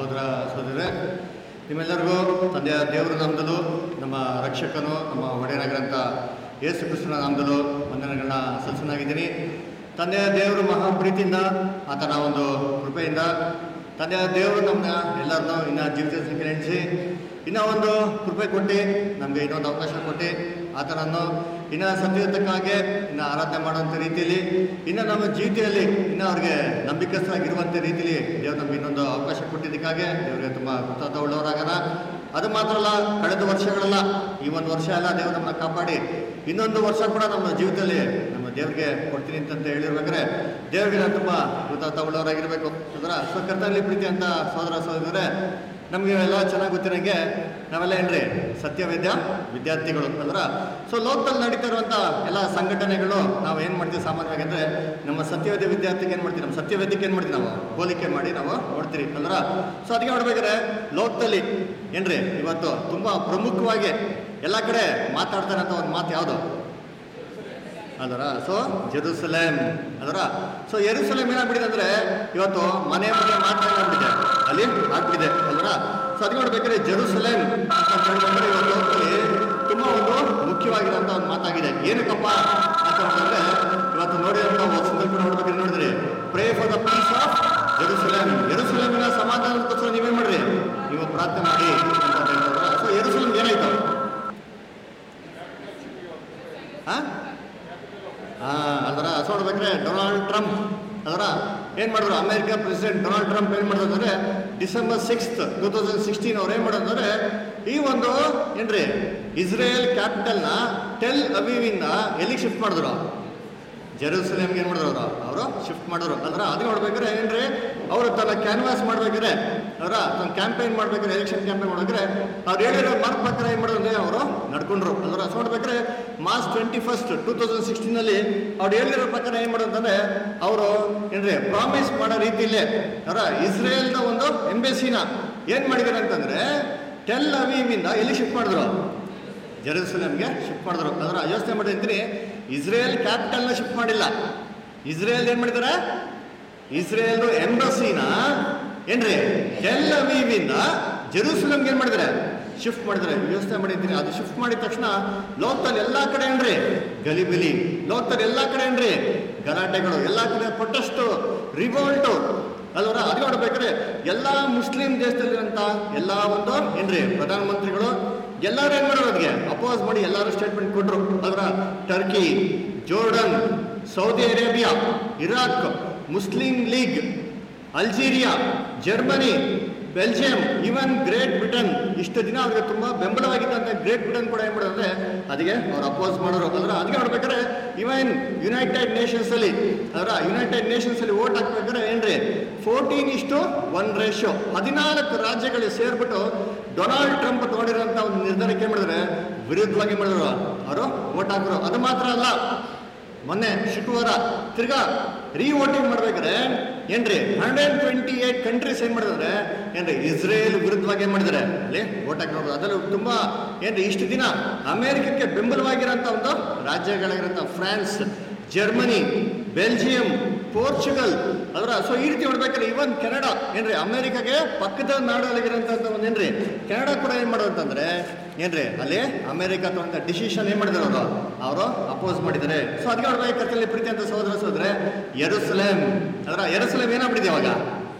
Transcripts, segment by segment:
ಸಹೋದರ ಸಹೋದರರೇ ನಿಮ್ಮೆಲ್ಲರಿಗೂ ತಂದೆಯ ದೇವರ ನಾಮದಲ್ಲೂ ನಮ್ಮ ರಕ್ಷಕನು ನಮ್ಮ ಒಡೆಯನಾಗಿರಂಥ ಯೇಸು ಕ್ರಿಸ್ತನ ನಾಮದಲ್ಲೂ ವಂದನೆಗಳನ್ನ ಸಲ್ಲಿಸನಾಗಿದ್ದೀನಿ ತಂದೆಯ ದೇವರು ಮಹಾಪ್ರೀತಿಯಿಂದ ಆತನ ಒಂದು ಕೃಪೆಯಿಂದ ತಂದೆಯ ದೇವರು ನಮ್ಮನ್ನ ಎಲ್ಲರನ್ನೂ ಇನ್ನು ಜೀವಿತ ಸಂಖ್ಯೆ ಎಣಿಸಿ ಇನ್ನೂ ಒಂದು ಕೃಪೆ ಕೊಟ್ಟು ನಮಗೆ ಇನ್ನೊಂದು ಅವಕಾಶ ಕೊಟ್ಟು ಆತನನ್ನು ಇನ್ನು ಸತ್ಯಯುತಕ್ಕಾಗಿ ಇನ್ನು ಆರಾಧನೆ ಮಾಡುವಂಥ ರೀತಿಯಲ್ಲಿ ಇನ್ನು ನಮ್ಮ ಜೀವಿತೆಯಲ್ಲಿ ಇನ್ನು ಅವ್ರಿಗೆ ನಂಬಿಕಸ್ಥರಾಗಿರುವಂಥ ರೀತಿಯಲ್ಲಿ ದೇವರು ನಮ್ಗೆ ಇನ್ನೊಂದು ಅವಕಾಶ ಕೊಟ್ಟಿದ್ದಕ್ಕಾಗಿ ದೇವರಿಗೆ ತುಂಬ ಕೃತಜ್ಞ ಉಳ್ಳವರಾಗೋಣ ಅದು ಮಾತ್ರ ಅಲ್ಲ ಕಳೆದ ವರ್ಷಗಳೆಲ್ಲ ಈ ಒಂದು ವರ್ಷ ಎಲ್ಲ ದೇವರು ನಮ್ಮನ್ನ ಕಾಪಾಡಿ ಇನ್ನೊಂದು ವರ್ಷ ಕೂಡ ನಮ್ಮ ಜೀವಿತದಲ್ಲಿ ನಮ್ಮ ದೇವರಿಗೆ ಕೊಡ್ತೀನಿ ಅಂತ ಹೇಳಿರ್ಬೇಕಾದ್ರೆ ದೇವರಿಗೆ ನಾವು ತುಂಬ ಕೃತಜ್ಞ ಉಳ್ಳವರಾಗಿರಬೇಕು ಅದರ ಸ್ವಕರ್ತನಲ್ಲಿ ಪ್ರೀತಿ ಅಂತ ಸೋದರ ಸೋದರೇ ನಮಗೆ ಎಲ್ಲ ಚೆನ್ನಾಗಿ ಗೊತ್ತಿರಂಗೆ ನಾವೆಲ್ಲ ಏನ್ರಿ ಸತ್ಯವೇದ್ಯ ವಿದ್ಯಾರ್ಥಿಗಳು ಅಂದ್ರ ಸೊ ಲೋಕದಲ್ಲಿ ನಡೀತಾ ಇರುವಂಥ ಎಲ್ಲ ಸಂಘಟನೆಗಳು ನಾವು ಏನು ಮಾಡ್ತೀವಿ ಸಾಮಾನ್ಯವಾಗಿ ಅಂದರೆ ನಮ್ಮ ಸತ್ಯವೇದ್ಯ ವಿದ್ಯಾರ್ಥಿಗೆ ಏನು ಮಾಡ್ತೀವಿ ನಮ್ಮ ಸತ್ಯವೇದ್ಯಕ್ಕೆ ಏನು ಮಾಡ್ತೀವಿ ನಾವು ಹೋಲಿಕೆ ಮಾಡಿ ನಾವು ನೋಡ್ತೀವಿ ಅಂದ್ರ ಸೊ ಅದಕ್ಕೆ ನೋಡ್ಬೇಕಾದ್ರೆ ಲೋಕದಲ್ಲಿ ಏನ್ರಿ ಇವತ್ತು ತುಂಬ ಪ್ರಮುಖವಾಗಿ ಎಲ್ಲ ಕಡೆ ಮಾತಾಡ್ತಾರಂತ ಒಂದು ಮಾತು ಯಾವುದು ಅದರ ಸೊ ಜೆರುಸಲೇಮ್ ಅದರ ಸೊ ಎರುಸಲೇಮ್ ಏನಾಗ್ಬಿಟ್ಟಿದೆ ಅಂದ್ರೆ ಇವತ್ತು ಮನೆ ಮನೆ ಮಾತಾಡ್ಬಿಟ್ಟಿದೆ ಅಲ್ಲಿ ಆಗ್ಬಿಟ್ಟಿದೆ ಅಲ್ವರ ಸೊ ಅದಕ್ಕೆ ನೋಡ್ಬೇಕಾದ್ರೆ ಜೆರುಸಲೇಮ್ ಅಂತ ಹೇಳ್ಬೇಕಂದ್ರೆ ಇವತ್ತು ಲೋಕದಲ್ಲಿ ತುಂಬಾ ಒಂದು ಮುಖ್ಯವಾಗಿರೋಂಥ ಒಂದು ಮಾತಾಗಿದೆ ಏನಕ್ಕಪ್ಪ ಅಂತ ಅಂತಂದ್ರೆ ಇವತ್ತು ನೋಡಿದಂಥ ಒಂದು ಸಂದರ್ಭ ನೋಡ್ಬೇಕಾದ್ರೆ ನೋಡಿದ್ರಿ pray for the peace of Jerusalem ಎರುಸಲೇಮಿನ ಸಮಾಧಾನಕ್ಕೋಸ್ಕರ ನೀವೇನ್ ಮಾಡ್ರಿ ನೀವು ಪ್ರಾರ್ಥನೆ ಮಾಡಿ ಅಂತ ಹೇಳ್ತಾರೆ ಸೊ ಎರುಸಲೇಮ್ ಏನಾಯ್ತು ಹಾ ಹಾ ಅದರ ನೋಡ್ಬೇಕ್ರೆ ಡೊನಾಲ್ಡ್ ಟ್ರಂಪ್ ಅದರ ಏನ್ ಮಾಡಿದ್ರು ಅಮೆರಿಕ ಪ್ರೆಸಿಡೆಂಟ್ ಡೊನಾಲ್ಡ್ ಟ್ರಂಪ್ ಏನ್ ಮಾಡಿದ್ರು ಅಂದ್ರೆ December sixth two thousand sixteen ಅವ್ರು ಏನ್ ಮಾಡೋದು ಅಂದ್ರೆ ಈ ಒಂದು ಏನ್ರಿ ಇಸ್ರೇಲ್ ಕ್ಯಾಪಿಟಲ್ನ ಟೆಲ್ ಅವೀವಿಂದ ಎಲ್ಲಿಗೆ ಶಿಫ್ಟ್ ಮಾಡಿದ್ರು ಜೆರೂಸಲೇಮ್ಗೆ ಏನು ಮಾಡಿದ್ರು ಅವರು ಅವರು ಶಿಫ್ಟ್ ಮಾಡಿದ್ರು ಅಂದ್ರೆ ಅದು ನೋಡ್ಬೇಕಾದ್ರೆ ಏನ್ರಿ ಅವರು ತನ್ನ ಕ್ಯಾನ್ವಾಸ್ ಮಾಡ್ಬೇಕಾದ್ರೆ ಅವರ ತನ್ನ ಕ್ಯಾಂಪೇನ್ ಮಾಡ್ಬೇಕಾದ್ರೆ ಎಲೆಕ್ಷನ್ ಕ್ಯಾಂಪೇನ್ ಮಾಡ್ಬೇಕಾದ್ರೆ ಅವ್ರು ಹೇಳಿರೋ ಮಾರ್ಕ್ ಪ್ರಕಾರ ಏನು ಮಾಡಿದ್ರು ಅಂದ್ರೆ ಅವರು ನಡ್ಕೊಂಡ್ರು ಅಂದ್ರೆ ಅಷ್ಟು ನೋಡ್ಬೇಕಾದ್ರೆ March twenty first two thousand ಸಿಕ್ಸ್ಟೀನಲ್ಲಿ ಅವ್ರು ಹೇಳಿರೋ ಪ್ರಕಾರ ಏನು ಮಾಡೋದು ಅಂತಂದ್ರೆ ಅವರು ಏನ್ರಿ ಪ್ರಾಮಿಸ್ ಮಾಡೋ ರೀತಿಯಲ್ಲೇ ಅವರ ಇಸ್ರೇಲ್ನ ಒಂದು ಎಂಬೆಸಿನ ಏನು ಮಾಡಿದ್ದಾರೆ ಅಂತಂದ್ರೆ ಟೆಲ್ ಅವೀವಿಂದ ಎಲ್ಲಿ ಶಿಫ್ಟ್ ಮಾಡಿದ್ರು ಜೆರೂಸಲೇಮ್ಗೆ ಶಿಫ್ಟ್ ಮಾಡಿದ್ರು ಅದರ ಯೋಚನೆ ಮಾಡಿದ್ದೀನಿ ಇಸ್ರೇಲ್ ಕ್ಯಾಪಿಟಲ್ನ ಶಿಫ್ಟ್ ಮಾಡಿಲ್ಲ ಇಸ್ರೇಲ್ ಏನ್ ಮಾಡಿದಾರೆ ಇಸ್ರೇಲ್ ಎಂಬಸಿನ ಏನ್ರಿ ಟೆಲ್ ಅವೀವಿಂದ ಜೆರೂಸಲೇಮ್ಗೆ ಏನ್ ಮಾಡಿದಾರೆ ಶಿಫ್ಟ್ ಮಾಡಿದ್ರೆ ಯೋಚನೆ ಮಾಡಿದ್ದೀನಿ ಅದು ಶಿಫ್ಟ್ ಮಾಡಿದ ತಕ್ಷಣ ಲೋಕದಲ್ಲಿ ಎಲ್ಲಾ ಕಡೆ ಏನ್ರಿ ಗಲಿಬಿಲಿ ಲೋಕದಲ್ಲಿ ಎಲ್ಲಾ ಕಡೆ ಏನ್ರಿ ಗಲಾಟೆಗಳು ಎಲ್ಲಾ ಕಡೆ ಪ್ರೊಟೆಸ್ಟು ರಿವೋಲ್ಟು ಅಲ್ವರ ಅದು ನೋಡ್ಬೇಕಾದ್ರೆ ಎಲ್ಲಾ ಮುಸ್ಲಿಂ ದೇಶದಲ್ಲಿರುವಂತ ಎಲ್ಲಾ ಒಂದು ಏನ್ರಿ ಪ್ರಧಾನಮಂತ್ರಿಗಳು ಎಲ್ಲರೂ ಏನ್ ಮಾಡೋರು ಅದಕ್ಕೆ ಅಪೋಸ್ ಮಾಡಿ ಎಲ್ಲರೂ ಸ್ಟೇಟ್ಮೆಂಟ್ ಕೊಟ್ರು ಅದರ Turkey Jordan Saudi Arabia Iraq Muslim League Algeria Germany Belgium even Great Britain ಇಷ್ಟು ದಿನ ಅವ್ರಿಗೆ ತುಂಬಾ ಬೆಂಬಲವಾಗಿದ್ದಂತ ಗ್ರೇಟ್ ಬ್ರಿಟನ್ ಕೂಡ ಏನ್ ಮಾಡೋದಂದ್ರೆ ಅದಕ್ಕೆ ಅವ್ರು ಅಪೋಸ್ ಮಾಡೋರು ಅಂದ್ರೆ ಅದಕ್ಕೆ ನೋಡ್ಬೇಕಾದ್ರೆ ಇವನ್ ಯುನೈಟೆಡ್ ನೇಷನ್ಸ್ ಅಲ್ಲಿ ಅದರ ಯುನೈಟೆಡ್ ನೇಷನ್ಸ್ ಅಲ್ಲಿ ಓಟ್ ಹಾಕ್ಬೇಕಾದ್ರೆ ಏನ್ರಿ ಫೋರ್ಟೀನ್ ಇಷ್ಟು ಒನ್ ರೇಷಿಯೋ ಹದಿನಾಲ್ಕು ರಾಜ್ಯಗಳು ಸೇರ್ಬಿಟ್ಟು ಡೊನಾಲ್ಡ್ ಟ್ರಂಪ್ ತಗೊಂಡಿರೋಂಥ ಒಂದು ನಿರ್ಧಾರಕ್ಕೆ ಏನ್ ಮಾಡಿದ್ರೆ ವಿರುದ್ಧವಾಗಿ ಮಾಡಿದ್ರು ಅವರು ಓಟ್ ಹಾಕಿದ್ರು ಅದು ಮಾತ್ರ ಅಲ್ಲ ಮೊನ್ನೆ ಶುಕ್ರವಾರ ತಿರ್ಗಾ ರೀ ವೋಟಿಂಗ್ ಮಾಡ್ಬೇಕಾದ್ರೆ ಏನ್ರಿ ಹಂಡ್ರೆಡ್ ಟ್ವೆಂಟಿ ಏಟ್ ಕಂಟ್ರೀಸ್ ಏನ್ ಮಾಡಿದ್ರೆ ಏನ್ರಿ ಇಸ್ರೇಲ್ ವಿರುದ್ಧವಾಗಿ ಏನ್ ಮಾಡಿದ್ದಾರೆ ಅಲ್ಲಿ ಓಟ್ ಹಾಕಿರೋದು ಅದರಲ್ಲೂ ತುಂಬಾ ಏನ್ರಿ ಇಷ್ಟು ದಿನ ಅಮೆರಿಕಕ್ಕೆ ಬೆಂಬಲವಾಗಿರೋಂಥ ಒಂದು ರಾಜ್ಯಗಳಾಗಿರೋಂಥ ಫ್ರಾನ್ಸ್ ಜರ್ಮನಿ ಬೆಲ್ಜಿಯಂ ಪೋರ್ಚುಗಲ್ ಅದರ ಸೊ ಈ ರೀತಿ ನೋಡ್ಬೇಕಾದ್ರೆ ಇವನ್ ಕೆನಡಾ ಏನ್ರಿ ಅಮೆರಿಕಾಗೆ ಪಕ್ಕದ ನಾಡಲ್ಲಿರೋಂಥ ಒಂದು ಏನ್ರಿ ಕೆನಡಾ ಕೂಡ ಏನ್ ಮಾಡೋದು ಅಂತಂದ್ರೆ ಏನ್ರಿ ಅಲ್ಲಿ ಅಮೆರಿಕ ತಗೊಂಡ ಡಿಸಿಷನ್ ಏನ್ ಮಾಡಿದ್ರು ಅವರು ಅವರು ಅಪೋಸ್ ಮಾಡಿದ್ದಾರೆ ಸೊ ಅದಕ್ಕೆ ನೋಡ್ಬೇಕು ಕರ್ತಲ್ಲಿ ಪ್ರೀತಿ ಅಂತ ಸೋದರ ಸೋದ್ರೆ ಯರುಸಲೇಮ್ ಅದರ ಯರುಸಲೇಮ್ ಏನಾಗ್ಬಿಟ್ಟಿದೆ ಅವಾಗ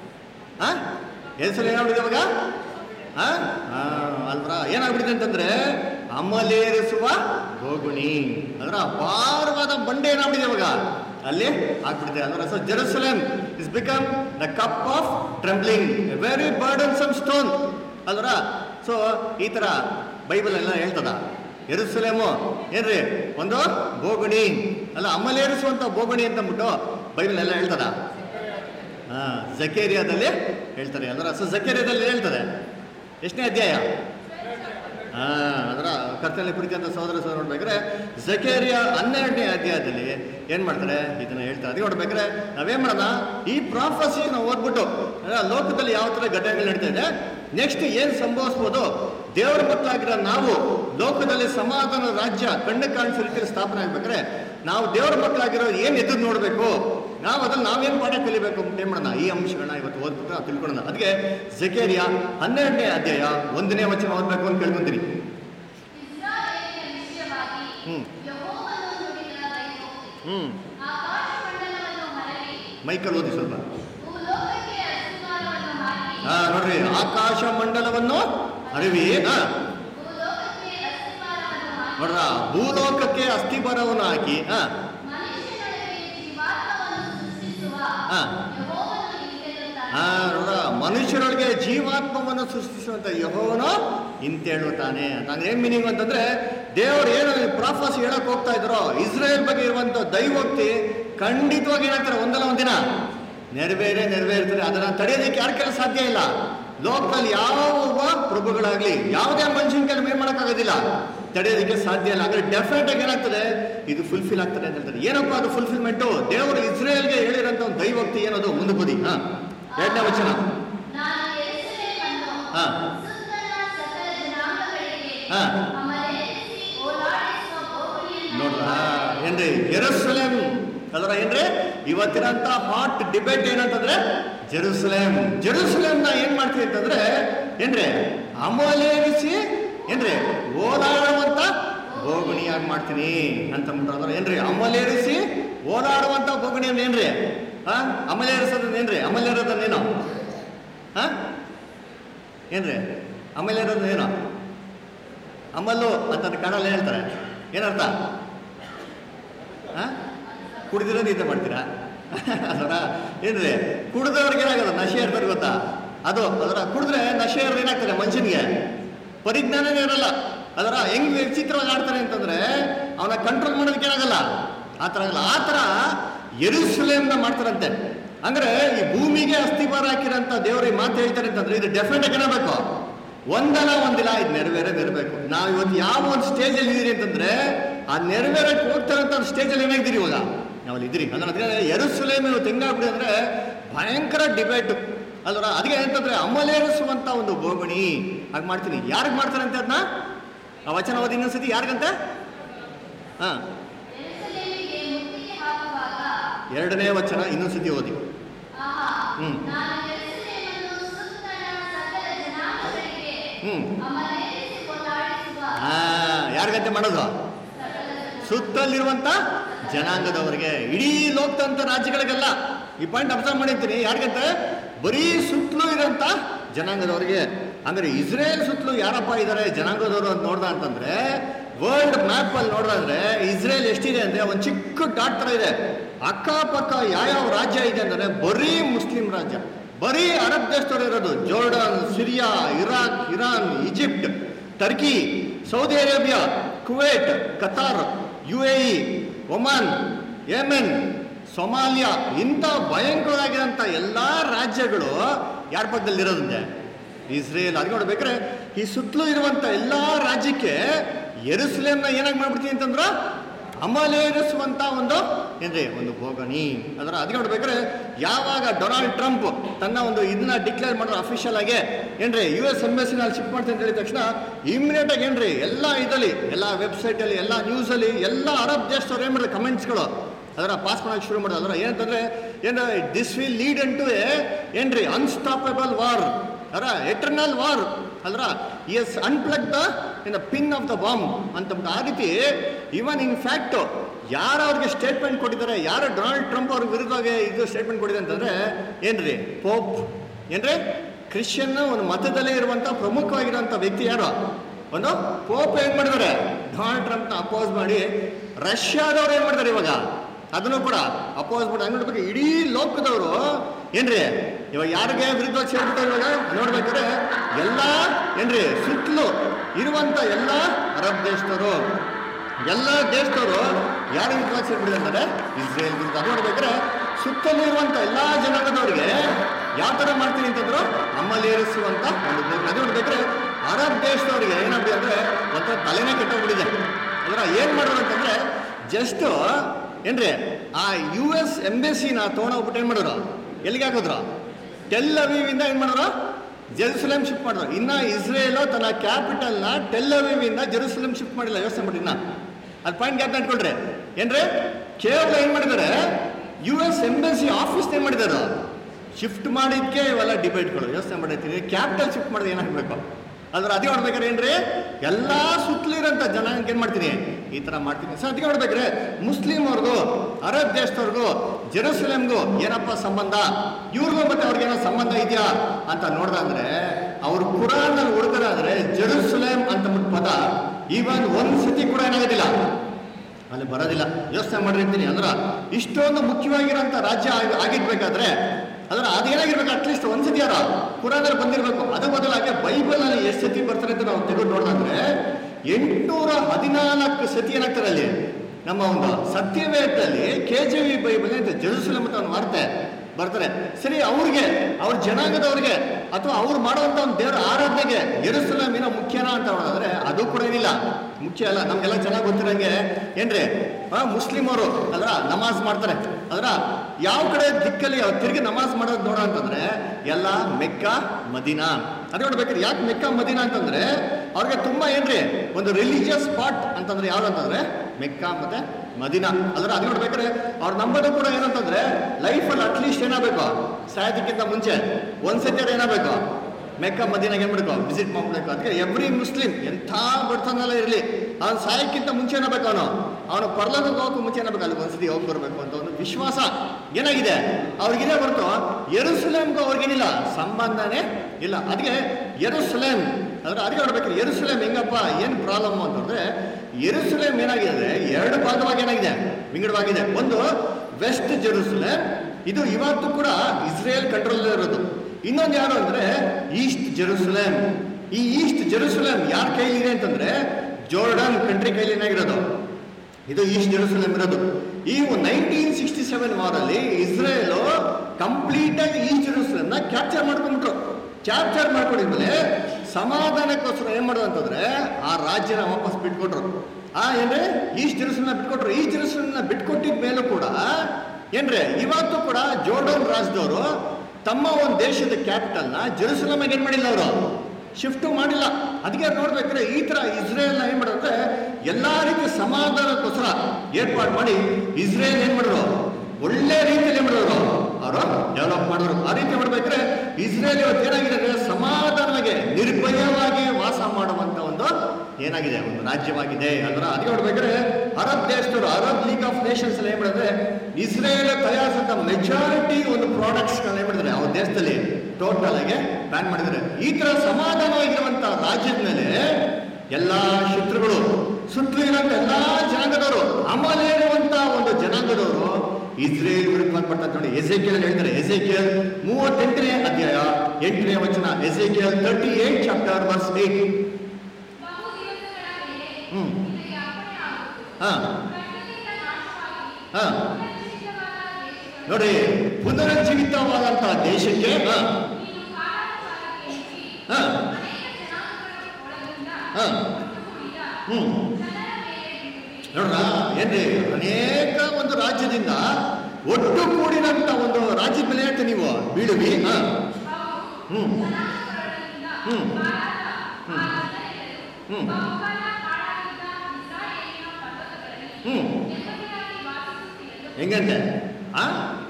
ಆ ಯರುಸಲೇಮ್ ಏನಾಗ್ಬಿಟ್ಟಿದೆ ಅವಾಗ ಆ ಆ, ಅಲ್ವಾ ಏನಾಗ್ಬಿಟ್ಟಿದೆ ಅಂತಂದ್ರೆ ಅಮಲೇರಿಸುವ ಗೋಗುಣಿ ಅದರ ಅಪಾರವಾದ ಬಂಡೆ ಏನಾಗ್ಬಿಟ್ಟಿದೆ ಅವಾಗ ಅಲ್ಲಿ ಆಗ್ಬಿಟ್ಟಿದೆ ಅದರ so Jerusalem is become the cup of trembling very burdensome stone ಅಲ್ವರ ಸೊ ಈ ತರ ಬೈಬಲ್ ಎಲ್ಲ ಹೇಳ್ತದ ಎರುಸಲೇಮು ಏನ್ರಿ ಒಂದು ಬೋಗಣಿ ಅಲ್ಲ ಅಮಲೇರಿಸುವಂತ ಬೋಗಣಿ ಅಂತ ಅಂದ್ಬಿಟ್ಟು ಬೈಬಲ್ ಎಲ್ಲ ಹೇಳ್ತದ ಹಾ ಜಕೇರಿಯಾದಲ್ಲಿ ಹೇಳ್ತಾರೆ ಅದರ ಸೊ ಜಕೇರಿಯಾದಲ್ಲಿ ಹೇಳ್ತಾರೆ ಎಷ್ಟನೇ ಅಧ್ಯಾಯ ಹಾ ಅದರ ಕರ್ತನಲ್ಲಿ ಕುರಿತಂತ ಸಹೋದರ ಸಹೋದರ ನೋಡ್ಬೇಕಾದ್ರೆ ಜಕೇರಿಯಾ ಹನ್ನೆರಡನೇ ಅಧ್ಯಾಯದಲ್ಲಿ ಏನ್ ಮಾಡ್ತಾರೆ ಇದನ್ನ ಹೇಳ್ತಾರೆ ಅದೇ ನೋಡ್ಬೇಕಾದ್ರೆ ನಾವೇನ್ ಮಾಡೋಣ ಈ ಪ್ರಾಫಸಿ ನಾವು ಓದ್ಬಿಟ್ಟು ಅಂದ್ರೆ ಲೋಕದಲ್ಲಿ ಯಾವ ತರ ಘಟನೆಗಳು ನಡೀತಾ ಇದೆ ನೆಕ್ಸ್ಟ್ ಏನ್ ಸಂಭವಿಸ್ಬೋದು ದೇವರ ಮಕ್ಕಳಾಗಿರೋ ನಾವು ಲೋಕದಲ್ಲಿ ಸಮಾಧಾನ ರಾಜ್ಯ ಕಣ್ಣು ಕಾಣಿಸೋ ರೀತಿಯಲ್ಲಿ ಸ್ಥಾಪನೆ ಆಗ್ಬೇಕಾದ್ರೆ ನಾವು ದೇವರ ಮಕ್ಕಳಾಗಿರೋ ಏನ್ ಎದುರು ನೋಡ್ಬೇಕು ನಾವು ಅದ್ರಲ್ಲಿ ನಾವೇನು ಪಾಠ ಕಲಿಬೇಕು ಅಂತ ಏನ್ ಮಾಡೋಣ ಈ ಅಂಶಗಳನ್ನ ಇವತ್ತು ಓದ್ಬಿಟ್ಟು ನಾವು ತಿಳ್ಕೊಳ್ಳೋಣ ಅದಕ್ಕೆ ಜಕೇರಿಯ ಹನ್ನೆರಡನೇ ಅಧ್ಯಾಯ ಒಂದನೇ ವಚನ ಓದ್ಬೇಕು ಅಂತ ಕೇಳ್ಕೊಂತೀನಿ ಇಸ್ರಾಯೇಲಿನ ವಿಷಯವಾಗಿ ಹ್ಮ್. ಯೆಹೋವನು ನುಡಿದ ದೈವೋಕ್ತಿ. ಹ್ಮ್ ಆಕಾಶಮಂಡಲವನ್ನು ಮರಳಿ ಮೈಕಲ್ ಓದಿ ಸ್ವಲ್ಪ ಭೂಲೋಕಕ್ಕೆ ಅಸ್ತಿವಾರವನ್ನು ಹಾಕಿ ಹಾ ನೋಡ್ರಿ ಆಕಾಶ ಮಂಡಲವನ್ನು ಅರಿವಿ ಹಾ ಭೂಲೋಕಕ್ಕೆ ಅಸ್ತಿವಾರವನ್ನು ಹಾಕಿ ನೋಡ್ರ ಭೂಲೋಕಕ್ಕೆ ಅಸ್ಥಿಬರವನ್ನು ಹಾಕಿ ಹಾ ಮನುಷ್ಯನೊಳಗೆ ಜೀವಾತ್ಮವನ್ನು ಸೃಷ್ಟಿಸುವ ಹಾ. ಯೆಹೋವನು ಹೀಗೆನ್ನುತ್ತಾನೆ. ಆ, ನೋಡ್ರ ಮನುಷ್ಯರೊಳಗೆ ಜೀವಾತ್ಮವನ್ನು ಸೃಷ್ಟಿಸುವಂತ ಯಹೋವನು ಇಂತೇಳುತ್ತಾನೆ ಅಂದ್ರೆ ಏನ್ ಮೀನಿಂಗ್ ಅಂತಂದ್ರೆ ದೇವರು ಏನು ಪ್ರಾಫಸ್ ಹೇಳಕ್ ಹೋಗ್ತಾ ಇದ್ರು ಇಸ್ರೇಲ್ ಬಗ್ಗೆ ಇರುವಂತ ದೈವೋಕ್ತಿ ಖಂಡಿತವಾಗಿ ಏನಾಗ್ತಾರೆ ಒಂದಲ್ಲ ಒಂದಿನ ನೆರವೇರೇ ನೆರವೇರ್ತಾರೆ ಅದನ್ನ ತಡೆಯೋದಕ್ಕೆ ಯಾರ ಕೆಲಸ ಸಾಧ್ಯ ಇಲ್ಲ ಲೋಕದಲ್ಲಿ ಯಾವ ಪ್ರಭುಗಳಾಗ್ಲಿ ಯಾವುದೇ ಮನುಷ್ಯನ ಕೆಲಸ ಏನ್ ಮಾಡೋಕ್ಕಾಗೋದಿಲ್ಲ ತಡೆಯೋದಕ್ಕೆ ಸಾಧ್ಯ ಇಲ್ಲ ಅಂದ್ರೆ ಡೆಫಿನೆಟ್ ಆಗಿ ಏನಾಗ್ತದೆ ಇದು ಫುಲ್ಫಿಲ್ ಆಗ್ತದೆ ಅಂತ ಹೇಳ್ತಾರೆ ಏನಪ್ಪ ಅದು ಫುಲ್ಫಿಲ್ಮೆಂಟು ದೇವರು ಇಸ್ರೇಲ್ಗೆ ಹೇಳಿರೋಂಥ ಒಂದು ದೈವೋಕ್ತಿ ಏನದು ಮುಂದೆ ಬದಿ ಹಾ ಎರಡನೇ ವಚನ ನಾನು ಯೆರೂಸಲೇಮನ್ನು ಹಾ. ಸುತ್ತಣ ಸಕಲ ಜನಾಂಗಗಳಿಗೆ ಹಾ. ಅಮಲೇರಿಸಿ ಓಲಾಡಿಸುವ ಗೋಪುರಿಯನ್ನು ನೋಡ್ರ ಏನ್ರಿ ಜೆರೂಸಲೇಂ ಅದರ ಏನ್ರಿ ಇವತ್ತಿನಂತ ಹಾಟ್ ಡಿಬೇಟ್ ಏನಂತಂದ್ರೆ ಜೆರೂಸಲೇಂ ಜೆರೂಸಲೇಂನ ಏನ್ ಮಾಡ್ತೀವಿ ಅಂತಂದ್ರೆ ಏನ್ರಿ ಅಮಲೇರಿಸಿ ಏನ್ರಿ ಓಲಾಡುವಂತ ಬೋಗಣಿಯಾಗಿ ಮಾಡ್ತೀನಿ ಅಂತ ಅಂದ್ಬಿಟ್ಟು ಏನ್ರಿ ಅಮಲೇರಿಸಿ ಓಲಾಡುವಂತ ಬೋಗಣಿ ಅಂದ್ರೆ ಏನ್ರಿ ಹಾ ಅಮಲೇರಿಸೋದ್ ಏನ್ರಿ ಅಮಲೇರೋದನ್ನೇನು ಹಾ ಏನ್ರಿ ಅಮಲೇರೋದು ಏನು ಅಮಲ್ಲು ಅಂತ ಕನ್ನಡ ಹೇಳ್ತಾರೆ ಏನರ್ಥ ಆ? ಕುಡ್ದಿರೋ ನಿದ್ದೆ ಮಾಡ್ತೀರಾ ಅದರ ಏನ್ರಿ ಕುಡ್ದವ್ರಿಗೆ ಏನಾಗಲ್ಲ ನಶೆ ಇರ್ತಾರೆ ಗೊತ್ತಾ ಅದು ಅದರ ಕುಡಿದ್ರೆ ನಶೆ ಇರೋದು ಏನಾಗ್ತದೆ ಮನುಷ್ಯನಿಗೆ ಪರಿಜ್ಞಾನನೇ ಇರಲ್ಲ ಅದರ ಹೆಂಗ್ ವಿಚಿತ್ರವಾಗಿ ಆಡ್ತಾರೆ ಅಂತಂದ್ರೆ ಅವನ ಕಂಟ್ರೋಲ್ ಮಾಡೋದಕ್ಕೆ ಏನಾಗಲ್ಲ ಆ ಥರ ಆಗಲ್ಲ ಆ ಥರ ಎರುಸಲೇಮ್ನ ಮಾಡ್ತಾರಂತೆ ಅಂದ್ರೆ ಈ ಭೂಮಿಗೆ ಅಸ್ಥಿವಾರ ಹಾಕಿರೋಂಥ ದೇವ್ರಿಗೆ ಮಾತು ಹೇಳ್ತಾರೆ ಅಂತಂದ್ರೆ ಇದು ಡೆಫಿನೆಟ್ ಆಗಿ ಏನಾಗಬೇಕು ಒಂದಲ್ಲ ಒಂದಿಲ್ಲ ಇದು ನೆರವೇರೇ ನೆರಬೇಕು ನಾವು ಇವತ್ತು ಯಾವ ಒಂದು ಸ್ಟೇಜಲ್ಲಿ ಇದೀರಿ ಅಂತಂದ್ರೆ ಆ ನೆರವೇರಕ್ಕೆ ಹೋಗ್ತಾರಂತ ಒಂದು ಸ್ಟೇಜಲ್ಲಿ ಏನಾಗಿದ್ದೀರಿ ಇವಾಗ ನಾವಲ್ಲಿ ಇದ್ದೀರಿ ಅಂದ್ರೆ ಅದಕ್ಕೆ ಎರುಸುಲೇಮ್ ಇವತ್ತು ಹೆಂಗಾಗ್ಬಿಡಿ ಅಂದ್ರೆ ಭಯಂಕರ ಡಿಬೇಟ್ ಅಲ್ವರ ಅದಕ್ಕೆ ಏನಂತಂದ್ರೆ ಅಮಲೇರಿಸುವಂತ ಒಂದು ಬೋಗಣಿ ಹಾಗೆ ಮಾಡ್ತೀನಿ ಯಾರಿಗೆ ಮಾಡ್ತಾರೆ ಅಂತ ಅದನ್ನ ಆ ವಚನ ಓದಿ ಇನ್ನೊಂದ್ಸತಿ ಯಾರಿಗಂತೆ ಹಾ ಯೆರೂಸಲೇಮಿಗೆ ಮುತ್ತಿಗೆ ಹಾಕುವಾಗ ಎರಡನೇ ವಚನ ಇನ್ನೊಂದ್ಸತಿ ಓದಿ ಆಹಾ ಹ್ಮ್. ನಾನು ಯೆರೂಸಲೇಮನ್ನು ಸುತ್ತಣ ಸಕಲ ಜನಾಂಗಗಳಿಗೆ ಹ್ಮ್ ಅಮಲೇರಿಸಿ ಓಲಾಡಿಸುವ ಹಾ ಯಾರಿಗಂತೆ ಮಾಡೋದು ಸುತ್ತಲ್ಲಿರುವಂತ ಜನಾಂಗದವರಿಗೆ ಇಡೀ ಲೋಕದಂತ ರಾಜ್ಯಗಳಿಗೆಲ್ಲ ಈ ಪಾಯಿಂಟ್ ಅಬ್ಸರ್ವ್ ಮಾಡಿರ್ತೀನಿ ಯಾರಿಗಂತೆ ಬರೀ ಸುತ್ತಲೂ ಇರೋಂಥ ಜನಾಂಗದವರಿಗೆ ಅಂದ್ರೆ ಇಸ್ರೇಲ್ ಸುತ್ತಲೂ ಯಾರಪ್ಪ ಇದ್ದಾರೆ ಜನಾಂಗದವರು ಅಂತ ನೋಡ್ದ ಅಂತಂದ್ರೆ ವರ್ಲ್ಡ್ ಮ್ಯಾಪ್ ಅಲ್ಲಿ ನೋಡ್ದಂದ್ರೆ ಇಸ್ರೇಲ್ ಎಷ್ಟಿದೆ ಅಂದ್ರೆ ಒಂದು ಚಿಕ್ಕ ಡಾಟ್ ತರ ಇದೆ ಅಕ್ಕಪಕ್ಕ ಯಾವ್ಯಾವ ರಾಜ್ಯ ಇದೆ ಅಂದ್ರೆ ಬರೀ ಮುಸ್ಲಿಂ ರಾಜ್ಯ ಬರೀ ಅರಬ್ ದೇಶದವ್ರು ಇರೋದು Jordan Syria Iraq Iran Egypt Turkey Saudi Arabia Kuwait Qatar U A E Oman Yemen Somalia ಇಂಥ ಭಯಂಕರವಾಗಿರೋಂಥ ಎಲ್ಲ ರಾಜ್ಯಗಳು ಯಾರ ಪಕ್ಕದಲ್ಲಿ ಇರೋದಂತೆ ಇಸ್ರೇಲ್ ಅದಕ್ಕೆ ನೋಡ್ಬೇಕಾದ್ರೆ ಈ ಸುತ್ತಲೂ ಇರುವಂಥ ಎಲ್ಲ ರಾಜ್ಯಕ್ಕೆ ಎರುಸಲೇಮ್ನ ಏನಾಗಿ ಮಾಡ್ಬಿಡ್ತೀನಿ ಅಂತಂದ್ರ ಅಮಲೇರಿಸುವಂತ ಒಂದು ಏನ್ರಿ ಒಂದು ಭೋಗಣಿ ಅದರ ಅದಕ್ಕೆ ನೋಡ್ಬೇಕಾದ್ರೆ ಯಾವಾಗ ಡೊನಾಲ್ಡ್ ಟ್ರಂಪ್ ತನ್ನ ಒಂದು ಇದನ್ನ ಡಿಕ್ಲೇರ್ ಮಾಡಿರೋ ಅಫಿಷಿಯಲ್ ಆಗಿ ಏನ್ರಿ ಯು ಎಸ್ ಎಂಬಸಿನಲ್ಲಿ ಶಿಫ್ಟ್ ಮಾಡ್ತೀನಿ ಅಂತ ಹೇಳಿದ ತಕ್ಷಣ ಇಮಿಡಿಯೇಟ್ ಆಗಿ ಏನ್ರಿ ಎಲ್ಲ ಇದರಲ್ಲಿ ಎಲ್ಲ ವೆಬ್ಸೈಟ್ ಅಲ್ಲಿ ಎಲ್ಲ ನ್ಯೂಸ್ ಅಲ್ಲಿ ಎಲ್ಲ ಅರಬ್ ದೇಶದವ್ರು ಏನ್ ಮಾಡಿದ್ರು ಕಮೆಂಟ್ಸ್ಗಳು ಅದರ ಪಾಸ್ ಮಾಡಕ್ಕೆ ಶುರು ಮಾಡೋದು ಅದರ ಏನಂತಂದ್ರೆ ಏನು this will lead on to a ಏನ್ರಿ ಅನ್ಸ್ಟಾಪಬಲ್ ವಾರ್ ಅದರ ಎಟರ್ನಲ್ ವಾರ್ ಅಲ್ರ as unplug the in pin of the bomb ಅಂತ ಆ ರೀತಿ ಇವನ್ ಇನ್ ಫ್ಯಾಕ್ಟ್ ಯಾರು ಅವ್ರಿಗೆ ಸ್ಟೇಟ್ಮೆಂಟ್ ಕೊಟ್ಟಿದ್ದಾರೆ ಯಾರು ಡೊನಾಲ್ಡ್ ಟ್ರಂಪ್ ಅವ್ರ ವಿರುದ್ಧವಾಗಿ ಇದು ಸ್ಟೇಟ್ಮೆಂಟ್ ಕೊಟ್ಟಿದೆ ಅಂತಂದ್ರೆ ಏನ್ರಿ ಪೋಪ್ ಏನ್ರಿ ಕ್ರಿಶ್ಚಿಯನ್ ಒಂದು ಮತದಲ್ಲೇ ಇರುವಂತ ಪ್ರಮುಖವಾಗಿರುವಂತ ವ್ಯಕ್ತಿ ಯಾರು ಒಂದು ಪೋಪ್ ಏನ್ ಮಾಡಿದ್ದಾರೆ ಡೊನಾಲ್ಡ್ ಟ್ರಂಪ್ನ ಅಪೋಸ್ ಮಾಡಿ ರಷ್ಯಾದವ್ರು ಏನ್ ಮಾಡಿದ್ದಾರೆ ಇವಾಗ ಅದನ್ನು ಕೂಡ ಅಪೋಸ್ ಮಾಡಿ ಹಂಗ್ ನೋಡ್ಬೇಕು ಇಡೀ ಲೋಕದವರು ಏನ್ರಿ ಇವಾಗ ಯಾರಿಗೆ ವಿರುದ್ಧವಾಗಿ ಸೇರ್ಬಿಟ್ಟಾರೆ ಇವಾಗ ನೋಡ್ಬೇಕಾದ್ರೆ ಎಲ್ಲ ಏನ್ರಿ ಸುತ್ತಲೂ ಇರುವಂತ ಎಲ್ಲ ಅರಬ್ ದೇಶದವರು ಎಲ್ಲ ದೇಶದವರು ಯಾರ ವಿರುದ್ಧವಾಗಿ ಸೇರ್ಬಿಟ್ಟಿದೆ ಅಂತಾರೆ ಇಸ್ರೇಲ್ ವಿರುದ್ಧ ಅದು ನೋಡ್ಬೇಕಾದ್ರೆ ಸುತ್ತಲೂ ಇರುವಂತ ಎಲ್ಲಾ ಜನಾಂಗದವರಿಗೆ ಯಾವ ತರ ಮಾಡ್ತೀನಿ ಅಂತಂದ್ರು ಅಮ್ಮಲೇರಿಸುವಂತ ಒಂದು ದೇವ್ರು. ಅದು ನೋಡ್ಬೇಕಾದ್ರೆ ಅರಬ್ ದೇಶದವರಿಗೆ ಏನಾಗ್ಬಿಡಿ ಅಂದ್ರೆ ಒಂಥರ ತಲೆನೇ ಕೆಟ್ಟೋಗ್ಬಿಟ್ಟಿದೆ ಅದರ ಏನ್ ಮಾಡೋದು ಅಂತಂದ್ರೆ ಜಸ್ಟ್ ಏನ್ರಿ ಆ ಯು ಎಸ್ ಎಂಬೆಸಿನ ತೊಗೊಂಡೋಗ್ಬಿಟ್ಟು ಏನ್ ಮಾಡೋರು ಎಲ್ಲಿಗೆ ಹಾಕಿದ್ರು ಟೆಲ್ ಅವೀವಿಂದ ಏನ್ ಮಾಡೋರು ಜೆರೂಸಲೇಮ್ ಶಿಫ್ಟ್ ಮಾಡಿದ್ರು ಇನ್ನ ಇಸ್ರೇಲು ತನ್ನ ಕ್ಯಾಪಿಟಲ್ನ ಟೆಲ್ ಅವೀವಿಂದ ಜೆರೂಸಲೇಮ್ ಶಿಫ್ಟ್ ಮಾಡಿಲ್ಲ ಯೋಚನೆ ಮಾಡಿ ಇನ್ನ ಅದು ಪಾಯಿಂಟ್ ಗ್ಯಾಪ್ ಇಟ್ಕೊಳ್ರಿ ಏನ್ರಿ ಕೇವಲ ಏನ್ ಮಾಡಿದ್ದಾರೆ ಯು ಎಸ್ ಎಂಬಸಿ ಆಫೀಸ್ ಏನ್ ಮಾಡಿದಾರೆ ಶಿಫ್ಟ್ ಮಾಡಿದ್ಕೆ ಇವೆಲ್ಲ ಡಿಬೇಟ್ಗಳು ಯೋಚನೆ ಮಾಡಿರ್ತೀನಿ ಕ್ಯಾಪಿಟಲ್ ಶಿಫ್ಟ್ ಮಾಡಿದ್ರೆ ಏನಾಗಬೇಕು ಅದ್ರ ಅದೇ ಮಾಡ್ಬೇಕಾದ್ರೆ ಏನ್ರಿ ಎಲ್ಲ ಸುತ್ತಲಿರೋಂಥ ಜನಾಂಗಕ್ಕೆ ಏನ್ ಮಾಡ್ತೀನಿ ಈ ತರ ಮಾಡ್ತೀನಿ ಸೊ ಅದಕ್ಕೆ ನೋಡ್ಬೇಕ್ರೆ ಮುಸ್ಲಿಂ ಅವ್ರಿಗೂ ಅರಬ್ ದೇಶದವ್ರಿಗೂ ಜೆರೂಸಲೇಮ್ಗೂ ಏನಪ್ಪ ಸಂಬಂಧ ಇವ್ರಿಗೂ ಮತ್ತೆ ಅವ್ರಿಗೇನೋ ಸಂಬಂಧ ಇದೆಯಾ ಅಂತ ನೋಡ್ದಂದ್ರೆ ಅವ್ರು ಕುರಾನ್ ಹುಡುಗರಾದ್ರೆ ಜೆರೂಸಲೇಮ್ ಅಂತ ಬಿಟ್ಟು ಪದ ಈವನ್ ಒಂದ್ ಸತಿ ಕೂಡ ಏನಾಗೋದಿಲ್ಲ ಅಲ್ಲಿ ಬರೋದಿಲ್ಲ ಯೋಚನೆ ಮಾಡಿರ್ತೀನಿ ಅಂದ್ರೆ ಇಷ್ಟೊಂದು ಮುಖ್ಯವಾಗಿರೋಂಥ ರಾಜ್ಯ ಆಗಿ- ಆಗಿರ್ಬೇಕಾದ್ರೆ ಅದರ ಅದೇನಾಗಿರ್ಬೇಕು ಅಟ್ಲೀಸ್ಟ್ ಒಂದ್ಸತಿ ಯಾರ ಪುರಾಣದಲ್ಲಿ ಬಂದಿರಬೇಕು ಅದು ಬದಲಾಗಿ ಬೈಬಲ್ ಅಲ್ಲಿ ಎಷ್ಟು ಸತಿ ಬರ್ತಾರೆ ಅಂತ ನಾವು ತೆಗೆದು ನೋಡಿದ್ರೆ ಎಂಟುನೂರ ಹದಿನಾಲ್ಕು ಸತಿ ಏನಾಗ್ತಾರೆ ಅಲ್ಲಿ ನಮ್ಮ ಒಂದು ಸತ್ಯವೇದದಲ್ಲಿ ಕೆ ಜೆ ವಿ ಬೈಬಲ್ ಅಂತ ಜೆರುಸಲಂ ಅಂತ ಒಂದು ವಾರ್ತೆ ಬರ್ತಾರೆ ಸರಿ ಅವ್ರಿಗೆ ಅವ್ರ ಜನಾಂಗದವ್ರಿಗೆ ಅಥವಾ ಅವ್ರು ಮಾಡುವಂತ ಒಂದು ದೇವರ ಆರಾಧನೆಗೆ ಎರುಸಲಂ ಏನೋ ಮುಖ್ಯನಾ ಅಂತ ನೋಡಿದ್ರೆ ಅದು ಕೂಡ ಏನಿಲ್ಲ ಮುಖ್ಯ ಅಲ್ಲ ನಮ್ಗೆಲ್ಲ ಚೆನ್ನಾಗಿ ಗೊತ್ತಿರಂಗೆ ಏನ್ರಿ ಆ, ಮುಸ್ಲಿಂ ಅವರು ಅದ್ರ ನಮಾಜ್ ಮಾಡ್ತಾರೆ ಅದ್ರ ಯಾವ ಕಡೆ ದಿಕ್ಕಲ್ಲಿ ಅವ್ರು ತಿರುಗಿ ನಮಾಜ್ ಮಾಡೋದು ನೋಡೋ ಅಂತಂದ್ರೆ ಎಲ್ಲ ಮೆಕ್ಕ ಮದೀನಾ ಅದೇ ನೋಡ್ಬೇಕ್ರಿ ಯಾಕೆ ಮೆಕ್ಕ ಮದೀನಾ ಅಂತಂದ್ರೆ ಅವ್ರಿಗೆ ತುಂಬಾ ಏನ್ರಿ ಒಂದು ರಿಲಿಜಿಯಸ್ ಸ್ಪಾಟ್ ಅಂತಂದ್ರೆ ಯಾವ್ದು ಅಂತಂದ್ರೆ ಮೆಕ್ಕ ಮತ್ತೆ ಮದೀನಾ ಅದ್ರ ಅದೇ ನೋಡ್ಬೇಕಾದ್ರೆ ಅವ್ರು ನಂಬೋದು ಕೂಡ ಏನಂತಂದ್ರೆ ಲೈಫಲ್ಲಿ ಅಟ್ಲೀಸ್ಟ್ ಏನಾಗಬೇಕು ಸಾಯೋದಕ್ಕಿಂತ ಮುಂಚೆ ಒಂದ್ಸತಿ ಅವ್ರು ಏನಾಗಬೇಕು ಮೆಕ್ಕ ಮದೀನಾಗೆ ಏನ್ ಮಾಡ್ಬೇಕು ವಿಸಿಟ್ ಮಾಡ್ಬೇಕು ಅದಕ್ಕೆ ಎವ್ರಿ ಮುಸ್ಲಿಂ ಎಂಥ ಬಡತನಲ್ಲ ಇರಲಿ ಅವ್ನು ಸಾಯಕ್ಕಿಂತ ಮುಂಚೆ ಏನಾಗಬೇಕು ಅವನು ಅವನು ಪರ್ಲೋಕಕ್ಕೆ ಹೋಗಕ್ಕೆ ಮುಂಚೆ ಏನಾಗಬೇಕು ಅಲ್ಲಿ ಒಂದ್ಸತಿ ಹೋಗಿ ಬರ್ಬೇಕು ಅಂತ ಒಂದು ವಿಶ್ವಾಸ ಏನಾಗಿದೆ ಅವ್ರಿಗಿದೆ ಹೊರತು ಎರುಸಲೇಮ್ಗೂ ಅವ್ರಿಗೇನಿಲ್ಲ ಸಂಬಂಧನೇ ಇಲ್ಲ ಅದಕ್ಕೆ ಎರುಸಲೇಮ್ ಅಂದ್ರೆ ಅದಕ್ಕೆ ನೋಡ್ಬೇಕು ಎರುಸಲೇಮ್ ಹೆಂಗಪ್ಪ ಏನು ಪ್ರಾಬ್ಲಮ್ ಅಂತಂದ್ರೆ ಎರುಸಲೇಮ್ ಏನಾಗಿದೆ ಅಂದ್ರೆ ಎರಡು ಭಾಗವಾಗಿ ಏನಾಗಿದೆ ವಿಂಗಡವಾಗಿದೆ ಒಂದು ವೆಸ್ಟ್ ಜೆರುಸಲೇಮ್ ಇದು ಇವತ್ತು ಕೂಡ ಇಸ್ರೇಲ್ ಕಂಟ್ರೋಲ್ ಇರೋದು ಇನ್ನೊಂದು ಯಾರು ಅಂದ್ರೆ ಈಸ್ಟ್ ಜೆರುಸಲೇಮ್ ಈ ಈಸ್ಟ್ ಜೆರುಸಲೇಮ್ ಯಾರ ಕೈಲಿದೆ ಅಂತಂದ್ರೆ ಜೋರ್ಡನ್ ಕಂಟ್ರಿ ಕೈಲಿ ಏನಾಗಿರೋದು ಇದು ಈಸ್ಟ್ ಜೆರುಸಲೇಮ್ ಇರೋದು ಈ ನೈನ್ಟೀನ್ ಸಿಕ್ಸ್ಟಿ ಸೆವೆನ್ ವಾರಲ್ಲಿ ಇಸ್ರೇಲ್ ಕಂಪ್ಲೀಟ್ ಆಗಿ ಈಸ್ಟ್ ಜೆರುಸಲೇಮ್ ನ ಕ್ಯಾಪ್ಚರ್ ಮಾಡ್ಕೊಂಡ್ಬಿಟ್ರು ಕ್ಯಾಪ್ಚರ್ ಮಾಡ್ಕೊಂಡಿದ್ಮೇಲೆ ಸಮಾಧಾನಕ್ಕೋಸ್ಕರ ಏನ್ ಮಾಡೋದು ಅಂತಂದ್ರೆ ಆ ರಾಜ್ಯನ ವಾಪಸ್ ಬಿಟ್ಕೊಟ್ರು ಆ ಏನ್ರಿ ಈಸ್ಟ್ ಜೆರುಸಲೇಮ್ ಬಿಟ್ಕೊಟ್ರು ಈಸ್ಟ್ ಜೆರುಸಲೇಮ್ ನ ಬಿಟ್ಕೊಟ್ಟಿದ ಮೇಲೂ ಕೂಡ ಏನ್ರಿ ಇವತ್ತು ಕೂಡ ಜೋರ್ಡನ್ ರಾಜ್ಯದವರು ತಮ್ಮ ಒಂದು ದೇಶದ ಕ್ಯಾಪಿಟಲ್ನ ಜೆರುಸಲೇಮ್ ಏನ್ ಮಾಡಿಲ್ಲ ಅವರು ಶಿಫ್ಟ್ ಮಾಡಿಲ್ಲ ಅದಕ್ಕೆ ನೋಡ್ಬೇಕ್ರೆ ಈ ತರ ಇಸ್ರೇಲ್ನ ಏನ್ ಮಾಡಿದ್ರೆ ಎಲ್ಲಾ ರೀತಿ ಸಮಾಧಾನಕ್ಕೋಸ್ಕರ ಏರ್ಪಾಡು ಮಾಡಿ ಇಸ್ರೇಲ್ ಏನ್ ಮಾಡಿದ್ರು ಒಳ್ಳೆ ರೀತಿಯಲ್ಲಿ ಏನ್ ಮಾಡಿದ್ರು ಅವರು ಡೆವಲಪ್ ಮಾಡಿದ್ರು ಆ ರೀತಿ ಮಾಡ್ಬೇಕಾದ್ರೆ ಇಸ್ರೇಲ್ ಇವತ್ತು ಏನಾಗಿದೆ ಅಂದ್ರೆ ಸಮಾಧಾನವಾಗಿ ನಿರ್ಭಯವಾಗಿ ವಾಸ ಮಾಡುವಂತ ಒಂದು ಏನಾಗಿದೆ ಒಂದು ರಾಜ್ಯವಾಗಿದೆ ಅದರ ಅದಕ್ಕೆ ನೋಡ್ಬೇಕಾದ್ರೆ ಅರಬ್ ದೇಶದವರು ಅರಬ್ ಲೀಗ್ ಆಫ್ ನೇಷನ್ಸ್ ಏನ್ ಮಾಡಿದ್ರೆ ಇಸ್ರೇಲ್ ತಯಾರಿಸಿದ ಮೆಜಾರಿಟಿ ಒಂದು ಪ್ರಾಡಕ್ಟ್ಸ್ ಏನ್ ಮಾಡಿದ್ರೆ ಅವ್ರ ದೇಶದಲ್ಲಿ ಟೋಟಲ್ ಆಗಿ ಬ್ಯಾನ್ ಮಾಡಿದ್ದಾರೆ ಈ ತರ ಸಮಾಧಾನವಾಗಿರುವಂತ ರಾಜ್ಯದ ಮೇಲೆ ಎಲ್ಲಾ ಶತ್ರುಗಳು ಸುತ್ತಲೂ ಇರುವಂತ ಎಲ್ಲಾ ಜನಾಂಗದವರು ಅಮಲೆ ಇರುವಂತ ಒಂದು ಜನಾಂಗದವರು ಇಸ್ರೇಲ್ ವಿರುದ್ಧ ಬರ್ತಾರೆ ನೋಡಿ ಎಸೆಕಿಯಲ್ ಹೇಳ್ತಾರೆ ಎಸೆಕಿಯಲ್ ಮೂವತ್ತೆಂಟನೇ ಅಧ್ಯಾಯ ಎಂಟನೇ ವಚನ Ezekiel thirty eight chapter verse eight ಬಹು ದಿವಸಗಳ ಮೇಲೆ ಹ್ಮ್ ನಿನಗೆ ಅಪ್ಪಣೆ ಆಗುವುದು. ಹಾ ಖಂಡಿತ ನಾಶವಾಗಿ ಹಾ ಪುನರುಜ್ಜೀವಿತವಾದ ದೇಶಗಳು ನೋಡಿ ಪುನರುಜ್ಜೀವಿತವಾದಂತಹ ದೇಶಕ್ಕೆ ಹಾ ನೀನು ಕಾಲಾನುಸಾರಕ್ಕೆ ಎಣಿಸಿ ಹಾ ಅನೇಕ ಜನಾಂಗಗಳ ಒಳಗಿಂದ ಹಾ ಒಟ್ಟುಗೂಡಿದ ಹ್ಮ್ ಜನರ ಮೇಲೆ ಬಿಡುವಿ. ನೋಡ್ರ ಏನ್ರಿ ಅನೇಕ ಒಂದು ರಾಜ್ಯದಿಂದ ಒಟ್ಟು ಕೂಡಿದಂತ ಒಂದು ರಾಜ್ಯದ ಮೇಲೆ ಹೇಳ್ತೀವಿ ನೀವು ಬೀಳುವಿ ಹಾ ಹ್ಮ್ ಜನಾಂಗಗಳೊಳಗಿಂದ ಹ್ಮ್. ಬಾಳಾದ ಆ ಜನರೆಲ್ಲರೂ ಹ್ಮ್. ಬಹುಕಾಲ ಕಾಡಾಗಿದ್ದ ಇಸ್ರಾಯೇಲಿನ ಪರ್ವತಗಳಲ್ಲಿ ಹ್ಮ್ ನೆಮ್ಮದಿಯಾಗಿ ವಾಸಿಸುತ್ತಿರಲು ಹೆಂಗಂತೆ ಆ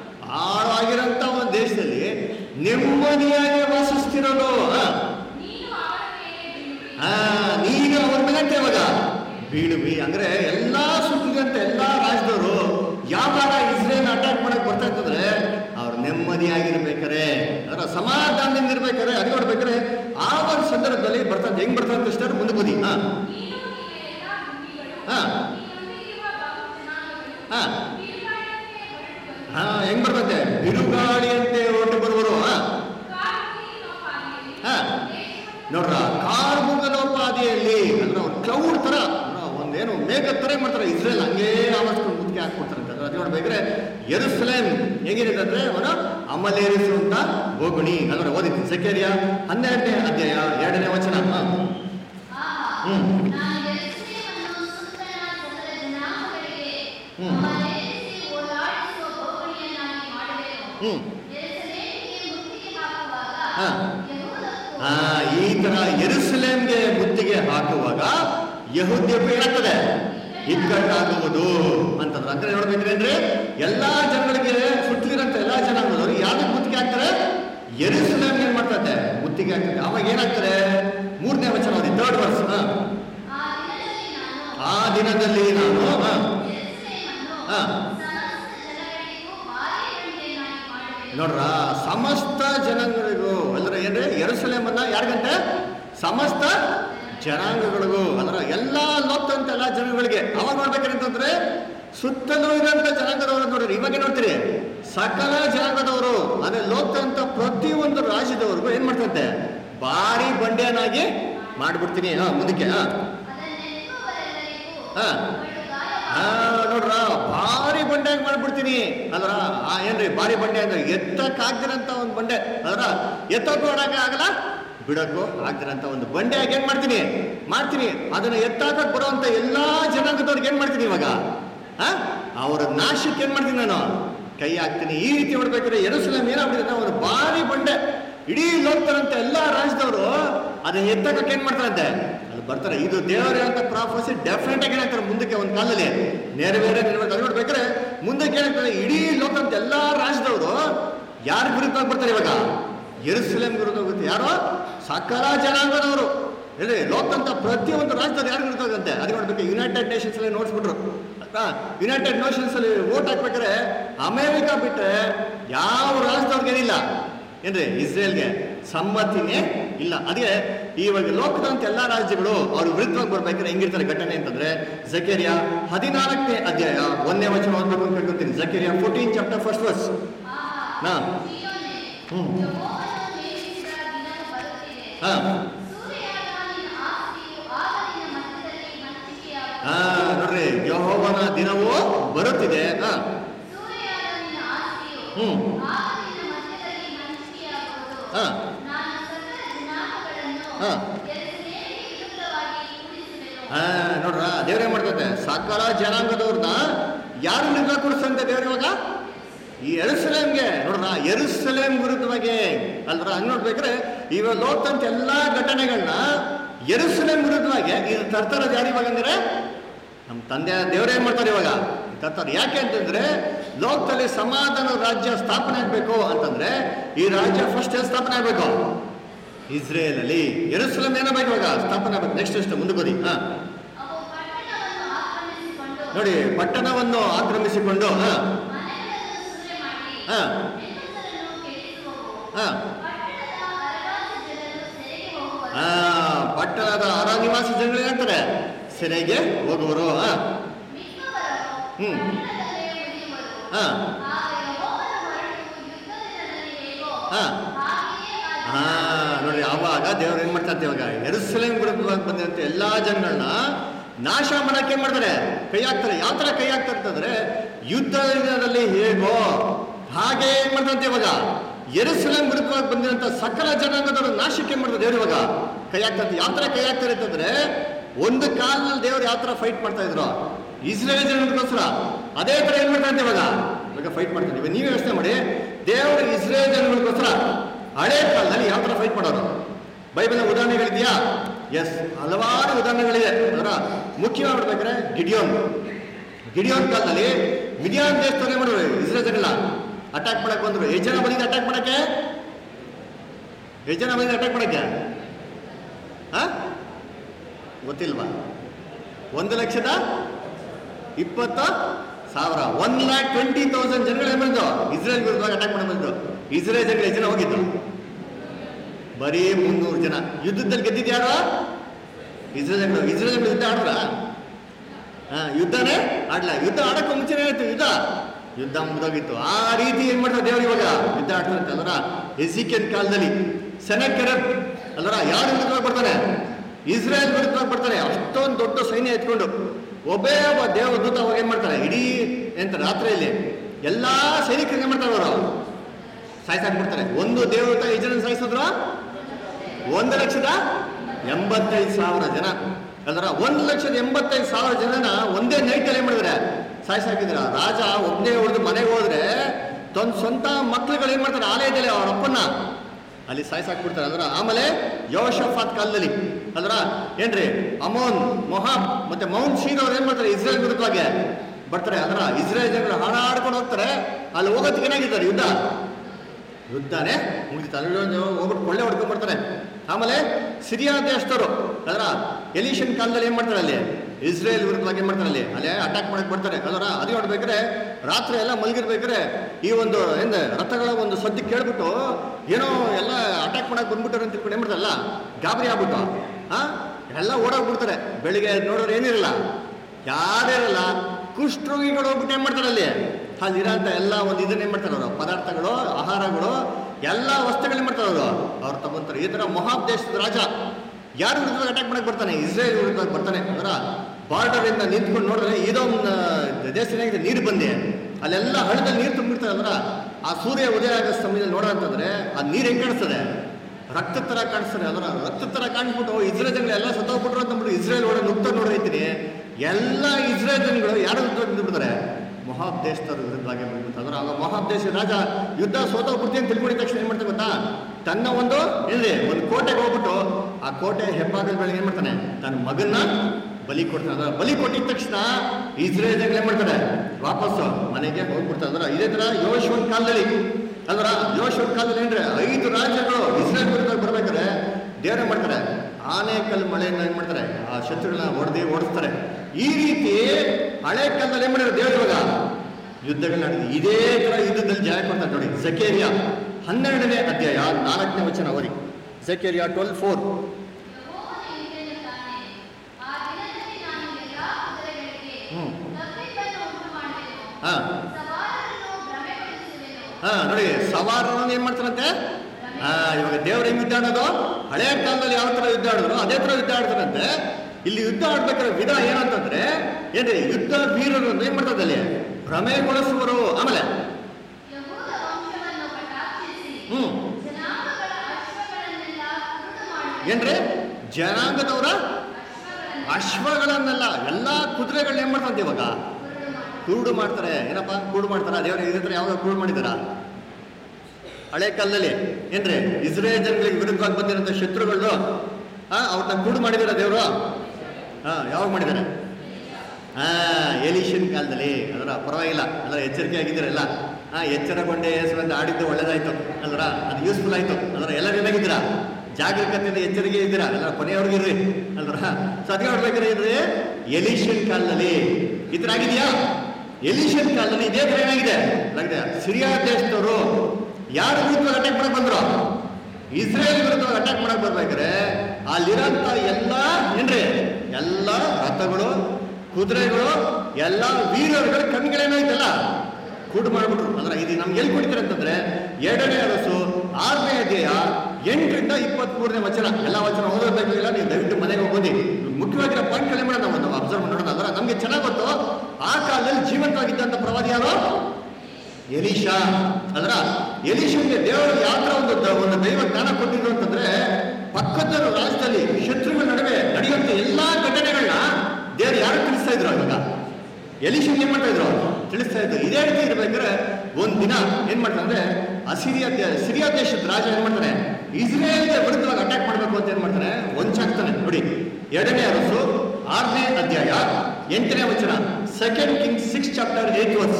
ಆಳಾಗಿರಂತ ಒಂದು ದೇಶದಲ್ಲಿ ನೆಮ್ಮದಿಯಾಗಿ ವಾಸಿಸ್ತಿರೋದು ಆ, ನೀನು ಅವರ ಮೇಲೆ ಬೀಳುವಿ. ಆ, ನೀನು ಅವ್ರ ಮೇಲೆ ಅಂತ ಇವಾಗ ಬೀಳುವಿ ಅಂದ್ರೆ ಎಲ್ಲಾ ಸುತ್ತಲಿದಂತ ಎಲ್ಲಾ ರಾಜ್ಯದವರು ಯಾವಾಗ ಇಸ್ರೇಲ್ ಅಟ್ಯಾಕ್ ಮಾಡಕ್ ಬರ್ತಾ ಇರ್ತಂದ್ರೆ ಅವ್ರು ನೆಮ್ಮದಿಯಾಗಿರ್ಬೇಕಾರೆ ಅದರ ಸಮಾಧಾನದಿಂದ ಇರ್ಬೇಕಾರೆ ಅದು ನೋಡ್ಬೇಕಾರೆ ಆ ಒಂದು ಸಂದರ್ಭದಲ್ಲಿ ಬರ್ತಂತ ಹೆಂಗ್ ಬರ್ತಂತ ಇಷ್ಟ ಮುಂದೆ ಬದಿ ಹಾ ನೀನು ನಿನ್ನ ಎಲ್ಲಾ ಭೂಮಿಗಳು ಹಾ. ನೀನೊಂದಿಗಿರುವ ಬಹು ಜನಾಂಗಗಳು ಹಾ ಬಿರುಗಾಳಿಯಂತೆ ಹೊರಟು ಬಂದು ಹಾ ಹೆಂಗ್ ಬರ್ತಂತೆ ಬಿರುಗಾಳಿಯಂತೆ ಹೊರಟು ಬರುವರು ಹಾ ಕಾರುಣಿನೋಪಾದಿಯಲ್ಲಿ ಹಾ ದೇಶವನ್ನು ನೋಡ್ರ ಕಾರ್ಮುಗನೋಪಾದಿಯಲ್ಲಿ ಅಂದ್ರೆ ಒಂದು ಕ್ಲೌಡ್ ತರ ಅಂದ್ರೆ ಒಂದೇನು ಮೇಘ ತರ ಏನ್ ಮಾಡ್ತಾರೆ ಇಸ್ರೇಲ್ ಹಂಗೇ ಆವಸ್ಕೊಂಡು ಮುದ್ಕೆ ಹಾಕ್ಕೊಡ್ತಾರೆ ಅಂತ ಅದು ನೋಡ್ಬೇಕ್ರೆ ಎರುಸಲೇಮ್ ಹೇಗಿರುತ್ತೆ ಅಂದ್ರೆ ಅವನ ಅಮಲೇರಿಸುವಂತ ಗೋಗುಣಿ ಅಂದ್ರೆ ಓದಿದ್ದೀನಿ ಸೆಕೆರಿಯ ಹನ್ನೆರಡನೇ ಅಧ್ಯಾಯ ಎರಡನೇ ವಚನ ಹಾ. ಆಹಾ, ಹ್ಮ್. ನಾನು ಯೆರೂಸಲೇಮನ್ನು ಸುತ್ತಣ ಸಕಲ ಜನಾಂಗಗಳಿಗೆ ಹ್ಮ್. ಅವನೇರಿಸಿ ಓಲಾಡಿಸುವ ಗೋಪುರಿಯನ್ನಾಗಿ ಮಾಡುವೆನು. ಹ್ಮ್ ಯೆರೂಸಲೇಮಿಗೆ ಮುತ್ತಿಗೆ ಹಾಕುವಾಗ ಹಾ. ಯೆಹೂದಕ್ಕೂ ಆ ಈ ತರ ಎರುಸಲೇಮ್ಗೆ ಮುತ್ತಿಗೆ ಹಾಕುವಾಗ ಯಹುದ್ಯಕ್ಕೂ ಏನಾಗ್ತದೆ ಇಕ್ಕಟ್ಟಾಗುವುದು ಅಂತಂದ್ರೆ ಅಂದ್ರೆ ನೋಡ್ಬೇಕ್ರಿ ಅಂದ್ರೆ ಎಲ್ಲಾ ಜನಗಳಿಗೆ ಸುತ್ತಲಿರಂತ ಎಲ್ಲಾ ಜನಾಂಗದವರು ಯಾವ್ದಕ್ಕೆ ಮುತ್ತಿಗೆ ಹಾಕ್ತಾರೆ ಎರುಸಲೇಮ್ ಏನ್ ಮಾಡ್ತದೆ ಮುತ್ತಿಗೆ ಹಾಕ್ತಾರೆ ಅವಾಗ ಏನಾಗ್ತಾರೆ ಮೂರನೇ ವಚನ ಓದಿ ಥರ್ಡ್ ವರ್ಸ್ ಆ ದಿನದಲ್ಲಿ ನಾನು ಆ ದಿನದಲ್ಲಿ ನಾನು ಹಾ, ಯೆರೂಸಲೇಮನ್ನು ಹಾ. ಸಮಸ್ತ ಜನಗಳಿಗೂ ಭಾರೀ ಗಂಟೆಯನ್ನಾಗಿ ಮಾಡುವೆನು. ನೋಡ್ರ ಸಮಸ್ತ ಜನಾಂಗಗಳಿಗೂ ಅಂದ್ರೆ ಏನ್ರಿ ಎರುಸಲೇಮನ್ನ ಯಾರಿಗಂತೆ ಸಮಸ್ತ ಜನಾಂಗಗಳಿಗೂ ಅಂದ್ರೆ ಎಲ್ಲಾ ಲೋಕದಂತ ಎಲ್ಲಾ ಜನಗಳಿಗೆ ಅವಾಗ ನೋಡ್ಬೇಕಂತಂದ್ರೆ ಸುತ್ತಲೂ ಇರೋಂಥ ಜನಾಂಗದವರು ನೋಡ್ರಿ ಇವಾಗ ನೋಡ್ತೀರಿ ಸಕಲ ಜನಾಂಗದವರು ಅಂದ್ರೆ ಲೋಕದಂತ ಪ್ರತಿಯೊಂದು ರಾಜ್ಯದವ್ರಿಗೂ ಏನ್ ಮಾಡ್ತಂತೆ ಭಾರಿ ಬಂಡೆಯನ್ನಾಗಿ ಮಾಡ್ಬಿಡ್ತೀನಿ ಹಾ ಮುಂದಕ್ಕೆ ಹಾ ಅದನ್ನೆತ್ತುವವರೆಲ್ಲರಿಗೂ ಹಾ. ಬಡು ಗಾಯವಾಗುವುದು. ಆ, ನೋಡ್ರ ಭಾರಿ ಬಂಡೆಯಾಗಿ ಮಾಡ್ಬಿಡ್ತೀನಿ ಅದ್ರ ಆ ಏನ್ರಿ ಭಾರಿ ಬಂಡೆ ಅಂದ್ರೆ ಎತ್ತಕ್ ಆಗ್ದಿರಂತ ಒಂದು ಬಂಡೆ ಅದ್ರ ಎತ್ತಕ್ಕೂ ಹೊಡಕ್ಕೆ ಆಗಲ್ಲ ಬಿಡಕ್ಕೂ ಆಗ್ದಿರಂತ ಒಂದು ಬಂಡೆಯಾಗಿ ಏನ್ ಮಾಡ್ತೀನಿ ಮಾಡ್ತೀನಿ ಅದನ್ನ ಎತ್ತಾಕಕ್ ಬರುವಂತ ಎಲ್ಲಾ ಜನಾಂಗದವ್ರಿಗೆ ಏನ್ ಮಾಡ್ತೀನಿ ಇವಾಗ ಆ ಅವರ ನಾಶಕ್ಕೆ ಏನ್ ಮಾಡ್ತೀನಿ ನಾನು ಕೈ ಹಾಕ್ತೀನಿ ಈ ರೀತಿ ಹೊಡ್ಬೇಕಾದ್ರೆ ಎರುಸಲೇಮ್ ಏನಾಗ್ಬಿಟ್ಟಿದೆ ಒಂದು ಭಾರಿ ಬಂಡೆ ಇಡೀ ಲೋಕದಂತ ಎಲ್ಲಾ ರಾಜ್ಯದವರು ಅದನ್ನ ಎತ್ತಕಕ್ಕೆ ಏನ್ ಮಾಡ್ತಾರಂತೆ ಅಲ್ಲಿ ಬರ್ತಾರೆ ಇದು ದೇವರೇ ಅಂತ ಪ್ರಾಫಸಿ ಡೆಫಿನೆಟ್ ಆಗಿ ಏನಾಗ್ತಾರೆ ಮುಂದಕ್ಕೆ ಒಂದು ಕಾಲದಲ್ಲಿ ನೆರವೇರೆ ನೆರವೇರೆ ಅದು ನೋಡ್ಬೇಕಾದ್ರೆ ಮುಂದಕ್ಕೆ ಏನಾಗ್ತಾರೆ ಇಡೀ ಲೋಕದಂತ ಎಲ್ಲಾ ರಾಜ್ಯದವರು ಯಾರ ವಿರುದ್ಧವಾಗಿ ಬರ್ತಾರೆ ಇವಾಗ ಎರುಸಲೇಮ್ ವಿರುದ್ಧ ಹೋಗುತ್ತೆ ಯಾರೋ ಸಕಲ ಜನಾಂಗದವರು ಹೇಳಿ ಲೋಕದಂತ ಪ್ರತಿಯೊಂದು ರಾಜ್ಯದವ್ರು ಯಾರು ವಿರುದ್ಧ ಹೋಗಂತೆ ಅದು ನೋಡ್ಬೇಕು ಯುನೈಟೆಡ್ ನೇಷನ್ಸ್ ಅಲ್ಲಿ ನೋಡ್ಸ್ಬಿಟ್ರು ಯುನೈಟೆಡ್ ನೇಷನ್ಸ್ ಅಲ್ಲಿ ವೋಟ್ ಹಾಕ್ಬೇಕಾದ್ರೆ ಅಮೆರಿಕ ಬಿಟ್ರೆ ಯಾವ ರಾಜ್ಯದವ್ರಿಗೆ ಏನಿಲ್ಲ ಏನ್ರಿ ಇಸ್ರೇಲ್ಗೆ ಸಮ್ಮತಿನೇ ಇಲ್ಲ ಅದೇ ಇವಾಗ ಲೋಕದಂತ ಎಲ್ಲಾ ರಾಜ್ಯಗಳು ಅವ್ರ ವಿರುದ್ಧವಾಗಿ ಬರ್ಬೇಕಾದ್ರೆ ಹೆಂಗಿರ್ತಾರೆ ಘಟನೆ ಅಂತಂದ್ರೆ ಜಕೇರಿಯಾ ಹದಿನಾಲ್ಕನೇ ಅಧ್ಯಾಯ ಒಂದನೇ ವಚನ ಓದ್ಬೇಕು ಅಂತ ಕೇಳ್ಕೊತೀನಿ Zechariah fourteen chapter first verse ಆಹಾ, ಹಾ. ಚೀಯೋನೇ, ಹ್ಮ್. ಯೆಹೋವನು ನೇಮಿಸಿದ ದಿನವು ಬರುತ್ತಿದೆ. ಹಾ ಸೂರ್ಯಯಾಗ ನಿನ್ನ ಆಸ್ತಿಯು ಆಗ ನಿನ್ನ ಮಧ್ಯದಲ್ಲಿ ಹಂಚಿಕೆಯಾಗುವುದು. ಹಾ ನೋಡ್ರಿ ಯಹೋವನ ದಿನವೂ ಬರುತ್ತಿದೆ ಹಾ ಸೂರ್ಯಯಾಗ ನಿನ್ನ ಆಸ್ತಿಯು ಹ್ಮ್. ಆಗ ನಿನ್ನ ಮಧ್ಯದಲ್ಲಿ ಹಂಚಿಕೆಯಾಗುವುದು. ಹಾ. ನಾನು ಸಕಲ ಜನಾಂಗಗಳನ್ನು ಹಾ. ಯೆರೂಸಲೇಮಿಗೆ ವಿರುದ್ಧವಾಗಿ ಕೂಡಿಸುವೆನು. ಹಾ ನೋಡ್ರ ದೇವ್ರೇ ಮಾಡ್ತದೆ ಸಕಲ ಜನಾಂಗದವ್ರನ್ನ ಯಾರು ವಿರುದ್ಧ ಕೂಡಿಸ್ತಂತೆ ದೇವ್ರ ಇವಾಗ ಈ ಎರುಸಲೇಮ್ಗೆ ನೋಡ್ರ ಎರುಸಲೇಮ್ ವಿರುದ್ಧವಾಗಿ ಅಲ್ರ ಹಂಗ್ ನೋಡ್ಬೇಕ್ರೆ ಇವಾಗ ಲೋಕದಂತ ಎಲ್ಲಾ ಘಟನೆಗಳನ್ನ ಎರುಸಲೇಮ್ ವಿರುದ್ಧವಾಗಿ ಇದು ತರ್ತಾರದು ಯಾರು ಇವಾಗ ಅಂದ್ರೆ ನಮ್ಮ ತಂದೆ ದೇವರೇ ಏನ್ ಮಾಡ್ತಾರೆ ಇವಾಗ ತರ್ತಾರೆ ಯಾಕೆ ಅಂತಂದ್ರೆ ಲೋಕದಲ್ಲಿ ಸಮಾಧಾನ ರಾಜ್ಯ ಸ್ಥಾಪನೆ ಆಗ್ಬೇಕು ಅಂತಂದ್ರೆ ಈ ರಾಜ್ಯ ಫಸ್ಟ್ ಎಲ್ಲಿ ಸ್ಥಾಪನೆ ಆಗ್ಬೇಕು ಇಸ್ರೇಲ್ ಅಲ್ಲಿ ಎರುಸಲೇಮ್ ಏನಾಗಬೇಕು ಇವಾಗ ಸ್ಥಾಪನೆ ಆಗ್ಬೇಕು ನೆಕ್ಸ್ಟ್ ಎಷ್ಟು ಮುಂದುವರಿ ಹಾ ಅವು ಪಟ್ಟಣವನ್ನು ಆಕ್ರಮಿಸಿಕೊಂಡು ನೋಡಿ ಪಟ್ಟಣವನ್ನು ಆಕ್ರಮಿಸಿಕೊಂಡು ಹಾ ಮನೆಗಳನ್ನು ಸೂರೆ ಮಾಡಿ ಹಾ ಹೆಂಗಸರನ್ನು ಕೆಡಿಸುವವು. ಹಾ ಪಟ್ಟಣದ ಅರಗಾಸ ಜನರು ಸೆರೆಗೆ ಹೋಗುವರು. ಆ, ಪಟ್ಟಣದ ಅರ ನಿವಾಸಿ ಜನಗಳು ಏನಂತಾರೆ ಸೆರೆಗೆ ಹೋಗುವರು ಹಾ ಮಿಕ್ಕವರು ಹ್ಮ್. ಪಟ್ಟಣದಲ್ಲೇ ಉಳಿಯುವರು. ಹಾ ಆಗ ಯೆಹೋವನು ಹೊರಟು ಯುದ್ಧದ ಜನರಿಗೆ ಹೇಗೋ ಹಾ. ಹಾಗೆಯೇ ಹಾ ಆದನು. ನೋಡಿ ಆವಾಗ ದೇವ್ರು ಏನ್ ಮಾಡ್ತಾರೆ ಇವಾಗ ಎರುಸಲೇಮ್ ವಿರುದ್ಧವಾಗಿ ಬಂದಂತ ಎಲ್ಲಾ ಜನಗಳನ್ನ ನಾಶ ಮಾಡಕ್ಕೆ ಏನ್ ಮಾಡ್ತಾರೆ ಕೈ ಹಾಕ್ತಾರೆ ಯಾವ ತರ ಕೈ ಹಾಕ್ತಾರೆ ಅಂತಂದ್ರೆ ಯುದ್ಧದ ದಿನದಲ್ಲಿ ಹೇಗೋ ಹಾಗೆ ಏನ್ ಮಾಡ್ತಂತೆ ಇವಾಗ ಎರುಸಲೇಮ್ ವಿರುದ್ಧವಾಗಿ ಬಂದಿರಂತ ಸಕಲ ಜನಾಂಗದವರು ನಾಶಕ್ಕೆ ಏನ್ ಮಾಡ್ತಾರೆ ದೇವ್ರು ಇವಾಗ ಕೈ ಹಾಕ್ತಾರೆ ಯಾವ ತರ ಕೈ ಹಾಕ್ತಾರೆ ಅಂತಂದ್ರೆ ಒಂದು ಕಾಲದಲ್ಲಿ ದೇವ್ರು ಯಾವ ತರ ಫೈಟ್ ಮಾಡ್ತಾ ಇದ್ರು ಇಸ್ರೇಲ್ ಜನರಿಗೋಸ್ಕರ ಅದೇ ತರ ಏನ್ ಮಾಡ್ತಾರೆ ಇವಾಗ ಇವಾಗ ಫೈಟ್ ಮಾಡ್ತಾರೆ ಇವಾಗ ನೀವು ಯೋಚನೆ ಮಾಡಿ ದೇವರು ಇಸ್ರೇಲ್ ಜನಗಳಿಗೋಸ್ಕರ ಹಳೆ ಕಾಲದಲ್ಲಿ ಯಾವ ತರ ಫೈಟ್ ಮಾಡೋರು ಬೈಬಲ್ ಉದಾಹರಣೆಗಳಿದೆಯಾ ಎಸ್ ಹಲವಾರು ಉದಾಹರಣೆಗಳಿದೆ ಅದರ ಮುಖ್ಯವಾಗಿ ನೋಡ್ಬೇಕಾದ್ರೆ ಗಿಡಿಯೋನ್ ಗಿಡಿಯೋನ್ ಕಾಲದಲ್ಲಿ ಮಿಡಿಯಾನ್ ದೇಶದವ್ರು ಏನ್ ಮಾಡೋರು ಇಸ್ರೇಲ್ ಜನಗಳ ಅಟ್ಯಾಕ್ ಮಾಡಕ್ ಬಂದ್ರು ಎಷ್ಟು ಜನ ಬಂದಿದೆ ಅಟ್ಯಾಕ್ ಮಾಡಕ್ಕೆ ಎಷ್ಟು ಜನ ಬಂದಿದೆ ಅಟ್ಯಾಕ್ ಮಾಡಕ್ಕೆ ಹಾ ಗೊತ್ತಿಲ್ವಾ ಒಂದು ಲಕ್ಷದ ಇಪ್ಪತ್ತು ಸಾವಿರ ಒನ್ ಲ್ಯಾಕ್ ಟ್ವೆಂಟಿ ತೌಸಂಡ್ ಜನಗಳು ಏನ್ ಬಂದು ಇಸ್ರೇಲ್ ವಿರುದ್ಧವಾಗಿ ಅಟ್ಯಾಕ್ ಮಾಡಿ ಬಂದು ಇಸ್ರೇಲ್ ಜನಗಳು ಎಷ್ಟು ಜನ ಹೋಗಿದ್ದು ಬರೀ ಮುನ್ನೂರು ಜನ ಯುದ್ಧದಲ್ಲಿ ಗೆದ್ದಿದ್ದು ಯಾರು ಇಸ್ರೇಲ್ ಜನಗಳು ಇಸ್ರೇಲ್ ಜನಗಳು ಯುದ್ಧ ಆಡ್ರ ಹಾ ಯುದ್ಧನೇ ಆಡ್ಲ ಯುದ್ಧ ಆಡಕ್ಕೆ ಮುಂಚೆನೇ ಆಯ್ತು ಯುದ್ಧ ಯುದ್ಧ ಮುಗಿದೋಗಿತ್ತು ಆ ರೀತಿ ಏನ್ ಮಾಡ್ತಾರೆ ದೇವ್ರು ಇವಾಗ ಯುದ್ಧ ಆಡ್ತಾರೆ ಅಲ್ರ ಎಸಿಕೆನ್ ಕಾಲದಲ್ಲಿ ಸೆನೆಕೆರಬ್ ಅಲ್ರ ಯಾರು ವಿರುದ್ಧವಾಗಿ ಬರ್ತಾನೆ ಇಸ್ರೇಲ್ ವಿರುದ್ಧವಾಗಿ ಬರ್ತಾರೆ ಅಷ್ಟೊಂದು ದೊಡ್ಡ ಸೈನ್ಯ ಎತ್ಕೊಂಡು ಒಬ್ಬೇ ಒಬ್ಬ ದೇವದೂತ ಅವಾಗ ಏನ್ ಮಾಡ್ತಾರೆ ಇಡೀ ಎಂತ ರಾತ್ರಿಯಲ್ಲಿ ಎಲ್ಲಾ ಸೈನಿಕರಿಗೆ ಏನ್ ಮಾಡ್ತಾರೆ ಅವರು ಸಾಯಿಸಾಕ್ಬಿಡ್ತಾರೆ ಒಂದು ದೇವದೂತ ಎಷ್ಟು ಜನ ಸಾಯಿಸಿದ್ರು ಒಂದು ಲಕ್ಷದ ಎಂಬತ್ತೈದು ಸಾವಿರ ಜನ ಅಲ್ರ ಒಂದು ಲಕ್ಷದ ಎಂಬತ್ತೈದು ಸಾವಿರ ಜನನ ಒಂದೇ ನೈಟಲ್ಲಿ ಏನ್ ಮಾಡಿದ್ರೆ ಸಾಯಿಸಾಕಿದ್ರ ರಾಜ ಒಬ್ಬನೇ ಹೊಡೆದು ಮನೆಗೆ ಹೋದ್ರೆ ತನ್ನ ಸ್ವಂತ ಮಕ್ಳುಗಳು ಏನ್ ಮಾಡ್ತಾರೆ ಆಲಯದಲ್ಲಿ ಅವ್ರ ಅಪ್ಪನ್ನ ಅಲ್ಲಿ ಸಾಯಿಸಾಕ್ಬಿಡ್ತಾರೆ ಅದ್ರ ಆಮೇಲೆ ಯೋಶಫಾತ್ ಕಾಲದಲ್ಲಿ ಅಲ್ರ ಏನ್ರಿ ಅಮೋನ್ ಮೊಹಾಬ್ ಮತ್ತೆ ಮೌಂಟ್ ಶೀರ್ ಅವ್ರು ಏನ್ ಮಾಡ್ತಾರೆ ಇಸ್ರೇಲ್ ವಿರುದ್ಧವಾಗಿ ಬರ್ತಾರೆ ಅದರ ಇಸ್ರೇಲ್ ಜನಗಳು ಹಾಡಾಡ್ಕೊಂಡು ಹೋಗ್ತಾರೆ ಅಲ್ಲಿ ಹೋಗೋದಕ್ಕೆ ಏನಾಗಿದ್ದಾರೆ ಯುದ್ಧ ಯುದ್ಧನೇ ಮುಗಿತು ಅಲ್ಲಿ ಹೋಗ್ಬಿಟ್ಟು ಕೊಳ್ಳೆ ಹೊಡ್ಕೊಂಡ್ ಬರ್ತಾರೆ ಆಮೇಲೆ ಸಿರಿಯಾ ದೇಶದವರು ಅದರ ಎಲಿಷನ್ ಕಾಲದಲ್ಲಿ ಏನ್ ಮಾಡ್ತಾರೆ ಅಲ್ಲಿ ಇಸ್ರೇಲ್ ವಿರುದ್ಧವಾಗಿ ಏನ್ ಮಾಡ್ತಾರೆ ಅಲ್ಲಿ ಅಲ್ಲೇ ಅಟ್ಯಾಕ್ ಮಾಡಕ್ ಬರ್ತಾರೆ ಅದರ ಅದು ನೋಡ್ಬೇಕಾದ್ರೆ ರಾತ್ರಿ ಎಲ್ಲ ಮಲಗಿರ್ಬೇಕಾದ್ರೆ ಈ ಒಂದು ಏನ್ ರಥಗಳ ಒಂದು ಸದ್ದಿ ಕೇಳ್ಬಿಟ್ಟು ಏನೋ ಎಲ್ಲ ಅಟ್ಯಾಕ್ ಮಾಡಕ್ ಬಂದ್ಬಿಟ್ಟಾರೆ ಅಂತ ತಿಳ್ಕೊಂಡು ಏನ್ ಮಾಡ್ತಾರಲ್ಲ ಗಾಬರಿ ಆಗ್ಬಿಟ್ಟು ಆ ಎಲ್ಲ ಓಡೋಗ್ಬಿಡ್ತಾರೆ ಬೆಳಿಗ್ಗೆ ನೋಡೋರು ಏನಿರಲ್ಲ ಯಾರೇ ಇರಲ್ಲ ಕುಷ್ಠರೋಗಿಗಳು ಹೋಗ್ಬಿಟ್ಟು ಏನ್ ಮಾಡ್ತಾರೆ ಅಲ್ಲಿ ಅಲ್ಲಿರೋಂಥ ಎಲ್ಲ ಒಂದು ಇದನ್ನ ಏನ್ ಮಾಡ್ತಾರೆ ಅವರು ಪದಾರ್ಥಗಳು ಆಹಾರಗಳು ಎಲ್ಲ ವಸ್ತುಗಳನ್ನ ಮಾಡ್ತಾರೆ ಅವರು ಅವ್ರು ತಗೊಂತಾರೆ ಈ ತರ ಮೊಹಾಬ್ ದೇಶದ ರಾಜ ಯಾರು ವಿರುದ್ಧ ಅಟ್ಯಾಕ್ ಮಾಡಕ್ ಬರ್ತಾನೆ ಇಸ್ರೇಲ್ ವಿರುದ್ಧ ಬರ್ತಾನೆ ಅದರ ಬಾರ್ಡರ್ ಇಂದ ನಿಂತ್ಕೊಂಡು ನೋಡಿದ್ರೆ ಇದೋ ಒಂದು ದೇಶನಾಗಿದೆ ನೀರು ಬಂದೆ ಅಲ್ಲೆಲ್ಲ ಹಳ್ಳದಲ್ಲಿ ನೀರು ತುಂಬಿಡ್ತಾರೆ ಅದರ ಆ ಸೂರ್ಯ ಉದಯ ಆಗೋ ಸಮಯದಲ್ಲಿ ನೋಡೋ ಅಂತಂದ್ರೆ ಆ ನೀರು ಹೆಂಗ್ ಕಾಣಿಸ್ತದೆ ರಕ್ತ ತರ ಕಾಣಿಸ್ತಾರೆ ಅದರ ರಕ್ತ ತರ ಕಾಣಿಸ್ಬಿಟ್ಟು ಇಸ್ರೇಲ್ ಜನಗಳು ಎಲ್ಲ ಸತ್ತೋಗ್ಬಿಟ್ರು ಅಂತಂದ್ಬಿಟ್ಟು ಇಸ್ರೇಲ್ ಒಳಗೆ ನುಗ್ತಾ ನೋಡಿರ್ತೀನಿ ಎಲ್ಲ ಇಸ್ರೇಲ್ ಜನಗಳು ಯಾರು ವಿರುದ್ಧ ಬಿಡ್ತಾರೆ ಮೊಹಾಬ್ ದೇಶದವ್ರ ವಿರುದ್ಧವಾಗಿ ಬಂದ್ಬಿಟ್ಟು ಅದರ ಆಗ ಮೊಹಾಬ್ ದೇಶದ ರಾಜ ಯುದ್ಧ ಸೋತೋಗ್ಬಿಡ್ತೀನಿ ಅಂತ ತಿಳ್ಕೊಂಡಿದ ತಕ್ಷಣ ಏನ್ ಮಾಡ್ತಾನೆ ಗೊತ್ತಾ ತನ್ನ ಒಂದು ಏನ್ರಿ ಒಂದು ಕೋಟೆಗೆ ಹೋಗ್ಬಿಟ್ಟು ಆ ಕೋಟೆ ಹೆಬ್ಬಾಗದ ಬೆಳಗ್ಗೆ ಏನ್ ಮಾಡ್ತಾನೆ ತನ್ನ ಮಗನ್ನ ಬಲಿ ಕೊಡ್ತಾನೆ ಅದರ ಬಲಿ ಕೊಟ್ಟಿದ ತಕ್ಷಣ ಇಸ್ರೇಲ್ ಜನಗಳು ಏನ್ ಮಾಡ್ತಾರೆ ವಾಪಸ್ ಮನೆಗೆ ಹೋಗ್ಬಿಡ್ತಾರೆ ಅದರ ಇದೇ ತರ ಯೋಶ್ವನ್ ಕಾಲದಲ್ಲಿ ಅಲ್ವರ ಯೋಶ್ವನ್ ಕಾಲದಲ್ಲಿ ಏನ್ರಿ ಐದು ರಾಜ್ಯಗಳು ಇಸ್ರೇಲ್ ವಿರುದ್ಧ ಬರ್ಬೇಕಾದ್ರೆ ದೇವ್ರ ಮಾಡ್ತಾರೆ ಆನೆಕಲ್ ಮಳೆಯನ್ನ ಏನ್ ಮಾಡ್ತಾರೆ ಆ ಶತ್ರುಗಳನ್ನ ಹೊಡೆದಿ ಓಡಿಸ್ತಾರೆ ಈ ರೀತಿ ಹಳೆ ಕಾಲದಲ್ಲಿ ಏನ್ ಮಾಡಿದ್ರು ದೇವ್ರ ಇವಾಗ ಯುದ್ಧಗಳು ನಡೆದಿದೆ ಇದೇ ತರ ಯುದ್ಧದಲ್ಲಿ ಜಯ ಕೊಡ್ತಾರೆ ನೋಡಿ ಜಕೇರಿಯ ಹನ್ನೆರಡನೇ ಅಧ್ಯಾಯ ನಾಲ್ಕನೇ ವಚನ ಅವರಿ ಜಕೇರಿಯ ಟ್ವೆಲ್ ಫೋರ್ ಯೆಹೋವನು ಇಂತೆನ್ನುತ್ತಾನೆ, ಆ ದಿನದಲ್ಲಿ ನಾನು ಎಲ್ಲಾ ಕುದುರೆಗಳಿಗೆ ಹ್ಮ್. ತಬ್ಬಿಬ್ಬನ್ನು ಉಂಟುಮಾಡುವೆನು. ಹಾ ಸವಾರರನ್ನು ಭ್ರಮೆಪಡಿಸುವೆನು. ಹಾ ನೋಡಿ ಸವಾರರನ್ನು ಏನ್ ಮಾಡ್ತಾರಂತೆ ಆ ಇವಾಗ ದೇವ್ರ ಹೆಂಗ್ ಯುದ್ಧ ಆಡೋದು ಹಳೆಯ ಕಾಲದಲ್ಲಿ ಯಾವ ತರ ಯುದ್ಧ ಆಡಿದ್ರು ಅದೇ ತರ ಯುದ್ಧ ಆಡ್ತಾರಂತೆ ಇಲ್ಲಿ ಯುದ್ಧ ಆಡ್ಬೇಕಾದ್ರೆ ವಿಧ ಏನಂತಂದ್ರೆ ಏನ್ರಿ ಯುದ್ಧ ವೀರರು ಏನ್ ಮಾಡ್ತಾರೆ ಅಲ್ಲಿ ಭ್ರಮೆಗೊಳಿಸುವರು ಆಮೇಲೆ ಯೆಹೂದ ವಂಶವನ್ನು ಕಟಾಕ್ಷಿಸಿ, ಹ್ಮ್ ಜನಾಂಗಗಳ ಅಶ್ವಗಳನ್ನೆಲ್ಲ ಕುರುಡು ಮಾಡುವೆನು. ಏನ್ರಿ ಜನಾಂಗದವರ ಅಶ್ವಗಳನ್ನೆಲ್ಲ ಎಲ್ಲಾ ಕುದುರೆಗಳನ್ನ ಏನ್ ಮಾಡ್ತಂತೆ ಇವಾಗ ಕುರುಡು ಮಾಡುವೆನು. ಕುರುಡು ಮಾಡ್ತಾರೆ ಏನಪ್ಪ ಕುರುಡು ಮಾಡ್ತಾರ ದೇವ್ರ ಇದ್ರ ಯಾವಾಗ ಕುರುಡು ಮಾಡಿದಾರ ಹಳೆ ಕಾಲದಲ್ಲಿ ಏನ್ರಿ ಇಸ್ರೇಲ್ ಜನಗಳಿಗೆ ವಿರುದ್ಧವಾಗಿ ಬಂದಿರೋಂಥ ಶತ್ರುಗಳು ಆ ಅವ್ರನ್ನ ಕುರುಡು ಮಾಡಿದಾರ ದೇವರು ಹಾ ಯಾವಾಗ ಮಾಡಿದ್ದಾರೆ ಹಾ ಎಲಿಷನ್ ಕಾಲದಲ್ಲಿ ಅದರ ಪರವಾಗಿಲ್ಲ ಅದರ ಎಚ್ಚರಿಕೆ ಆಗಿದ್ದೀರಲ್ಲ ಹಾ ಎಚ್ಚರಗೊಂಡೇ ಯೇಸುವಂತ ಆಡಿದ್ದು ಒಳ್ಳೇದಾಯ್ತು ಅಲ್ರ ಅದು ಯೂಸ್ಫುಲ್ ಆಯ್ತು ಅದರ ಎಲ್ಲರೂ ಏನಾಗಿದ್ದೀರಾ ಜಾಗರೂಕತೆಯಿಂದ ಎಚ್ಚರಿಕೆ ಇದ್ದೀರಾ ಎಲ್ಲ ಕೊನೆಯವ್ರಿಗೆ ಇರ್ರಿ ಅಲ್ರ ಸೊ ಅದಕ್ಕೆ ನೋಡ್ಬೇಕಾದ್ರೆ ಇದ್ರೆ ಎಲಿಷನ್ ಕಾಲದಲ್ಲಿ ಈ ಥರ ಆಗಿದೆಯಾ ಎಲಿಷನ್ ಕಾಲದಲ್ಲಿ ಇದೇ ಥರ ಏನಾಗಿದೆ ಆಗಿದೆ ಸಿರಿಯಾ ದೇಶದವರು ಯಾರು ವಿರುದ್ಧ ಅಟ್ಯಾಕ್ ಮಾಡಕ್ ಬಂದ್ರು ಇಸ್ರೇಲ್ ವಿರುದ್ಧ ಅಟ್ಯಾಕ್ ಮಾಡಕ್ ಬರ್ಬೇಕಾದ್ರೆ ಅಲ್ಲಿರೋಂಥ ಎಲ್ಲ ಏನ್ರಿ ಎಲ್ಲ ರಥಗಳು ಕುದುರೆಗಳು ಎಲ್ಲ ವೀರರುಗಳ ಕಣ್ಗಳೇನಾಯ್ತಲ್ಲ ಕೂಡು ಮಾಡ್ಬಿಟ್ರು ಅಂದ್ರೆ ಇದು ನಮ್ಗೆ ಎಲ್ಲಿ ಕೊಡ್ತಾರೆ ಅಂತಂದ್ರೆ ಎರಡನೇ ಅರಸು ಆರನೇ ಅಧ್ಯಾಯ ಎಂಟರಿಂದ ಇಪ್ಪತ್ತ್ ಮೂರನೇ ವಚನ ಎಲ್ಲ ವಚನ ಓದಬೇಕಾಗಿಲ್ಲ ನೀವು ದಯವಿಟ್ಟು ಮನೆಗೆ ಹೋಗೋದಿ ಮುಖ್ಯವಾಗಿರೋ ಪಾಯಿಂಟ್ ಕಲೆ ಮಾಡೋಣ ನಾವು ಅಬ್ಸರ್ವ್ ಮಾಡೋಣ ಅಂದ್ರೆ ನಮ್ಗೆ ಚೆನ್ನಾಗಿ ಗೊತ್ತು ಆ ಕಾಲದಲ್ಲಿ ಜೀವಂತವಾಗಿದ್ದಂಥ ಪ್ರವಾದಿ ಯಾರು ಎಲಿಶಾ ಅದ್ರ ಎಲಿಶನ್ಗೆ ದೇವರು ಯಾವ ಥರ ಒಂದು ದ- ಒಂದು ದೈವ ಜ್ಞಾನ ಕೊಟ್ಟಿದ್ರು ಅಂತಂದ್ರೆ ಪಕ್ಕದ ರಾಜ್ಯದಲ್ಲಿ ಶತ್ರುಗಳ ನಡುವೆ ನಡೆಯುವಂತ ಎಲ್ಲಾ ಘಟನೆಗಳನ್ನ ದೇವರು ಯಾರು ತಿಳಿಸ್ತಾ ಇದ್ರು ಇವಾಗ ಎಲಿಶನ್ ಏನ್ ಮಾಡ್ತಾ ಇದ್ರು ತಿಳಿಸ್ತಾ ಇದ್ರು ಇದೇ ರೀತಿ ಇರ್ಬೇಕಾದ್ರೆ ಒಂದ್ ದಿನ ಏನ್ ಮಾಡ್ತಾರೆ ಅಂದ್ರೆ ಅಸಿರಿಯಾ ದೇ- ಸಿರಿಯಾ ದೇಶದ ರಾಜ ಏನ್ ಮಾಡ್ತಾನೆ ಇಸ್ರೇಲ್ಗೆ ವಿರುದ್ಧವಾಗಿ ಅಟ್ಯಾಕ್ ಮಾಡ್ಬೇಕು ಅಂತ ಏನ್ ಮಾಡ್ತಾನೆ ಒಂಚಾಗ್ತಾನೆ ನೋಡಿ ಎರಡನೇ ಅರಸು ಆರನೇ ಅಧ್ಯಾಯ ಎಂಟನೇ ವಚನ second king six chapter eight verse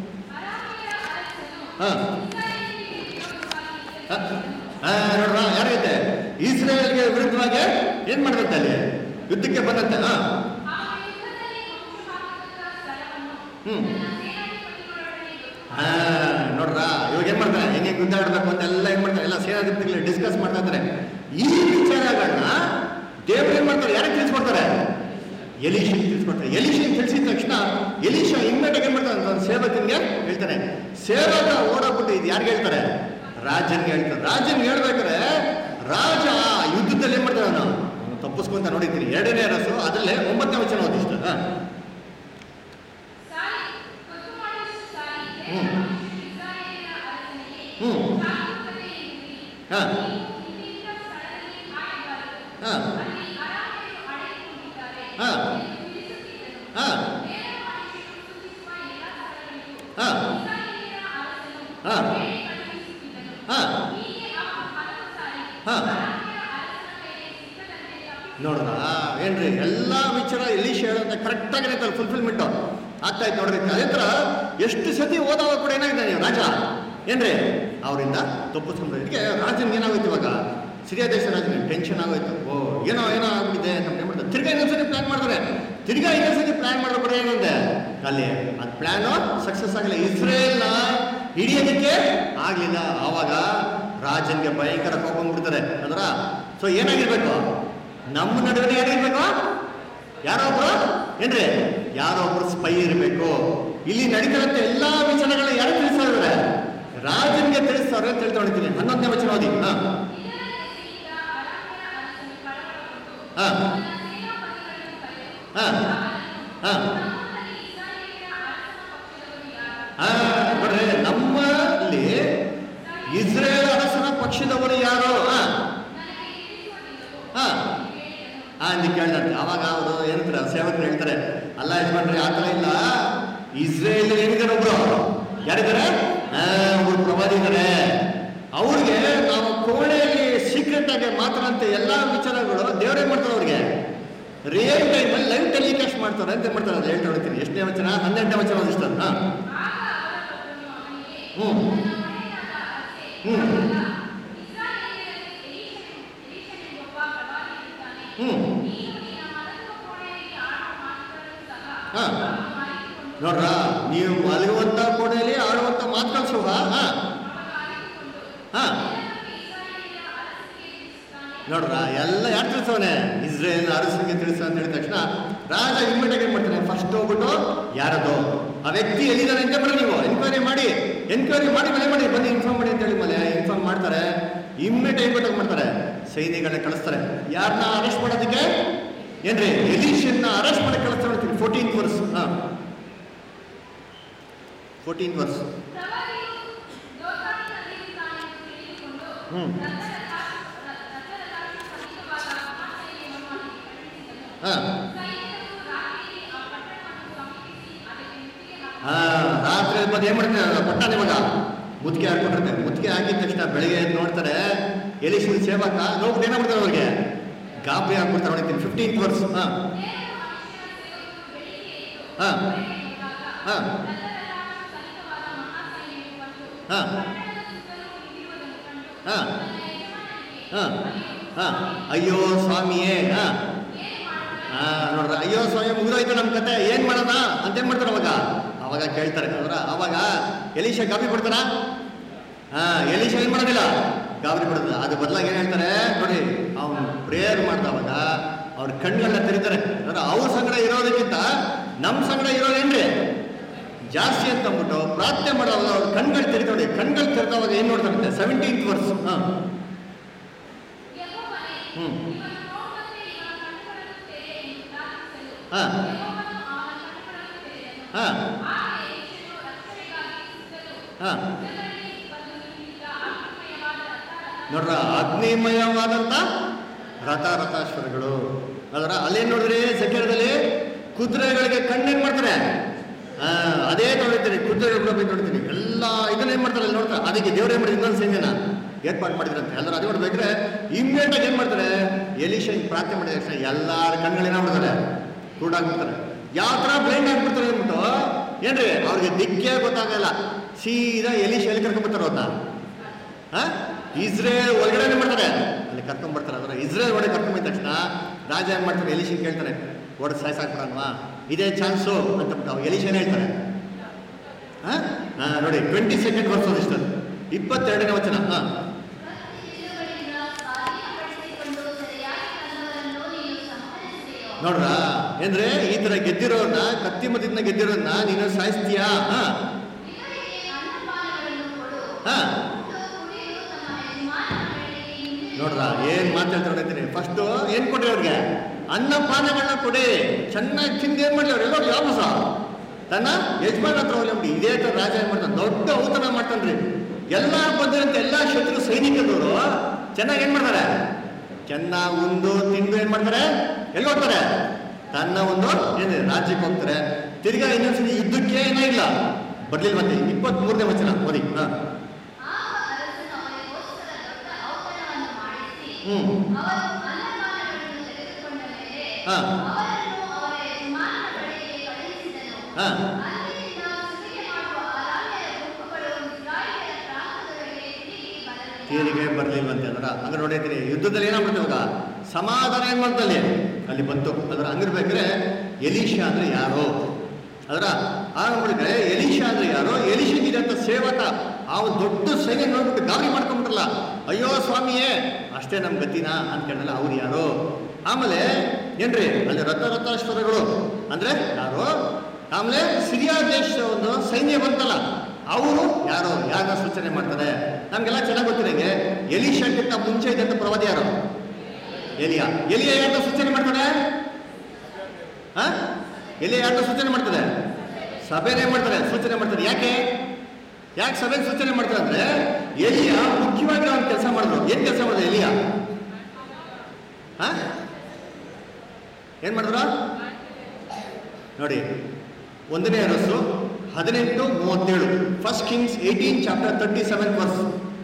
ಹಾ ಹ? ಹಾ, ನೋಡ್ರ ಯಾರೈತೆ ಇಸ್ರೇಲ್ಗೆ ವಿರುದ್ಧವಾಗಿ ಏನ್ ಮಾಡ್ದಂತೆ ಅಲ್ಲಿ ಯುದ್ಧಕ್ಕೆ ಬಂದಂತೆ ಹಾ ಹ್ಮ್ ಹಾ ನೋಡ್ರ ಇವಾಗ ಏನ್ ಮಾಡ್ತಾರೆ ಹೆಂಗೆ ಯುದ್ಧ ಆಡ್ಬೇಕು ಅಂತ ಎಲ್ಲ ಏನ್ ಮಾಡ್ತಾರೆ ಎಲ್ಲ ಸೇನಾಧಿಪತಿಗಳು ಡಿಸ್ಕಸ್ ಮಾಡ್ತಾ ಇದ್ದಾರೆ ಈ ವಿಚಾರಗಳನ್ನ ದೇವ್ರು ಏನ್ ಮಾಡ್ತಾರೆ ಯಾರಿಗೆ ತಿಳಿಸ್ಕೊಡ್ತಾರೆ ಎಲಿಶನ್ ತಿಳಿಸ್ಕೊಡ್ತಾರೆ ಎಲಿಶನ್ ತಿಳಿಸಿದ ತಕ್ಷಣ ಎಲಿಶ ಇಮ್ಮಿಡಿಯೇಟ್ ಏನ್ ಮಾಡ್ತಾರೆ ತನ್ನ ಸೇವಕನಿಗೆ ಹೇಳ್ತಾನೆ ಸೇವಕ ಓಡೋಗ್ಬಿಟ್ಟು ಇದು ಯಾರಿಗೆ ಹೇಳ್ತಾರೆ ರಾಜನ್ಗೆ ಹೇಳ್ತಾರೆ ರಾಜನ್ಗೆ ಹೇಳ್ಬೇಕಾದ್ರೆ ರಾಜ ಆ ಯುದ್ಧದಲ್ಲಿ ಏನ್ ಮಾಡ್ತಾನೆ ಅವನು ಅವನು ತಪ್ಪಿಸ್ಕೊಂತ ನೋಡಿದ್ದೀನಿ ಎರಡನೇ ರಸು ಅದರಲ್ಲೇ ಒಂಬತ್ತನೇ ವಚನ ಓದಿಷ್ಟು ಹಾ ಹ್ಮ್ ಹಾ ಹಾ ಹಾ ಹಾ ಹಾ ಹಾ ಹಾ ಹಾ ನೋಡ್ರ ಏನ್ರಿ ಎಲ್ಲಾ ವಿಚಾರ ಎಲ್ಲಿ ಹೇಳಂತ ಕರೆಕ್ಟಾಗಿ ಫುಲ್ಫಿಲ್ಮೆಂಟ್ ಆಗ್ತಾ ಇತ್ತು ನೋಡ್ರಿ ಅದೇ ಥರ ಎಷ್ಟು ಸತಿ ಓದೋವಾಗ ಕೂಡ ಏನಾಗಿದೆ ನೀವು ರಾಜ ಏನ್ರಿ ಅವರಿಂದ ತಪ್ಪಿಸ್ಕೊಂಡ್ರೆ ಇದಕ್ಕೆ ರಾಜನಿಗೆ ಏನಾಗೋಯ್ತು ಇವಾಗ ಸಿರಿಯಾ ದೇಶ ರಾಜನಿಗೆ ಟೆನ್ಷನ್ ಆಗೋಯ್ತು ಓ ಏನೋ ಏನೋ ಆಗ್ಬಿಟ್ಟಿದೆ ಅಂತ ಏನ್ ಮಾಡ್ತಾರೆ ತಿರ್ಗಾ ಇನ್ನೊಂದ್ಸತಿ ಪ್ಲಾನ್ ಮಾಡ್ತಾರೆ ತಿರ್ಗಾ ಇನ್ನೊಂದ್ಸತಿ ಪ್ಲಾನ್ ಮಾಡಿದ್ರೆ ಕೂಡ ಏನಂದೆ ಅಲ್ಲಿ ಅದು ಪ್ಲಾನು ಸಕ್ಸಸ್ ಆಗಲಿಲ್ಲ ಇಸ್ರೇಲ್ನ ಹಿಡಿಯೋದಕ್ಕೆ ಆಗಲಿಲ್ಲ ಆವಾಗ ರಾಜನ್ಗೆ ಭಯಂಕರ ಕೋಪ ಬಂದ್ಬಿಡ್ತಾರೆ ಅದರ ಸೊ ಏನಾಗಿರ್ಬೇಕು ನಮ್ಮ ನಡುವೆ ಏನಾಗಿರ್ಬೇಕು ಯಾರೋ ಒಬ್ರು ಏನ್ರಿ ಯಾರೋ ಒಬ್ರು ಸ್ಪೈ ಇರಬೇಕು ಇಲ್ಲಿ ನಡೀತಿರಂತ ಎಲ್ಲಾ ವಿಚಾರಗಳನ್ನ ಯಾರು ತಿಳಿಸ್ತಾ ಇದ್ದಾರೆ ರಾಜನ್ಗೆ ತಿಳಿಸ್ತಾರೆ ಅಂತ ಹೇಳ್ತಾ ಹೊಡಿತೀನಿ ಹನ್ನೊಂದನೇ ವಚನ ಓದಿ ಹಾ ಹಾ ಹಾ ಹಾ ಹಾ ನೋಡ್ರಿ ನಮ್ಮಲ್ಲಿ ಇಸ್ರೇಲ್ ಅರಸನ ಪಕ್ಷದವರು ಯಾರು ಹಾ ಹಾ ಹಾ ಅಂತ ಕೇಳ್ದಂತೆ ಅವಾಗ ಅವರು ಏನಂತಾರೆ ಸೇವಕರು ಹೇಳ್ತಾರೆ ಅಲ್ಲ ಯಜಮಾನ್ರಿ ಆ ಥರ ಇಲ್ಲ ಇಸ್ರೇಲ್ ಏನಿದ್ದಾರೆ ಒಬ್ರು ಯಾರಿದ್ದಾರೆ ಹಾ ಒಬ್ರು ಪ್ರವಾದಿ ಇದ್ದಾರೆ ಅವ್ರಿಗೆ ನಾವು ಕೋಣೆಯಲ್ಲಿ ಸೀಕ್ರೆಟ್ ಆಗಿ ಮಾತಾಡಂತೆ ಎಲ್ಲಾ ವಿಚಾರಗಳು ದೇವರೇ ಮಾಡ್ತಾರೆ ಅವ್ರಿಗೆ ರಿಯಲ್ ಟೈಮಲ್ಲಿ ಲೈವ್ ಟೆಲಿಕಾಸ್ಟ್ ಮಾಡ್ತಾರೆ ಅಂತ ಏನ್ ಮಾಡ್ತಾರೆ ಅದು ಹೇಳ್ತಾ ಹೋಗ್ತೀನಿ ಎಷ್ಟನೇ ವಚನ ಹನ್ನೆರಡನೇ ವಚನ ಒಂದಿಷ್ಟ ಹಾ ಹ್ಞೂ ಹ್ಞೂ ಹ್ಞೂ ಹಾ ನೋಡ್ರ ನೀವು ಮಲಗುವಂತ ಕೋಣೆಯಲ್ಲಿ ಆಡುವಂತ ಮಾತುಗಳು ಸುಹ ಹಾ ಹಾ ನೋಡ್ರ ಎಲ್ಲ ಯಾರು ತಿಳಿಸವನೆ ಇಸ್ರೇಲ್ ಅರಸನಿಗೆ ತಿಳಿಸ ಅಂತ ಹೇಳಿದ ತಕ್ಷಣ ರಾಜ ಇಮ್ಮಿಡಿಯೇಟ್ ಏನ್ ಮಾಡ್ತಾನೆ ಫಸ್ಟ್ ಹೋಗ್ಬಿಟ್ಟು ಯಾರದು ಆ ವ್ಯಕ್ತಿ ಎಲ್ಲಿದ್ದಾನೆ ಅಂತ ಮಾಡಿ ನೀವು ಎನ್ಕ್ವೈರಿ ಮಾಡಿ ಎನ್ಕ್ವೈರಿ ಮಾಡಿ ಮನೆ ಮಾಡಿ ಬನ್ನಿ ಇನ್ಫಾರ್ಮ್ ಮಾಡಿ ಅಂತ ಹೇಳಿ ಮೇಲೆ ಇನ್ಫಾರ್ಮ್ ಮಾಡ್ತಾರೆ ಇಮ್ಮಿಡಿಯೇಟ್ ಏನ್ ಮಾಡ್ತಾರೆ ಸೈನಿಗಳನ್ನ ಕಳಿಸ್ತಾರೆ ಯಾರನ್ನ ಅರೆಸ್ಟ್ ಮಾಡೋದಕ್ಕೆ ಏನ್ರಿ ಎಲಿಷನ್ನ ಅರೆಸ್ಟ್ ಮಾಡಿ ಕಳಿಸ್ತಾರೆ ಅಂತೀನಿ ಫೋರ್ಟೀನ್ ವರ್ಸ್ ಹಾ ಫೋರ್ಟೀನ್ ವರ್ಸ್ ಹ್ಮ್ ಹಾ ಹಾ ರಾತ್ರಿ ಬಂದು ಏನ್ ಮಾಡ್ತಾರೆ ಪಟ್ಟಾಣ ಇವಾಗ ಮುತ್ತಿಗೆ ಹಾಕೊಂಡಿರ್ತಾರೆ ಮುತ್ತಿಗೆ ಹಾಕಿದ ತಕ್ಷಣ ಬೆಳಿಗ್ಗೆ ಎದ್ದು ನೋಡ್ತಾರೆ ಎಲಿಶನ್ ಸೇವಕ ನೋಡ್ಬಿಟ್ಟು ಏನಾಗ್ಬಿಡ್ತಾರೆ ಅವ್ರಿಗೆ ಗಾಬರಿ ಆಗ್ಬಿಡ್ತಾರೆ ನೋಡಿದ್ದೀನಿ ಫಿಫ್ಟೀನ್ ವರ್ಸ್ ಹಾ ಹಾ ಹಾ ಹಾ ಹಾ ಹಾ ಹಾ ಅಯ್ಯೋ ಸ್ವಾಮಿಯೇ ಹಾ ಹಾ ನೋಡ್ರ ಅಯ್ಯೋ ಸ್ವಾಮಿ ಮುಗಿದೋಯ್ತು ನಮ್ಮ ಕತೆ ಏನ್ ಮಾಡೋಣ ಅಂತ ಏನ್ ಮಾಡ್ತಾರೆ ಅವಾಗ ಅವಾಗ ಕೇಳ್ತಾರೆ ನೋಡ್ರ ಅವಾಗ ಎಲೀಶ ಗಾಬರಿ ಕೊಡ್ತಾರ ಹಾ ಎಲೀಶ ಏನ್ ಮಾಡೋದಿಲ್ಲ ಗಾಬರಿ ಕೊಡೋದಿಲ್ಲ ಅದು ಬದಲಾಗಿ ಏನ್ ಹೇಳ್ತಾರೆ ನೋಡಿ ಅವ್ನು ಪ್ರೇಯರ್ ಮಾಡ್ದವಾಗ ಅವ್ರ ಕಣ್ಗಳನ್ನ ತೆರೀತಾರೆ ಅಂದ್ರೆ ಅವ್ರ ಸಂಗಡ ಇರೋದಕ್ಕಿಂತ ನಮ್ಮ ಸಂಗಡ ಇರೋದೇನ್ರಿ ಜಾಸ್ತಿ ಅಂತ ಅಂದ್ಬಿಟ್ಟು ಪ್ರಾರ್ಥನೆ ಮಾಡೋವಾಗ ಅವ್ರ ಕಣ್ಗಳು ತೆರಿತಾವೆ ಕಣ್ಗಳು ತೆರೆದವಾಗ ಏನ್ ನೋಡ್ತಾರಂತೆ ಸೆವೆಂಟೀನ್ತ್ ವರ್ಸ್ ಹಾ ಹ್ಮ್ ಹಾ ಹಾ ಹಾ ನೋಡ್ರ ಅಗ್ನಿಮಯವಾದಂತ ರಥ ರಥಾಶ್ವರಗಳು ಅದರ ಅಲ್ಲೇನ್ ನೋಡಿದ್ರಿ ಸೆಕೆರದಲ್ಲಿ ಕುದುರೆಗಳಿಗೆ ಕಣ್ಣೇನ್ ಮಾಡ್ತಾರೆ ಆ, ಅದೇ ನೋಡಿರ್ತೀನಿ ಕುದುರೆಗಳು ಕೂಡ ಬಂದು ನೋಡ್ತೀನಿ ಎಲ್ಲ ಇದನ್ನ ಏನ್ ಮಾಡ್ತಾರೆ ಅಲ್ಲಿ ನೋಡ್ತಾರೆ ಅದಕ್ಕೆ ದೇವ್ರು ಏನ್ ಮಾಡಿದ್ರು ಇನ್ನೊಂದು ಸೈನ್ಯನ ಏರ್ಪಾಡು ಮಾಡಿದ್ರಂತೆ ಎಲ್ಲರೂ ಅದೇ ನೋಡ್ಬೇಕ್ರೆ ಇಮ್ಮಿಡಿಯೇಟ್ ಆಗಿ ಏನ್ ಮಾಡ್ತಾರೆ ಎಲಿಷನ್ ಪ್ರಾರ್ಥನೆ ಮಾಡಿದ ತಕ್ಷಣ ಎಲ್ಲಾರ ಕಣ್ಗಳೇನ ಮಾಡ್ತಾರೆ ಕುರುಡಾಗ್ಬಿಡ್ತಾರೆ ಯಾವ ತರ ಬ್ಲೈಂಡ್ ಆಗ್ಬಿಡ್ತಾರೆ ಅಂದ್ಬಿಟ್ಟು ಏನ್ರಿ ಅವ್ರಿಗೆ ದಿಕ್ಕೇ ಗೊತ್ತಾಗಲ್ಲ ಸೀದಾ ಎಲಿಶ ಎಲ್ಲಿ ಕರ್ಕೊಂಡ್ಬರ್ತಾರೆ ಅವ್ರನ್ನ ಆ? ಇಸ್ರೇಲ್ ಒಳಗಡೆ ಮಾಡ್ತಾರೆ ಅಲ್ಲಿ ಕರ್ಕೊಂಡ್ ಬರ್ತಾರೆ ಅದರ ಇಸ್ರೇಲ್ ಒಳಗೆ ಕರ್ಕೊಂಡ್ ಬಂದ ತಕ್ಷಣ ರಾಜ ಏನ್ ಮಾಡ್ತಾರೆ ಎಲಿಶನ್ ಕೇಳ್ತಾನೆ ಹೊಡೆದು ಸಾಯ್ಸಾಕ್ಬಿಡಲ್ವಾ ಇದೇ ಚಾನ್ಸು ಅಂತ ಬಿಟ್ಟು ಅವ್ರು ಎಲಿಶನ್ ಹೇಳ್ತಾರೆ ಆ? ಆ, ನೋಡಿ ಟ್ವೆಂಟಿ ಸೆಕೆಂಡ್ ವರ್ಷ ಇಷ್ಟು ಇಪ್ಪತ್ತೆರಡನೇ ವಚನ ಹಾ ನೋಡ್ರ ಏನ್ರೆ ಈ ತರ ಗೆದ್ದಿರೋರ್ನ ಕತ್ತಿ ಮದ್ದಿನ ಗೆದ್ದಿರೋರ್ನ ನೀನು ಸಾಯಿಸ್ತೀಯಾ ಹಾ ಹಾ ನೋಡ್ರ ಏನ್ ಮಾತಾಡ್ತಾರೆ ನೋಡಿದ್ದೀನಿ ಫಸ್ಟ್ ಏನ್ ಕೊಡ್ರಿ ಅವ್ರಿಗೆ ಅನ್ನ ಪಾನಗಳನ್ನ ಕೊಡಿ ಚೆನ್ನಾಗಿ ತಿಂದು ಏನ್ ಮಾಡ್ಲಿ ಅವ್ರು ಎಲ್ಲರೂ ಯಾವ ಸಹ ತನ್ನ ಯಜಮಾನ ಹತ್ರ ಹೋಗ್ಲಿ ಅಂದ್ಬಿಟ್ಟು ಇದೇ ತರ ರಾಜ ಏನ್ ಮಾಡ್ತಾನೆ ದೊಡ್ಡ ಔತಣ ಮಾಡ್ತಾನ್ರಿ ಎಲ್ಲ ಬಂದಿರಂತ ಎಲ್ಲಾ ಶತ್ರು ಸೈನಿಕದವರು ಚೆನ್ನಾಗಿ ಏನ್ ಮಾಡ್ತಾರೆ ಚೆನ್ನಾಗಿ ಉಂಡು ತಿಂದು ಏನ್ ಮಾಡ್ತಾರೆ ಎಲ್ಲಿ ಹೋಗ್ತಾರೆ ತನ್ನ ಒಂದು ಏನಿದೆ ರಾಜ್ಯಕ್ಕೆ ಹೋಗ್ತಾರೆ ತಿರ್ಗಾ ಇನ್ನೊಂದ್ಸತಿ ಯುದ್ಧಕ್ಕೆ ಏನೂ ಇಲ್ಲ ಬರ್ಲಿಲ್ಲ ಮತ್ತೆ ಇಪ್ಪತ್ತ್ ಮೂರನೇ ವಚನ ಓದಿ ಹಾ ಹ್ಮ್ ಹಾ ಹಾ ಅಂದಿನಿಂದ ಸುಲಿಗೆ ಮಾಡುವ ಅರಾಮ್ಯರ ಗುಂಪುಗಳು ಇಸ್ರಾಯೇಲರ ಪ್ರಾಂತದೊಳಗೆ ತಿರುಗಿ ಬರಲಿಲ್ಲ. ತೀರಿಗೆ ಬರ್ಲಿಲ್ವಂತೆ ಅದರ ಹಂಗ ನೋಡಿದ್ರಿ ಯುದ್ಧದಲ್ಲಿ ಏನಾಗ್ಬಿಡ್ತು ಇವಾಗ ಸಮಾಧಾನ ಏನ್ ಮಾಡ್ತಲ್ಲಿ ಅಲ್ಲಿ ಬಂತು ಅದರ ಹಂಗಿರ್ಬೇಕ್ರೆ ಎಲೀಶಾ ಅಂದ್ರೆ ಯಾರು ಅದರ ಆಗ ನೋಡಿದ್ರೆ ಎಲೀಶಾ ಅಂದ್ರೆ ಯಾರು ಎಲೀಶಗಿರಂತ ಸೇವಕ ಆ ಒಂದು ದೊಡ್ಡ ಸೈನ್ಯ ನೋಡ್ಬಿಟ್ಟು ಗಾಬರಿ ಮಾಡ್ಕೊಂಡ್ಬಿಟ್ರಲ್ಲ ಅಯ್ಯೋ ಸ್ವಾಮಿಯೇ ಅಷ್ಟೇ ನಮ್ ಗತಿನಾ ಅಂತ ಕೇಳಲ್ಲ ಅವ್ರು ಯಾರು ಆಮೇಲೆ ಏನ್ರಿ ಅಲ್ಲಿ ರಥ ರಥಾಶ್ವರಗಳು ಅಂದ್ರೆ ಯಾರು ಆಮೇಲೆ ಸಿರಿಯಾ ದೇಶದ ಒಂದು ಸೈನ್ಯ ಬಂತಲ್ಲ ಅವರು ಯಾರು ಯಾರನ್ನ ಸೂಚನೆ ಮಾಡ್ತಾರೆ ನಮ್ಗೆಲ್ಲ ಚೆನ್ನಾಗಿ ಗೊತ್ತಿರಂಗೆ ಎಲಿಶಕ್ಕಿಂತ ಮುಂಚೆ ಇದ್ದಂತ ಪ್ರವಾದಿ ಯಾರು ಎಲಿಯಾ ಎಲಿಯ ಯಾರನ್ನ ಸೂಚನೆ ಮಾಡ್ತಾರೆ ಹಾ ಎಲಿಯ ಯಾರನ್ನ ಸೂಚನೆ ಮಾಡ್ತಾರೆ ಸಭೆನೇ ಮಾಡ್ತಾರೆ ಸೂಚನೆ ಮಾಡ್ತಾರೆ ಯಾಕೆ ಯಾಕೆ ಸಭೆ ಸೂಚನೆ ಮಾಡ್ತಾರೆ ಅಂದ್ರೆ ಎಲಿಯ ಮುಖ್ಯವಾಗಿ ಅವ್ನು ಕೆಲಸ ಮಾಡಿದ್ರು ಏನ್ ಕೆಲಸ ಮಾಡಿದ್ರು ಎಲಿಯ ಹಾ ಏನ್ ಮಾಡಿದ್ರು ನೋಡಿ ಒಂದನೇ ಅರಸು ಹದಿನೆಂಟು ಮೂವತ್ತೇಳು first Kings eighteen chapter thirty seven verse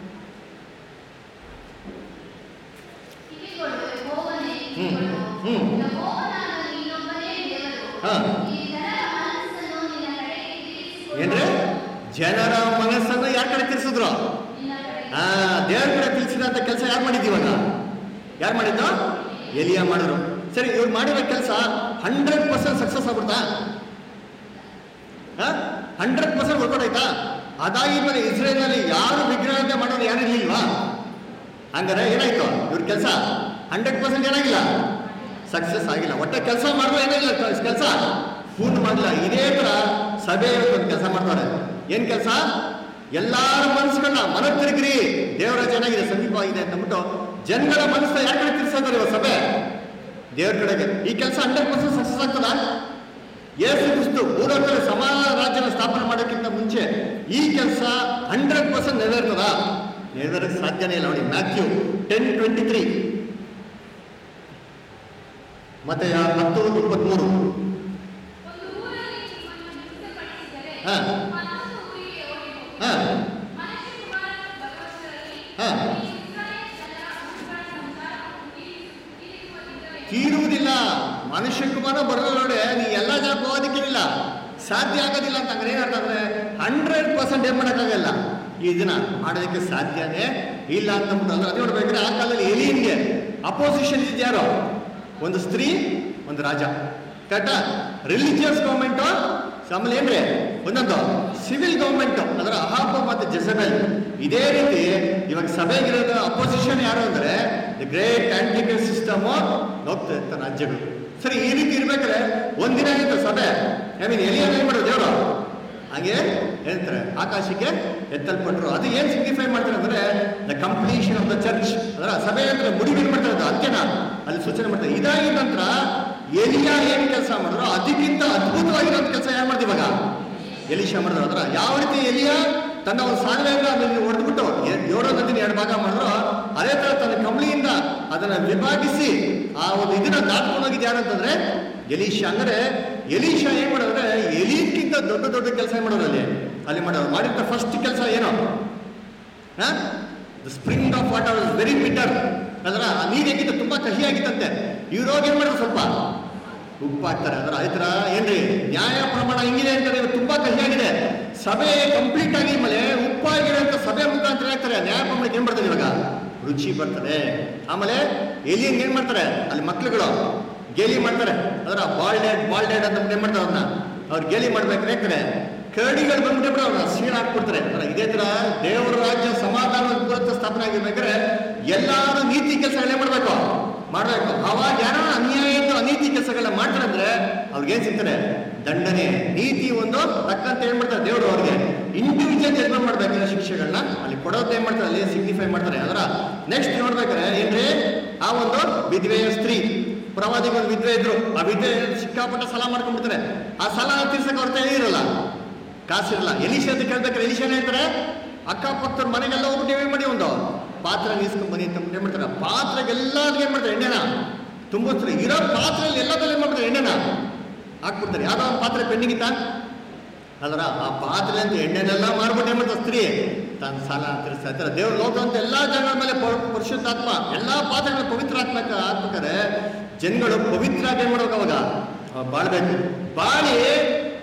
ಕಿವಿಗೊಡು, ಯೆಹೋವನೇ, ಹ್ಮ್. ಕಿವಿಗೊಡು. ಹ್ಮ್. ಯೆಹೋವನಾದ ನೀನೊಬ್ಬನೇ ದೇವರು. ಹಾ. ಈ ಜನರ ಮನಸ್ಸನ್ನು ನಿನ್ನ ಕಡೆಗೆ ತಿರುಗಿಸಿಕೊಡು. ಏನ್ರಿ ಜನರ ಮನಸ್ಸನ್ನು ಯಾರ ಕಡೆ ತಿರ್ಸಿದ್ರು ನಿನ್ನ ಕಡೆಗೆ. ಆ ದೇವ್ರ ಕಡೆ ತಿರ್ಸಿದಂತ ಕೆಲಸ ಯಾರು ಮಾಡಿದ್ವಿ ಇವಾಗ ಯಾರು ಮಾಡಿದ್ದು ಎಲಿಯ ಮಾಡಿದ್ರು ಸರಿ ಇವ್ರು ಮಾಡಿರೋ ಕೆಲಸ ಹಂಡ್ರೆಡ್ ಪರ್ಸೆಂಟ್ ಸಕ್ಸಸ್ ಆಗ್ಬಿಡ್ತಾ ಹಂಡ್ರೆಡ್ ಪರ್ಸೆಂಟ್ ವರ್ಕೌಟ್ ಆಯ್ತಾ ಅದಾಗಿದ್ಮೇಲೆ ಇಸ್ರೇಲ್ನಲ್ಲಿ ಯಾರು ವಿಗ್ರಹತೆ ಮಾಡೋದು ಯಾರು ಇರ್ಲಿಲ್ವಾ ಹಂಗಾರೆ ಏನಾಯ್ತು ಇವ್ರ ಕೆಲಸ ಹಂಡ್ರೆಡ್ ಪರ್ಸೆಂಟ್ ಏನಾಗಿಲ್ಲ ಸಕ್ಸಸ್ ಆಗಿಲ್ಲ ಒಟ್ಟೆ ಕೆಲಸ ಮಾಡುವ ಏನಾಗಿಲ್ಲ ಕೆಲಸ ಪೂರ್ಣ ಮಾಡಲಿಲ್ಲ ಇದೇ ತರ ಸಭೆ ಒಂದು ಕೆಲಸ ಮಾಡ್ತಾರೆ ಏನ್ ಕೆಲಸ ಎಲ್ಲಾರ ಮನಸ್ಸುಗಳನ್ನ ಮನ ತಿರುಗಿರಿ ದೇವರ ಚೆನ್ನಾಗಿದೆ ಸಮೀಪವಾಗಿದೆ ಅಂತ ಅಂದ್ಬಿಟ್ಟು ಜನಗಳ ಮನಸ್ಸನ್ನ ಯಾರ ಕಡೆ ತಿರ್ಸೋದಾರೆ ಇವಾಗ ಸಭೆ ದೇವ್ರ ಕಡೆಗೆ ಈ ಕೆಲಸ ಹಂಡ್ರೆಡ್ ಪರ್ಸೆಂಟ್ ಸಕ್ಸಸ್ ಆಗ್ತದಾ ಯೇಸು ಕ್ರಿಸ್ತು ಭೂಲೋಕದಲ್ಲಿ ಸಮಾನ ರಾಜ್ಯನ ಸ್ಥಾಪನೆ ಮಾಡೋಕ್ಕಿಂತ ಮುಂಚೆ ಈ ಕೆಲಸ ಹಂಡ್ರೆಡ್ ಪರ್ಸೆಂಟ್ ನೆರವೇರ್ತದ ನೆರವೇರಕ್ಕೆ ಸಾಧ್ಯನೇ ಇಲ್ಲ ನೋಡಿ ಮ್ಯಾಥ್ಯೂ ಟೆನ್ ಟ್ವೆಂಟಿ ತ್ರೀ ಮತ್ತೆ ಹತ್ತು ಇಪ್ಪತ್ಮೂರು ಒಂದು ಊರಲ್ಲಿ ನಿಮ್ಮನ್ನು ನಿಯುಕ್ತಪಡಿಸಿದರೆ ಹಾ. ಮತ್ತೊಂದು ಊರಿಗೆ ಓಡಿ ಹೋಗಿ. ಹಾ ಮನುಷ್ಯ ಕುಮಾರನು ಬರುವಷ್ಟರಲ್ಲಿ ಹಾ. ಈ ಇಸ್ರಾಯೇಲ್ ಜನರ ಊರುಗಳ ಸಂಸಾರವು ತೀರಿಸು- ತೀರಿಸುವುದಿಲ್ಲವೇ? ತೀರುವುದಿಲ್ಲ ಮನುಷ್ಯ ಕುಮಾರ ಬರಲ್ಲ ನೋಡಿ ನೀ ಎಲ್ಲ ಜನ ಹೋಗೋದಕ್ಕಿಲ್ಲ ಸಾಧ್ಯ ಆಗೋದಿಲ್ಲ ಅಂತ ಅಂದ್ರೆ ಏನರ್ಥ ಅಂದ್ರೆ ಹಂಡ್ರೆಡ್ ಪರ್ಸೆಂಟ್ ಏನ್ ಮಾಡೋಕ್ಕಾಗಲ್ಲ ಇದನ್ನ ಮಾಡೋದಕ್ಕೆ ಸಾಧ್ಯನೇ ಇಲ್ಲ ಅಂತ ಅಂದ್ಬಿಟ್ಟು ಅಂದ್ರೆ ಅದೇ ನೋಡ್ಬೇಕಾದ್ರೆ ಆ ಕಾಲದಲ್ಲಿ ಎಲಿಯನ್ಗೆ ಅಪೋಸಿಷನ್ ಇದ್ಯಾರೋ ಒಂದು ಸ್ತ್ರೀ ಒಂದು ರಾಜ ಕರೆಕ್ಟಾ ರಿಲಿಜಿಯಸ್ ಗೌರ್ಮೆಂಟು ಆಮೇಲೆ ಏನ್ರಿ ಒಂದೊಂದು ಸಿವಿಲ್ ಗೌರ್ಮೆಂಟ್ ಅದರ ಅಹಾಬ ಮತ್ತು ಜೆಸಬೆಲ್ ಇದೇ ರೀತಿ ಇವಾಗ ಸಭೆಗಿರೋದು ಅಪೋಸಿಷನ್ ಯಾರು ಅಂದ್ರೆ ದಿ ಗ್ರೇಟ್ ಆಂಟಿಕಲ್ ಸಿಸ್ಟಮ್ ಹೋಗ್ತಾ ಇರ್ತಾರೆ ರಾಜ್ಯಗಳು ಸರಿ ಈ ರೀತಿ ಇರ್ಬೇಕಾದ್ರೆ ಒಂದಿನ ಆಗಿತ್ತು ಸಭೆ ಐ ಮೀನ್ ಎಲಿಯನ್ ಏನ್ ಮಾಡೋದು ದೇವರು ಹಾಗೆ ಹೇಳ್ತಾರೆ ಆಕಾಶಕ್ಕೆ ಎತ್ತಲ್ಪಟ್ರು ಅದು ಏನ್ ಸಿಗ್ನಿಫೈ ಮಾಡ್ತಾರೆ ಅಂದ್ರೆ the completion of the church ಅದರ ಸಭೆ ಅಂದ್ರೆ ಮುಡಿಗೇನ್ ಮಾಡ್ತಾರೆ ಅದು ಅಂತ್ಯನ ಅಲ್ಲಿ ಸೂಚನೆ ಮಾಡ್ತಾರೆ ಇದಾಗಿದ ನಂತರ ಎಲಿಯಾ ಏನ್ ಕೆಲಸ ಮಾಡಿದ್ರು ಅದಕ್ಕಿಂತ ಅದ್ಭುತವಾಗಿರೋ ಕೆಲಸ ಯಾರು ಮಾಡ್ತೀವಿ ಇವಾಗ ಎಲಿಶಾ ಮಾಡಿದ್ರು ಅದರ ಯಾವ ರೀತಿ ಎಲಿಯಾ ತನ್ನ ಒಂದು ಸಾಧನೆಯಿಂದ ಅದನ್ನು ಹೊಡೆದ್ಬಿಟ್ಟು ಏಳೋ ನದಿನ ಎರಡು ಭಾಗ ಮಾಡಿದ್ರು ಅದೇ ತರ ತನ್ನ ಕಂಬಳಿಯಿಂದ ಅದನ್ನ ವಿಭಾಗಿಸಿ ಆ ಒಂದು ಇದನ್ನ ದಾಟ್ಕೊಂಡು ಹೋಗಿದ್ದು ಯಾರು ಅಂತಂದ್ರೆ ಎಲೀಶಾ ಅಂದ್ರೆ ಎಲೀಶಾ ಏನ್ ಮಾಡೋದ್ರೆ ಎಲಿಕ್ಕಿಂತ ದೊಡ್ಡ ದೊಡ್ಡ ಕೆಲಸ ಏನ್ ಮಾಡೋರು ಅಲ್ಲಿ ಅಲ್ಲಿ ಮಾಡೋರು ಮಾಡಿದ ಫಸ್ಟ್ ಕೆಲಸ ಏನು the spring of water is very bitter ಅದರ ಆ ನೀರು ಹೇಗಿತ್ತು ತುಂಬಾ ಕಹಿಯಾಗಿತ್ತಂತೆ ಇವ್ರೋಗಿ ಏನ್ ಮಾಡಿದ್ರು ಸ್ವಲ್ಪ ಉಪ್ಪು ಹಾಕ್ತಾರೆ ಅದರ ಈ ಥರ ಏನ್ರಿ ನ್ಯಾಯ ಪ್ರಮಾಣ ಹಿಂಗಿದೆ ಅಂತಾರೆ ಇವಾಗ ತುಂಬಾ ಕಹಿಯಾಗಿದೆ ಸಭೆ ಕಂಪ್ಲೀಟ್ ಆಗಿ ಮೇಲೆ ಉಪ್ಪಾಗಿರೋಂಥ ಸಭೆ ಮುಖಾಂತರ ಹೇಳ್ತಾರೆ ನ್ಯಾಯ ಪ್ರಮಾಣಕ್ಕೆ ಏನ್ ಬರ್ತದೆ ಇವಾಗ ರುಚಿ ಬರ್ತದೆ ಆಮೇಲೆ ಎಲಿಯನ್ ಏನ್ ಮಾಡ್ತಾರೆ ಅಲ್ಲಿ ಮಕ್ಳುಗಳು ಗೇಲಿ ಮಾಡ್ತಾರೆ ಅದರ ಬಾಲ್ಡೆಡ್ ಬಾಲ್ಡೆಡ್ ಅಂತ ಏನ್ ಮಾಡ್ತಾರೆ ಅವ್ರನ್ನ ಅವ್ರು ಗೇಲಿ ಮಾಡ್ಬೇಕಾದ್ರೆ ಹೇಳ್ತಾರೆ ಕರಡಿಗಳು ಬಂದ್ಬಿಟ್ಟು ಅವ್ರನ್ನ ಸೀಳ ಹಾಕ್ಬಿಡ್ತಾರೆ ಅಲ್ಲ ಇದೇ ತರ ದೇವರ ರಾಜ್ಯ ಸಮಾಧಾನ ಪೂರಕ ಸ್ಥಾಪನೆ ಆಗಿರ್ಬೇಕಾದ್ರೆ ಎಲ್ಲಾರು ನೀತಿ ಕೆಲಸಗಳೇ ಮಾಡ್ಬೇಕು ಮಾಡ್ಬೇಕು ಅವಾಗ ಯಾರೋ ಅನ್ಯಾಯದ ಅನೀತಿ ಕೆಲಸಗಳನ್ನ ಮಾಡ್ತಾರೆ ಅಂದ್ರೆ ಅವ್ರಿಗೆ ಏನ್ ಸಿಗ್ತಾರೆ ದಂಡನೆ ನೀತಿ ಒಂದು ತಕ್ಕಂತ ಏನ್ ಮಾಡ್ತಾರೆ ದೇವರು ಅವ್ರಿಗೆ ಇಂಡಿವಿಜುವಲ್ ಜಡ್ಜ್ಮೆಂಟ್ ಮಾಡ್ಬೇಕಾದ್ರೆ ಶಿಕ್ಷೆಗಳನ್ನ ಅಲ್ಲಿ ಕೊಡೋದು ಏನ್ ಮಾಡ್ತಾರೆ ಅಲ್ಲಿ ಸಿಗ್ನಿಫೈ ಮಾಡ್ತಾರೆ ಅದರ ನೆಕ್ಸ್ಟ್ ನೋಡ್ಬೇಕಾದ್ರೆ ಏನ್ರಿ ಆ ಒಂದು ವಿಧವೆಯ ಸ್ತ್ರೀ ಪ್ರವಾದಿಗಳು ವಿದ್ವೆ ಇದ್ರು ಆ ವಿದ್ವೆ ಸಿಕ್ಕಾಪಟ್ಟ ಸಾಲ ಮಾಡ್ಕೊಂಡ್ಬಿಡ್ತಾರೆ ಆ ಸಾಲ ತೀರ್ಸಕ್ ಅವ್ರ ಕೈ ಇರಲ್ಲ ಕಾಸಿರಲ್ಲ ಎಲಿಶ ಅಂತ ಕೇಳ್ಬೇಕಾದ್ರೆ ಎಲಿಶಾನೇ ಹೇಳ್ತಾರೆ ಅಕ್ಕಪಕ್ಕದ ಮನೆಗೆಲ್ಲ ಹೋಗ್ಬಿಟ್ಟು ಏನ್ ಮಾಡಿ ಒಂದು ಪಾತ್ರೆ ನೀಸ್ಕೊಂಡ್ ಬನ್ನಿ ಅಂತ ಏನ್ ಮಾಡ್ತಾರೆ ಪಾತ್ರೆಗೆಲ್ಲದಕ್ಕೆ ಏನ್ ಮಾಡ್ತಾರೆ ಎಣ್ಣೆನ ತುಂಬಿಸ್ತಾರೆ ಇರೋ ಪಾತ್ರೆಯಲ್ಲಿ ಎಲ್ಲದಲ್ಲಿ ಏನ್ ಮಾಡ್ತಾರೆ ಎಣ್ಣೆನ ಹಾಕ್ಬಿಡ್ತಾರೆ ಯಾವ್ದೋ ಒಂದು ಪಾತ್ರೆ ಪೆಂಡಿಂಗ್ ಅಲ್ರ ಆ ಪಾತ್ರೆ ಅಂತ ಎಣ್ಣೆನೆಲ್ಲ ಮಾಡ್ಬಿಟ್ಟು ಏನ್ ಮಾಡ್ತಾರೆ ಸ್ತ್ರೀ ತನ್ನ ಸಾಲ ತೀರಿಸ್ತಾ ಇರ್ತಾರೆ ದೇವ್ರ ಲೋಕ ಅಂತ ಎಲ್ಲಾ ಜನಗಳ ಮೇಲೆ ಪ- ಪರಿಶುದ್ಧಾತ್ಮ ಎಲ್ಲಾ ಪಾತ್ರೆಗಳು ಪವಿತ್ರ ಆತ್ಮಕ ಆಗ್ಬೇಕಾದ್ರೆ ಜನಗಳು ಪವಿತ್ರ ಆಗಿ ಏನ್ ಮಾಡ್ಬೇಕು ಅವಾಗ ಅವಾಗ ಬಾಳ್ಬೇಕು ಬಾಳಿ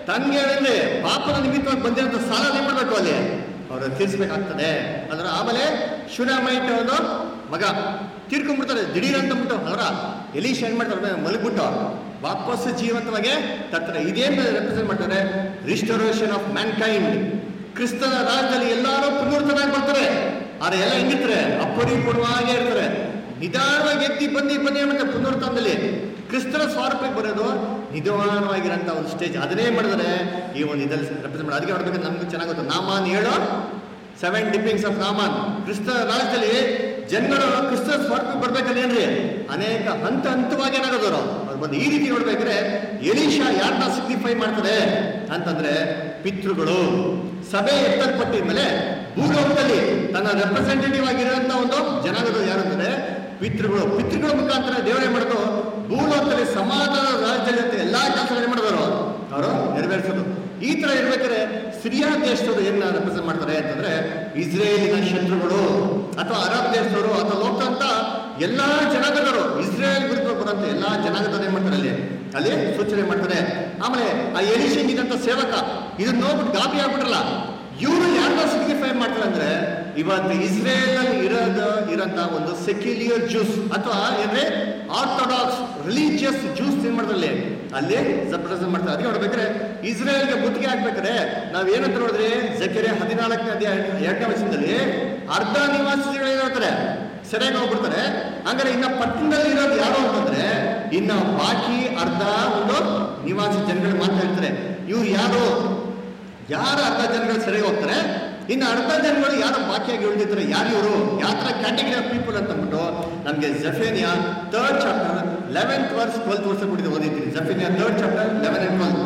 ತಂಗಿ ಹೇಳಿದ್ರೆ ಪಾಪದ ನಿಮಿತ್ತವಾಗಿ ಬಂದಿರೋಂಥ ಸಾಲ ಏನ್ ಮಾಡ್ಬೇಕು ಅಲ್ಲಿ ಅವರು ತೀರಿಸ್ಬೇಕಾಗ್ತದೆ ಅದರ ಆಮೇಲೆ ಶುನಮೈಟ್ ಒಂದು ಮಗ ತೀರ್ಕೊಂಡ್ಬಿಡ್ತಾರೆ ದಿಢೀರ್ ಅಂತ ಬಿಟ್ಟು ಅದರ ಎಲೀಶ್ ಏನ್ ಮಾಡ್ತಾರೆ ಮಲಗ್ಬಿಟ್ಟು ವಾಪಸ್ ಜೀವಂತವಾಗಿ ತರ್ತಾರೆ ಇದೇನು ರೆಪ್ರೆಸೆಂಟ್ ಮಾಡ್ತಾರೆ ರಿಸ್ಟೋರೇಷನ್ ಆಫ್ ಮ್ಯಾನ್ಕೈಂಡ್ ಕ್ರಿಸ್ತನ ರಾಜ್ಯದಲ್ಲಿ ಎಲ್ಲರೂ ಪುನರ್ತನಾಗಿ ಬರ್ತಾರೆ ಆದ್ರೆ ಎಲ್ಲ ಹೆಂಗಿರ್ತಾರೆ ಅಪರಿಪೂರ್ಣವಾಗೇ ಇರ್ತಾರೆ ನಿಧಾನವಾಗಿ ಎತ್ತಿ ಬನ್ನಿ ಬನ್ನಿ ಮತ್ತೆ ಪುನರ್ತನದಲ್ಲಿ ಕ್ರಿಸ್ತನ ಸ್ವಾರೂಪಕ್ಕೆ ಬರೋದು ನಿಧಾನವಾಗಿರೋಂಥ ಒಂದು ಸ್ಟೇಜ್ ಅದನ್ನೇ ಮಾಡಿದ್ರೆ ಈ ಒಂದು ಇದಲ್ಲಿ ರೆಪ್ರೆಸೆಂಟ್ ಮಾಡಿ ಅದಕ್ಕೆ ನೋಡ್ಬೇಕು ನಮ್ಗೆ ಚೆನ್ನಾಗಿ ಗೊತ್ತು ನಾಮಾನ್ ಹೇಳೋ ಸೆವೆನ್ ಡಿಪ್ಪಿಂಗ್ಸ್ ಆಫ್ ನಾಮಾನ್ ಕ್ರಿಸ್ತ ರಾಜ್ಯದಲ್ಲಿ ಜನಗಳು ಕ್ರಿಸ್ತ ಸ್ವರ್ಗಕ್ಕೆ ಬರ್ಬೇಕಂದೇನ್ರಿ ಅನೇಕ ಹಂತ ಹಂತವಾಗಿ ಏನಾಗೋದವರು ಅವ್ರು ಬಂದು ಈ ರೀತಿ ನೋಡ್ಬೇಕಾದ್ರೆ ಎಲೀಶಾ ಯಾರನ್ನ ಸಿಗ್ನಿಫೈ ಮಾಡ್ತಾರೆ ಅಂತಂದ್ರೆ ಪಿತೃಗಳು ಸಭೆ ಎತ್ತಲ್ಪಟ್ಟಿದ್ಮೇಲೆ ಭೂಲೋಕದಲ್ಲಿ ತನ್ನ ರೆಪ್ರೆಸೆಂಟೇಟಿವ್ ಆಗಿರುವಂತ ಒಂದು ಜನಾಂಗದ ಯಾರು ಅಂದ್ರೆ ಪಿತೃಗಳು ಪಿತೃಗಳ ಮುಖಾಂತರ ದೇವರೇ ಮಾಡೋದು ಭೂಲೋಕದಲ್ಲಿ ಸಮಾಧಾನ ರಾಜ್ಯದಲ್ಲಿ ಅಂತ ಎಲ್ಲಾ ಕೆಲಸ ಮಾಡಿದವರು ಅವರು ನೆರವೇರಿಸೋದು ಈ ತರ ಇರ್ಬೇಕಾದ್ರೆ ಸಿರಿಯಾ ದೇಶದವರು ಏನ ರೆಪ್ರೆಸೆಂಟ್ ಮಾಡ್ತಾರೆ ಅಂತಂದ್ರೆ ಇಸ್ರೇಲಿನ ಶತ್ರುಗಳು ಅಥವಾ ಅರಬ್ ದೇಶದವರು ಅಥವಾ ಲೋಕದಂತ ಎಲ್ಲಾ ಜನಾಂಗದವರು ಇಸ್ರೇಲ್ ವಿರುದ್ಧ ಬರುವಂತ ಎಲ್ಲಾ ಜನಾಂಗದವ್ರು ಏನ್ ಮಾಡ್ತಾರೆ ಅಲ್ಲಿ ಅಲ್ಲಿ ಸೂಚನೆ ಮಾಡ್ತಾರೆ ಆಮೇಲೆ ಆ ಎಲಿಶಂಗಿದಂತ ಸೇವಕ ಇದನ್ನ ನೋಡ್ಬಿಟ್ಟು ಗಾಬರಿ ಆಗ್ಬಿಟ್ರಲ್ಲ ಇವರು ಯಾರನ್ನ ಸಿಗ್ನಿಫೈ ಮಾಡ್ತಾರೆ ಅಂದ್ರೆ ಇವತ್ತು ಇಸ್ರೇಲ್ ಅಲ್ಲಿ ಇರೋದು ಇರೋಂತ ಒಂದು ಸೆಕ್ಯುಲಿಯರ್ ಜ್ಯೂಸ್ ಅಥವಾ ಏನ್ರೆ ಆರ್ಥೋಡಾಕ್ಸ್ ರಿಲಿಜಿಯಸ್ ಜ್ಯೂಸ್ ಏನ್ ಮಾಡ್ತಾರೆ ಅಲ್ಲಿ ರೆಪ್ರೆಸೆಂಟ್ ಮಾಡ್ತಾರೆ ಅದಕ್ಕೆ ನೋಡ್ಬೇಕಾದ್ರೆ ಇಸ್ರೇಲ್ಗೆ ಮುತ್ತಿಗೆ ಹಾಕ್ಬೇಕಾದ್ರೆ ನಾವ್ ಏನಂತ ನೋಡಿದ್ರೆ ಜಕೆರೆ ಹದಿನಾಲ್ಕನೇ ಅಧ್ಯಾಯ ಎರಡನೇ ವರ್ಷದಲ್ಲಿ ಅರ್ಧ ನಿವಾಸಿಗಳು ಏನಿರ್ತಾರೆ ಸೆರೆಗೆ ಹೋಗ್ಬಿಡ್ತಾರೆ ಹಂಗಾರೆ ಇನ್ನ ಪಟ್ಟಣದಲ್ಲಿ ಇರೋದು ಯಾರು ಅಂತಂದ್ರೆ ಇನ್ನ ಬಾಕಿ ಅರ್ಧ ಒಂದು ನಿವಾಸಿ ಜನಗಳು ಮಾತ್ರ ಇರ್ತಾರೆ ಇವ್ರು ಯಾರು ಯಾರು ಅರ್ಧ ಜನಗಳು ಸೆರೆಗೆ ಹೋಗ್ತಾರೆ ಇನ್ನು ಅರ್ಧ ಜನಗಳು ಯಾರು ಬಾಕಿಯಾಗಿ ಉಳಿದಿರ್ತಾರೆ ಯಾರು ಇವರು ಯಾವ ತರ ಕ್ಯಾಟಗರಿ ಆಫ್ ಪೀಪಲ್ ಅಂತ ಅಂದ್ಬಿಟ್ಟು ನಮಗೆ Zephaniah third chapter eleventh verse twelfth verse ಕೊಟ್ಟಿದ್ದು ಓದಿದ್ದೀನಿ Zephaniah third chapter eleven and twelfth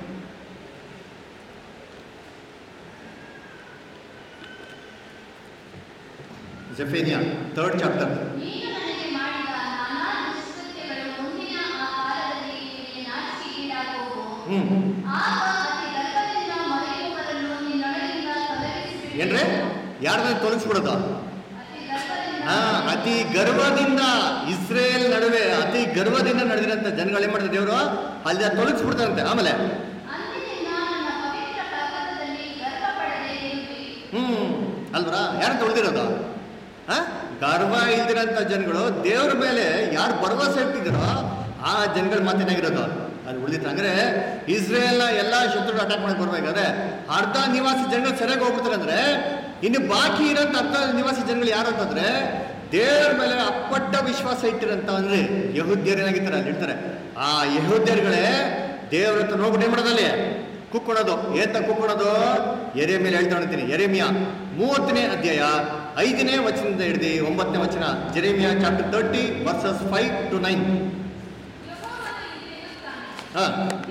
Zephaniah third chapter ನೀನು ನನಗೆ ಮಾಡಿದ ನಾನಾ ದುಷ್ಕೃತ್ಯಗಳು ಮುಂದಿನ ಆ ಕಾಲದಲ್ಲಿ ನಿನಗೆ ನಾಚಿಕೆಗೀಡಾಗುವವು. ಹ್ಮ್ ಆಗ ಅತಿ ಗರ್ಭದಿಂದ ಮರೆಯುವವರನ್ನು ನಿನ್ನೊಳಗಿಂದ ತೊಲಗಿಸಿಬಿಡುವೆನು. ಏನ್ರೆ ಯಾರನ್ನ ತೊಲಗಿಸ್ಬಿಡೋದು ಅತಿ ಗರ್ಭದಿಂದ ಹಾ ಅತಿ ಗರ್ವದಿಂದ ಇಸ್ರೇಲ್ ನಡುವೆ ಅತಿ ಗರ್ವದಿಂದ ನಡೆದಿರಂತ ಜನಗಳು ಏನ್ ಮಾಡ್ತಾರೆ ದೇವರು ಅಲ್ಲಿ ತೊಲಗಿಸ್ಬಿಡ್ತಾರಂತೆ ಆಮೇಲೆ ಅಂದಿನಿಂದ ನನ್ನ ಪವಿತ್ರ ಪರ್ವತದಲ್ಲಿ ಗರ್ವ ಪಡದೆ ಇರುವೆ. ಹ್ಮ್ ಅಲ್ವರ ಯಾರು ತೊಳೆದಿರೋದು ಹಾ ಗರ್ವ ಇಲ್ದಿರಂತ ಜನಗಳು ದೇವ್ರ ಮೇಲೆ ಯಾರು ಭರವಸೆ ಇಟ್ಟಿದ್ದೀರೋ ಆ ಜನಗಳ ಮಾತೇನಾಗಿರೋದು ಅದು ಉಳಿದಿತ್ತು ಅಂದ್ರೆ ಇಸ್ರೇಲ್ನ ಎಲ್ಲಾ ಶತ್ರುಗಳು ಅಟ್ಯಾಕ್ ಮಾಡಕ್ ಬರ್ಬೇಕಾದ್ರೆ ಅರ್ಧ ನಿವಾಸಿ ಜನಗಳು ಸರಿಯಾಗಿ ಹೋಗ್ಬಿಡ್ತಾರೆ ಅಂದ್ರೆ ಇನ್ನು ಬಾಕಿ ಇರೋಂಥ ಅರ್ಧ ನಿವಾಸಿ ಜನಗಳು ಯಾರು ಅಂತಂದ್ರೆ ದೇವ್ರ ಮೇಲೆ ಅಪ್ಪಟ್ಟ ವಿಶ್ವಾಸ ಇಟ್ಟಿರಂತ ಅಂದ್ರೆ ಯಹುದ್ಯರು ಏನಾಗಿರ್ತಾರೆ ಅಲ್ಲಿ ಇರ್ತಾರೆ ಆ ಯಹುದ್ಯರುಗಳೇ ದೇವ್ರ ಹತ್ರ ನೋಡ್ಬಿಟ್ಟು ಏನ್ ಮಾಡೋದಲ್ಲಿ ಕುಕ್ಕೊಳೋದು ಏತ ಕುಕ್ಕೊಳೋದು ಎರೆ ಮೇಲೆ ಹೇಳ್ತಾ ಹೊಣ್ತೀನಿ ಎರೆಮಿಯಾ ಮೂವತ್ತನೇ ಅಧ್ಯಾಯ ಐದನೇ ವಚನದಿಂದ ಹಿಡಿದು ಒಂಬತ್ತನೇ ವಚನ Jeremiah chapter thirty verses five to nine ಹಾ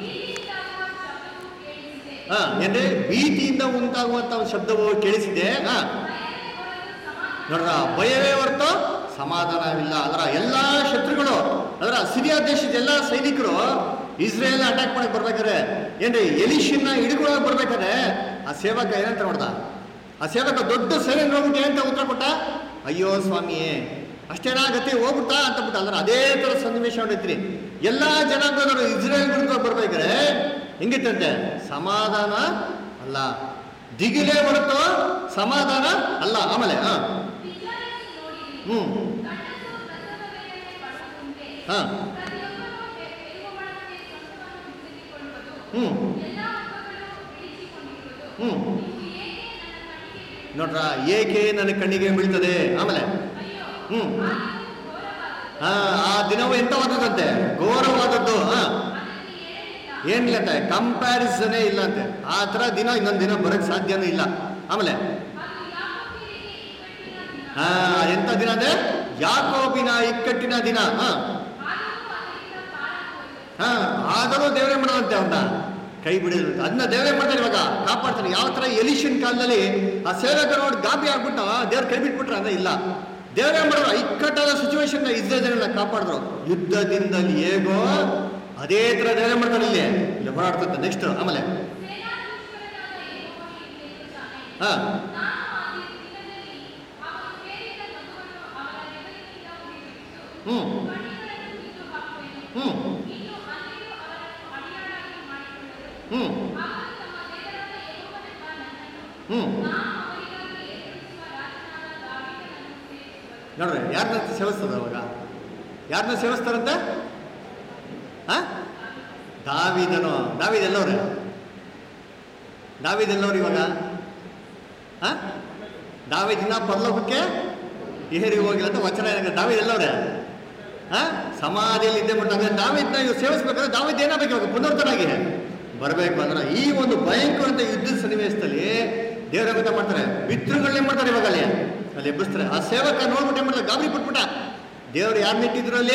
ಹಾ ಏನ್ರಿ ಭೀತಿಯಿಂದ ಉಂಟಾಗುವಂತ ಒಂದು ಶಬ್ದವು ಕೇಳಿಸಿದೆ ಹಾ ನೋಡ್ರ ಭಯವೇ ಹೊರತು ಸಮಾಧಾನವಿಲ್ಲ ಅದರ ಎಲ್ಲಾ ಶತ್ರುಗಳು ಅದರ ಸಿರಿಯಾ ದೇಶದ ಎಲ್ಲಾ ಸೈನಿಕರು ಇಸ್ರೇಲ್ ಅಟ್ಯಾಕ್ ಮಾಡಕ್ ಬರ್ಬೇಕಾದ್ರೆ ಏನ್ರಿ ಎಲಿಶನ್ನ ಹಿಡ್ಕೊಳಕ್ ಬರ್ಬೇಕಾದ್ರೆ ಆ ಸೇವಕ ಏನಂತ ನೋಡ್ದ ಆ ಸೇವಕ ದೊಡ್ಡ ಸೇನೆ ನೋಡ್ಬಿಟ್ಟು ಏನಂತ ಉತ್ತರ ಕೊಟ್ಟ ಅಯ್ಯೋ ಸ್ವಾಮಿಯೇ ಅಷ್ಟೇನಾ ಗತಿ ಹೋಗ್ಬಿಟ್ಟ ಅಂತ ಬಿಟ್ಟ ಅಂದ್ರೆ ಅದೇ ತರ ಸನ್ನಿವೇಶ ಹೊಂಡೈತ್ರಿ ಎಲ್ಲಾ ಜನಾಂಗದವರು ಇಸ್ರೇಲ್ ವಿರುದ್ಧ ಬರ್ಬೇಕಾದ್ರೆ ಹೆಂಗಿತ್ತಂತೆ ಸಮಾಧಾನ ಅಲ್ಲ ದಿಗಿಲೇ ಹೊರತು ಸಮಾಧಾನ ಅಲ್ಲ ಆಮೇಲೆ ಹಾ ಹ್ಮ್ ಹಾ ಹ್ಮ್ ಹ್ಮ್ ನೋಡ್ರ ಏಕೆ ನನ್ನ ಕಣ್ಣಿಗೆ ಬೀಳ್ತದೆ ಆಮೇಲೆ ಹ್ಮ್ ಹಾ ಆ ದಿನವು ಎಂತವಾದದಂತೆ ಘೋರವಾದದ್ದು ಹಾ ಏನಿಲ್ಲ ಅಂತೆ ಕಂಪ್ಯಾರಿಸನೇ ಇಲ್ಲ ಅಂತೆ ಆ ತರ ದಿನ ಇನ್ನೊಂದು ದಿನ ಬರಕ್ ಸಾಧ್ಯನೂ ಇಲ್ಲ ಆಮೇಲೆ ಹಾ ಎಂತ ದಿನ ಅಂದ್ರೆ ಯಾಕೋಬಿನ ಇಕ್ಕಟ್ಟಿನ ದಿನ ಹಾ ಹಾ ಆದರೂ ದೇವರೇ ಮಾಡೋದಂತೆ ಅವನ್ನ ಕೈ ಬಿಡಿದ್ರು ಅದನ್ನ ದೇವರೇ ಮಾಡ್ತಾರೆ ಇವಾಗ ಕಾಪಾಡ್ತಾರೆ ಯಾವ ತರ ಎಲಿಷನ್ ಕಾಲದಲ್ಲಿ ಆ ಸೇವಕ ನೋಡಿ ಗಾಬಿ ಆಗ್ಬಿಟ್ಟು ದೇವ್ರ ಕೈ ಬಿಟ್ಬಿಟ್ರ ಅಂದ್ರೆ ಇಲ್ಲ ದೇವರೇ ಮಾಡಿದ್ರು ಇಕ್ಕಟ್ಟಾದ ಸಿಚುವೇಶನ್ ಇಸ್ರೇಲ್ ಜನಗಳನ್ನ ಕಾಪಾಡಿದ್ರು ಯುದ್ಧದಿಂದಲೇ ಹೇಗೋ ಅದೇ ತರ ದೇವರೇ ಮಾಡ್ತಾರೆ ಇಲ್ಲಿ ಇಲ್ಲಿ ಹೋರಾಡ್ತಂತೆ ನೆಕ್ಸ್ಟ್ ಆಮೇಲೆ ಹಾ ಹ್ಮ್ ಹ್ಮ್ ಹ್ಮ್ ಯಾರನ್ನ ಸೇವಿಸ್ತದ ಅವಾಗ ಯಾರನ್ನ ಸೇವಿಸ್ತಾರಂತೆ ಆ ದಾವಿದನು ದಾವಿದ್ ಎಲ್ಲವ್ರೆ ದಾವಿದ್ ಎಲ್ಲವ್ರು ಇವಾಗ ಆ ದಾವಿದಿನ ಪರಲೋಕಕ್ಕೆ ಏರಿ ಹೋಗಿಲ್ಲ ಅಂತ ವಚನ ಏನಾಗ ದಾವಿದ್ ಎಲ್ಲವ್ರೆ ಆ ಸಮಾಧಿಯಲ್ಲಿ ಇದ್ದೇ ಮಾಡ್ತಾರೆ ದಾವಿದ್ನ ಇವ್ರು ಸೇವಿಸ್ಬೇಕಾದ್ರೆ ದಾವಿದ್ ಏನಾಗಬೇಕು ಇವಾಗ ಪುನರ್ತನಾಗಿ ಬರಬೇಕು ಅಂದ್ರೆ ಈ ಒಂದು ಭಯಂಕರ ಯುದ್ಧದ ಸನ್ನಿವೇಶದಲ್ಲಿ ದೇವರ ಗೊತ್ತ ಮಾಡ್ತಾರೆ ಪಿತೃಗಳನ್ನೇ ಮಾಡ್ತಾರೆ ಇವಾಗ ಅಲ್ಲಿ ಅಲ್ಲಿ ಎಬ್ಬಿಸ್ತಾರೆ ಆ ಸೇವಕ ನೋಡ್ಬಿಟ್ಟು ಏನ್ ಮಾಡ್ತಾರೆ ಗಾಬರಿ ಪಟ್ಬಿಟ್ಟ ದೇವ್ರು ಯಾರನ್ನ ಇಟ್ಟಿದ್ರು ಅಲ್ಲಿ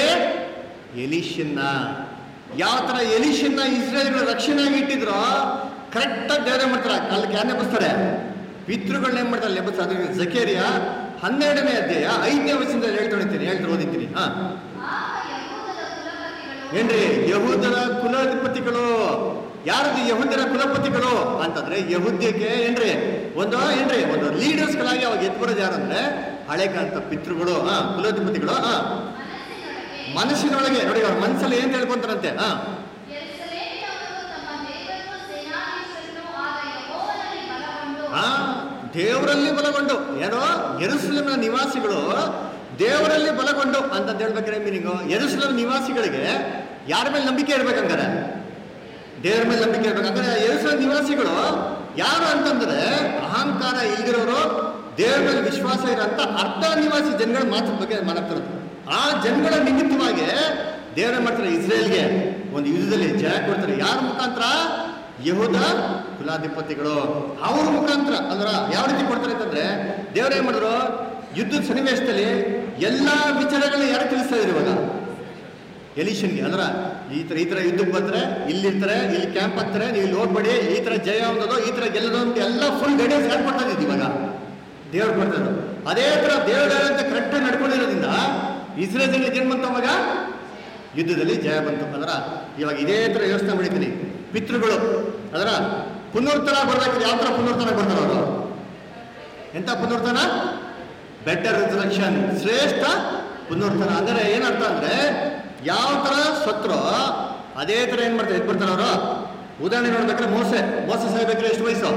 ಎಲಿಷನ್ನ ಯಾವ ತರ ಎಲಿಷನ್ನ ಇಸ್ರೇಲ್ಗಳು ರಕ್ಷಣೆಯಾಗಿ ಇಟ್ಟಿದ್ರು ಕರೆಕ್ಟಾಗಿ ದೇವ್ರ ಮಾಡ್ತಾರೆ ಕಾಲಕ್ಕೆ ಯಾರನ್ನ ಎಬ್ಬಿಸ್ತಾರೆ ಪಿತೃಗಳನ್ನ ಏನ್ ಮಾಡ್ತಾರೆ ಅಲ್ಲಿ ಎಬ್ಬಿಸ್ತಾರೆ ಅದಕ್ಕೆ ಜಕೇರಿಯ ಹನ್ನೆರಡನೇ ಅಧ್ಯಾಯ ಐದನೇ ವರ್ಷದಿಂದ ಹೇಳ್ಕೊಂಡಿರ್ತೀನಿ ಹೇಳ್ತಾ ಓದಿದ್ದೀನಿ ಹಾ ಆಗ ಯಹೂದದ ಕುಲಪತಿಗಳು ಏನ್ರಿ ಯಹೂದರ ಕುಲಾಧಿಪತಿಗಳು ಯಾರದು ಯಹೂದರ ಕುಲಪತಿಗಳು ಅಂತಂದ್ರೆ ಯಹೂದ್ಯಕ್ಕೆ ಏನ್ರಿ ಒಂದು ಏನ್ರಿ ಒಂದು ಲೀಡರ್ಸ್ಗಳಾಗಿ ಅವಾಗ ಎದ್ದು ಬರೋದು ಯಾರಂದ್ರೆ ಹಳೆ ಕಾಲದ ಪಿತೃಗಳು ಹಾ ಕುಲಾಧಿಪತಿಗಳು ಹಾ ಮನಸ್ಸಿನೊಳಗೆ ಮನಸ್ಸಿನೊಳಗೆ ನೋಡಿ ಅವ್ರ ಮನಸ್ಸಲ್ಲಿ ಏನ್ ಹೇಳ್ಕೊಂತಾರಂತೆ ಹಾ ಯೆರೂಸಲೇಮಿನವರು ತಮ್ಮ ದೇವರನ್ನು ಸೇನಾಧೀಶರನ್ನು ಆದ ಯೆಹೋವನಲ್ಲಿ ಬಲಗೊಂಡು ಆ ದೇವರಲ್ಲಿ ಬಲಗೊಂಡು ಏನೋ ಎರುಸಲೇಮಿನ ನಿವಾಸಿಗಳು ದೇವರಲ್ಲಿ ಬಲಗೊಂಡು ಅಂತ ಹೇಳ್ಬೇಕಾದ್ರೆ ಮೀನಿಂಗು ಎರುಸಲೇಮ್ ನಿವಾಸಿಗಳಿಗೆ ಯಾರ ಮೇಲೆ ನಂಬಿಕೆ ಇರ್ಬೇಕಂಗಾರೆ ದೇವರ ಮೇಲೆ ನಂಬಿಕೆ ಇರ್ಬೇಕು ಅಂದ್ರೆ ಎರುಸಲೇಮ್ ನಿವಾಸಿಗಳು ಯಾರು ಅಂತಂದ್ರೆ ಅಹಂಕಾರ ಇಲ್ದಿರೋರು ದೇವರ ಮೇಲೆ ವಿಶ್ವಾಸ ಇರೋಂಥ ಅರ್ಧ ನಿವಾಸಿ ಜನಗಳ ಮಾತ್ರ ಬಗ್ಗೆ ಮಾತಾಡ್ತಿರೋದು ಆ ಜನಗಳ ನಿಮಿತ್ತವಾಗಿ ದೇವರ ಮಾಡ್ತಾರೆ ಇಸ್ರೇಲ್ಗೆ ಒಂದು ಯುದ್ಧದಲ್ಲಿ ಜಯ ಕೊಡ್ತಾರೆ ಯಾರ ಮುಖಾಂತರ ಯಹೂದ ಕುಲಾಧಿಪತಿಗಳು ಅವ್ರ ಮುಖಾಂತರ ಅಂದ್ರ ಯಾವ ರೀತಿ ಕೊಡ್ತಾರೆ ಅಂತಂದ್ರೆ ದೇವ್ರ ಏನ್ ಮಾಡಿದ್ರು ಯುದ್ಧದ ಸನ್ನಿವೇಶದಲ್ಲಿ ಎಲ್ಲಾ ವಿಚಾರಗಳನ್ನ ಯಾರು ತಿಳಿಸ್ತಾ ಇದ್ರು ಇವಾಗ ಎಲಿಷನ್ಗೆ ಅಂದ್ರ ಈ ತರ ಈ ತರ ಯುದ್ಧಕ್ಕೆ ಬಂದ್ರೆ ಇಲ್ಲಿರ್ತಾರೆ ಇಲ್ಲಿ ಕ್ಯಾಂಪ್ ಹಾಕ್ತಾರೆ ನೀವು ಇಲ್ಲಿ ಹೋಗ್ಬೇಡಿ ಈ ತರ ಜಯ ಹೊಂದೋದು ಈ ತರ ಗೆಲ್ಲೋದು ಅಂತ ಎಲ್ಲ ಫುಲ್ ಗೈಡೆನ್ಸ್ ಯಾರು ಕೊಡ್ತಾ ಇದ್ದೀವಿ ಇವಾಗ ದೇವ್ರು ಕೊಡ್ತಾ ಇದ್ರು ಅದೇ ತರ ದೇವ್ರ ಅಂತ ಕರೆಕ್ಟಾಗಿ ನಡ್ಕೊಂಡಿರೋದ್ರಿಂದ ಇಸ್ರೇಲ್ ಜನರಿಗೆ ಏನ್ ಬಂತು ಅವಾಗ ಯುದ್ಧದಲ್ಲಿ ಜಯ ಬಂತು ಅದರ ಇವಾಗ ಇದೇ ತರ ಯೋಚನೆ ಮಾಡಿದ್ದೀನಿ ಪಿತೃಗಳು ಅದರ ಪುನರ್ತನ ಬರ್ಬೇಕಾದ್ರೆ ಯಾವ ತರ ಪುನರ್ತನ ಬರ್ತಾರೆ ಅವರು ಎಂತ ಪುನರ್ತನ ಬೆಟರ್ ರಿಸರಕ್ಷನ್ ಶ್ರೇಷ್ಠ ಪುನರ್ತನ ಅಂದರೆ ಏನರ್ಥ ಅಂದ್ರೆ ಯಾವ ತರ ಸತ್ರೋ ಅದೇ ತರ ಏನ್ ಮಾಡ್ತಾರೆ ಎದ್ದು ಬರ್ತಾರೆ ಅವರು ಉದಾಹರಣೆ ನೋಡ್ಬೇಕಾದ್ರೆ ಮೋಸೆ ಮೋಸ ಸಾಯ್ಬೇಕಾದ್ರೆ ಎಷ್ಟು ವಯಸ್ಸು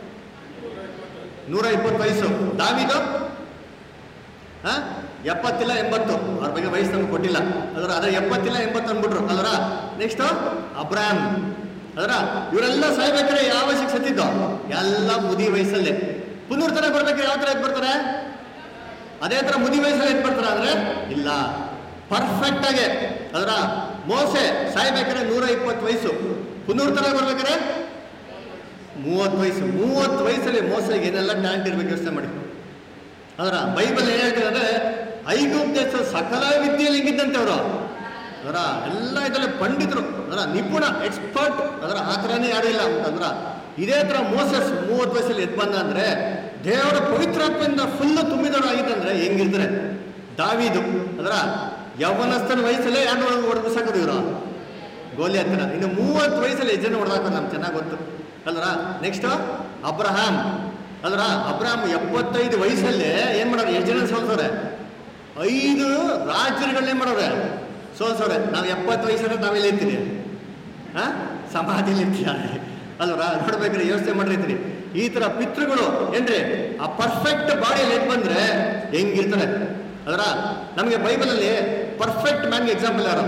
ನೂರ ಇಪ್ಪತ್ತು ವಯಸ್ಸು ದಾವಿದು ಆ? ಎಪ್ಪತ್ತಿಲ್ಲ ಎಂಬತ್ತು ಅವ್ರ ಬಗ್ಗೆ ವಯಸ್ಸು ನಮ್ಗೆ ಕೊಟ್ಟಿಲ್ಲ ಅದರ ಅದ್ರ ಎಪ್ಪತ್ತಿಲ್ಲ ಎಂಬತ್ತು ಅಂದ್ಬಿಟ್ರು ಅದರ ನೆಕ್ಸ್ಟ್ ಅಬ್ರಾಮ್ ಅದರ ಇವರೆಲ್ಲ ಸಾಯ್ಬೇಕಾದ್ರೆ ಯಾವ ವಯಸ್ಸಿಗೆ ಸತ್ತಿದ್ದು ಎಲ್ಲ ಮುದಿ ವಯಸ್ಸಲ್ಲೇ ಪುನರ್ತನ ಬರ್ಬೇಕಾದ್ರೆ ಯಾವ ತರ ಎದ್ದು ಬರ್ತಾರೆ ಅದೇ ತರ ಮುದಿ ವಯಸ್ಸಲ್ಲಿ ಎದ್ದು ಬರ್ತಾರ ಅಂದ್ರೆ ಇಲ್ಲ ಪರ್ಫೆಕ್ಟ್ ಆಗಿ ಅದರ ಮೋಸೆ ಸಾಯ್ಬೇಕಾದ್ರೆ ನೂರ ಇಪ್ಪತ್ತು ವಯಸ್ಸು ಪುನರ್ತನ ಬರ್ಬೇಕಾದ್ರೆ ಮೂವತ್ತು ವಯಸ್ಸು ಮೂವತ್ತು ವಯಸ್ಸಲ್ಲಿ ಮೋಸಗೆ ಏನೆಲ್ಲ ಟ್ಯಾಲೆಂಟ್ ಇರ್ಬೇಕು ಯೋಚನೆ ಮಾಡಿ ಅದರ ಬೈಬಲ್ ಏನ್ ಹೇಳ್ತಾರೆ ಅಂದ್ರೆ ಐಗುಪ್ತ ದೇಶದ ಸಕಲ ವಿದ್ಯೆಯಲ್ಲಿ ಹಿಂಗಿದ್ದಂತೆ ಅವರು ಅದರ ಎಲ್ಲ ಇದರಲ್ಲಿ ಪಂಡಿತರು ಅದರ ನಿಪುಣ ಎಕ್ಸ್ಪರ್ಟ್ ಅದರ ಆ ಥರನೇ ಯಾರು ಇಲ್ಲ ಅಂತಂದ್ರ ಇದೇ ತರ ಮೋಸಸ್ ಮೂವತ್ತು ವಯಸ್ಸಲ್ಲಿ ಎದ್ದು ಬಂದ ಅಂದ್ರೆ ದೇವರ ಪವಿತ್ರಾತ್ಮದಿಂದ ಫುಲ್ ತುಂಬಿದವರು ಆಗಿದ್ದಂದ್ರೆ ಹೆಂಗಿರ್ತಾರೆ ದಾವಿದು ಅದರ ಯೌವನಸ್ಥನ ವಯಸ್ಸಲ್ಲೇ ಯಾರು ಹೊಡೆದು ಬಿಸಾಕೋದು ಇವರು ಗೋಲಿ ಹತ್ತಿರ ಇನ್ನು ಮೂವತ್ತು ವಯಸ್ಸಲ್ಲಿ ಎಷ್ಟು ಜನ ಹೊಡೆದಾಕ ನಮ್ಗೆ ಚೆನ್ನಾಗಿ ಗೊತ್ತು ಅಲ್ರ ನೆಕ್ಸ್ಟ್ ಅಬ್ರಹಾಮ್ ಅಲ್ರ ಅಬ್ರಹಾಮ್ ಎಪ್ಪತ್ತೈದು ವಯಸ್ಸಲ್ಲೇ ಏನ್ ಮಾಡೋರು ಎಷ್ಟು ಜನ ಸೋಲ್ಸವ್ರೆ ಐದು ರಾಜ್ಯಗಳನ್ನೇ ಮಾಡೋರೆ ಸೋಲ್ಸವ್ರೆ ನಾವು ಎಪ್ಪತ್ತು ವಯಸ್ಸಲ್ಲಿ ನಾವೆಲ್ಲ ಇರ್ತೀರಿ ಹಾ ಸಮಾಧಿಯಲ್ಲಿ ಇರ್ತೀಯ ಅಲ್ವರ ನೋಡ್ಬೇಕ್ರಿ ಯೋಚನೆ ಮಾಡಿರ್ತೀರಿ ಈ ತರ ಪಿತೃಗಳು ಏನ್ರಿ ಆ ಪರ್ಫೆಕ್ಟ್ ಬಾಡಿಯಲ್ಲಿ ಎದ್ದು ಬಂದ್ರೆ ಹೆಂಗಿರ್ತಾರೆ ಅದರ ನಮಗೆ ಬೈಬಲಲ್ಲಿ ಪರ್ಫೆಕ್ಟ್ ಮ್ಯಾನ್ಗೆ ಎಕ್ಸಾಂಪಲ್ ಯಾರು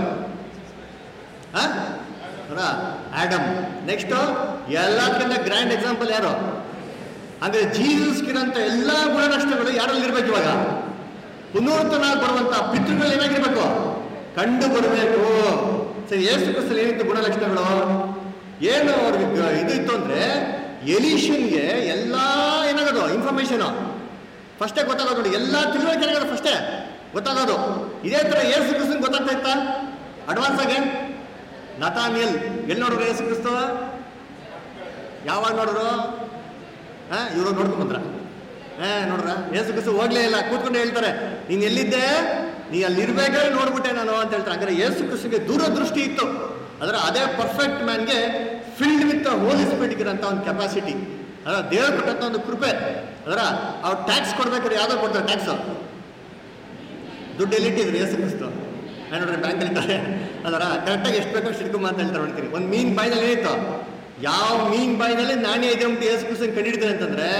ಆಡಮ್ ನೆಕ್ಸ್ಟ್ ಎಲ್ಲಕ್ಕಿಂತ ಗ್ರ್ಯಾಂಡ್ ಎಕ್ಸಾಂಪಲ್ ಯಾರು ಅಂದ್ರೆ ಜೀಸಸ್ಗಿರಂತ ಎಲ್ಲಾ ಗುಣಲಕ್ಷಣಗಳು ಯಾರಲ್ಲಿ ಇರ್ಬೇಕು ಇವಾಗ ಪುನರ್ತನ ಬರುವಂತ ಪಿತೃಗಳು ಏನಾಗಿರ್ಬೇಕು ಕಂಡು ಬರಬೇಕು ಸರಿ ಏಸು ಕ್ರಿಸ್ತಲ್ಲಿ ಏನಿತ್ತು ಗುಣಲಕ್ಷಣಗಳು ಏನು ಅವ್ರಿಗೆ ಗ- ಇದು ಇತ್ತು ಅಂದ್ರೆ ಎಲಿಷನ್ಗೆ ಎಲ್ಲಾ ಏನಾಗೋದು ಇನ್ಫಾರ್ಮೇಶನ್ ಫಸ್ಟೇ ಗೊತ್ತಾಗೋದು ನೋಡಿ ಎಲ್ಲ ತಿಳುವಳಿಕೆ ಏನಾಗೋದು ಫಸ್ಟೇ ಗೊತ್ತಾಗೋದು ಇದೇ ತರ ಏಸು ಕ್ರಿಸ್ತನ್ ಗೊತ್ತಾಗ್ತಾ ಇತ್ತ ಅಡ್ವಾನ್ಸ್ ಆಗಿ ನತಾನಿಯಲ್ ಎಲ್ಲಿ ನೋಡಿದ್ರು ಯೇಸು ಕ್ರಿಸ್ತ ಯಾವಾಗ ನೋಡಿದ್ರು ಹಾ ಇವರು ನೋಡ್ಕೊಂಡ್ ಬಂದ್ರ ಹಾ ನೋಡ್ರ ಯೇಸು ಕ್ರಿಸ್ತ ಹೋಗ್ಲೇ ಇಲ್ಲ ಕೂತ್ಕೊಂಡು ಹೇಳ್ತಾರೆ ನೀನ್ ಎಲ್ಲಿದ್ದೆ ನೀ ಅಲ್ಲಿ ಇರ್ಬೇಕಾದ್ರೆ ನೋಡ್ಬಿಟ್ಟೆ ನಾನು ಅಂತ ಹೇಳ್ತಾರೆ ಹಾಗಾದ್ರೆ ಯೇಸು ಕ್ರಿಸ್ತಗೆ ದೂರದೃಷ್ಟಿ ಇತ್ತು ಅದರ ಅದೇ ಪರ್ಫೆಕ್ಟ್ ಮ್ಯಾನ್ಗೆ ಫಿಲ್ಡ್ ವಿತ್ ಹೋಲಿ ಸ್ಪಿರಿಟ್ ಇರೋಂಥ ಒಂದು ಕೆಪಾಸಿಟಿ ಅದರ ದೇವ್ರು ಕೊಟ್ಟಂತ ಒಂದು ಕೃಪೆ ಅದರ ಅವ್ರು ಟ್ಯಾಕ್ಸ್ ಕೊಡ್ಬೇಕಾದ್ರೆ ಯಾವ್ದೋ ಕೊಡ್ತಾರೆ ಟ್ಯಾಕ್ಸ್ ದುಡ್ಡು ಎಲ್ಲಿಟ್ಟಿದ್ರು ಯೇಸು ಕ್ರಿಸ್ತು ನಾನು ನೋಡ್ರಿ ಬ್ಯಾಂಕಲ್ಲಿ ಇದ್ದಾರೆ ಅದರ ಕರೆಕ್ಟಾಗಿ ಎಷ್ಟು ಬೇಕೋ ಅಷ್ಟು ಇಟ್ಕೊಂಬ ಅಂತ ಹೇಳ್ತಾರೆ ನೋಡ್ತೀರಿ ಒಂದು ಮೀನ್ ಬಾಯಿನಲ್ಲಿ ಏನಿತ್ತು ಯಾವ ಮೀನ್ ಬಾಯಿನಲ್ಲಿ ನಾಣ್ಯ ಇದೆ ಅಂತ ಯೇಸು ಕ್ರಿಸ್ತನ್ ಕಂಡಿಡ್ತಾರೆ ಅಂತಂದ್ರೆ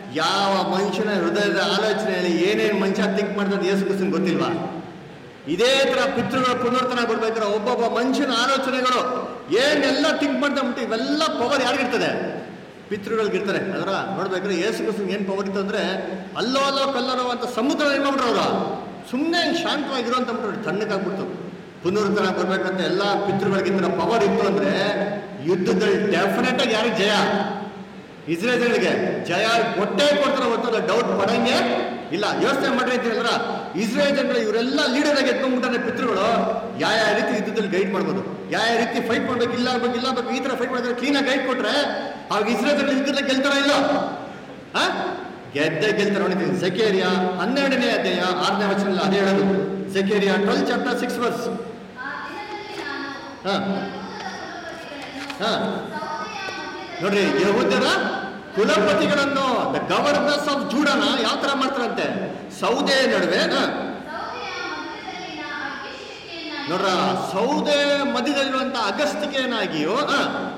ಯಾವ ಮನುಷ್ಯನ ಹೃದಯದ ಆಲೋಚನೆಯಲ್ಲಿ ಏನೇನು ಮನುಷ್ಯ ಥಿಂಕ್ ಮಾಡ್ತದೆ ಯೇಸು ಕ್ರಿಸ್ತನ್ ಗೊತ್ತಿಲ್ವಾ ಇದೇ ತರ ಪಿತೃಗಳ ಪುನರ್ತನ ಬರ್ಬೇಕಾದ್ರೆ ಒಬ್ಬೊಬ್ಬ ಮನುಷ್ಯನ ಆಲೋಚನೆಗಳು ಏನೆಲ್ಲ ಥಿಂಕ್ ಮಾಡ್ತಾ ಬಿಟ್ಟು ಇವೆಲ್ಲ ಪವರ್ ಯಾರಿಗಿರ್ತದೆ ಪಿತೃಗಳಿಗಿರ್ತಾರೆ ಅದರ ನೋಡ್ಬೇಕಾದ್ರೆ ಯೇಸು ಕ್ರಿಸ್ತನ್ ಏನು ಪವರ್ ಇತ್ತು ಅಂದ್ರೆ ಅಲ್ಲೋ ಅಲ್ಲೋ ಕಲ್ಲರೋ ಅಂತ ಸಮುದ್ರ ಏನ್ ಮಾಡ್ಬಿಟ್ರು ಅವರು ಸುಮ್ಮನೆ ಶಾಂತವಾಗಿರೋ ಅಂತ ಬಿಟ್ರು ತಣ್ಣಗಾಗ್ಬಿಡ್ತು ಪುನರುತ್ಥಾನ ಬರ್ಬೇಕಂತ ಎಲ್ಲ ಪಿತೃಗಳಿಗಿಂತ ಪವರ್ ಇತ್ತು ಅಂದ್ರೆ ಯುದ್ಧದಲ್ಲಿ ಡೆಫಿನೆಟ್ ಆಗಿ ಯಾರಿಗೆ ಜಯ ಇಸ್ರೇಲ್ಗಳಿಗೆ ಜಯ ಕೊಟ್ಟೇ ಕೊಡ್ತಾರೆ ಹೊತ್ತು ಡೌಟ್ ಪಡಂಗೆ ಇಲ್ಲ ಯೋಚನೆ ಮಾಡ್ರಿ ಅಂತೀರಲ್ಲ ಇಸ್ರೇಲ್ ಜನಗಳು ಇವರೆಲ್ಲ ಲೀಡರ್ ಆಗಿ ಎತ್ಕೊಂಡ್ಬಿಟ್ಟಾರೆ ಪಿತೃಗಳು ಯಾವ ಯಾವ ರೀತಿ ಯುದ್ಧದಲ್ಲಿ ಗೈಡ್ ಮಾಡ್ಬೋದು ಯಾವ ಯಾವ ರೀತಿ ಫೈಟ್ ಮಾಡ್ಬೇಕು ಇಲ್ಲ ಆಗ್ಬೇಕು ಇಲ್ಲ ಆಗ್ಬೇಕು ಈ ತರ ಫೈಟ್ ಮಾಡಿದ್ರೆ ಕ್ಲೀನಾಗಿ ಗೈಡ್ ಕೊಟ್ರೆ ಅವಾಗ ಇಸ್ರೇಲ್ ಜನಗಳು ಯುದ್ಧದಲ್ಲಿ ಗೆಲ್ತಾರ ಇಲ್ಲ ಆ ಗೆದ್ದೆ ಗೆಲ್ತಾರೆ ನೋಡಿದ್ದೀನಿ ಜಕೇರಿಯಾ ಹನ್ನೆರಡನೇ ಅಧ್ಯಾಯ ಆರನೇ ವಚನ ಅದೇ ಹೇಳೋದು Zechariah twelve chapter six verse ಆ ದಿನದಲ್ಲಿ ನಾನು ಹಾ. ಯಹೂದದ ಕುಲಪತಿಗಳನ್ನು ಹಾ. ಸೌದೆಯ ಮಧ್ಯದಲ್ಲಿ ನೋಡ್ರಿ ಯಹೂದ್ಯರ ಕುಲಪತಿಗಳನ್ನು ದ ಗವರ್ನರ್ಸ್ ಆಫ್ ಜೂಡನ ಯಾವ ತರ ಮಾಡ್ತಾರಂತೆ ಸೌದೆ ನಡುವೆ ಹ, ಸೌದೆಯ ಮಧ್ಯದಲ್ಲಿನ ಅಗ್ನಿಶಿಖೆಯನ್ನಾಗಿ ನೋಡ್ರ ಸೌದೆ ಮಧ್ಯದಲ್ಲಿರುವಂತ ಅಗಸ್ತಿಕೆಯನ್ನಾಗಿಯೋ ಹ,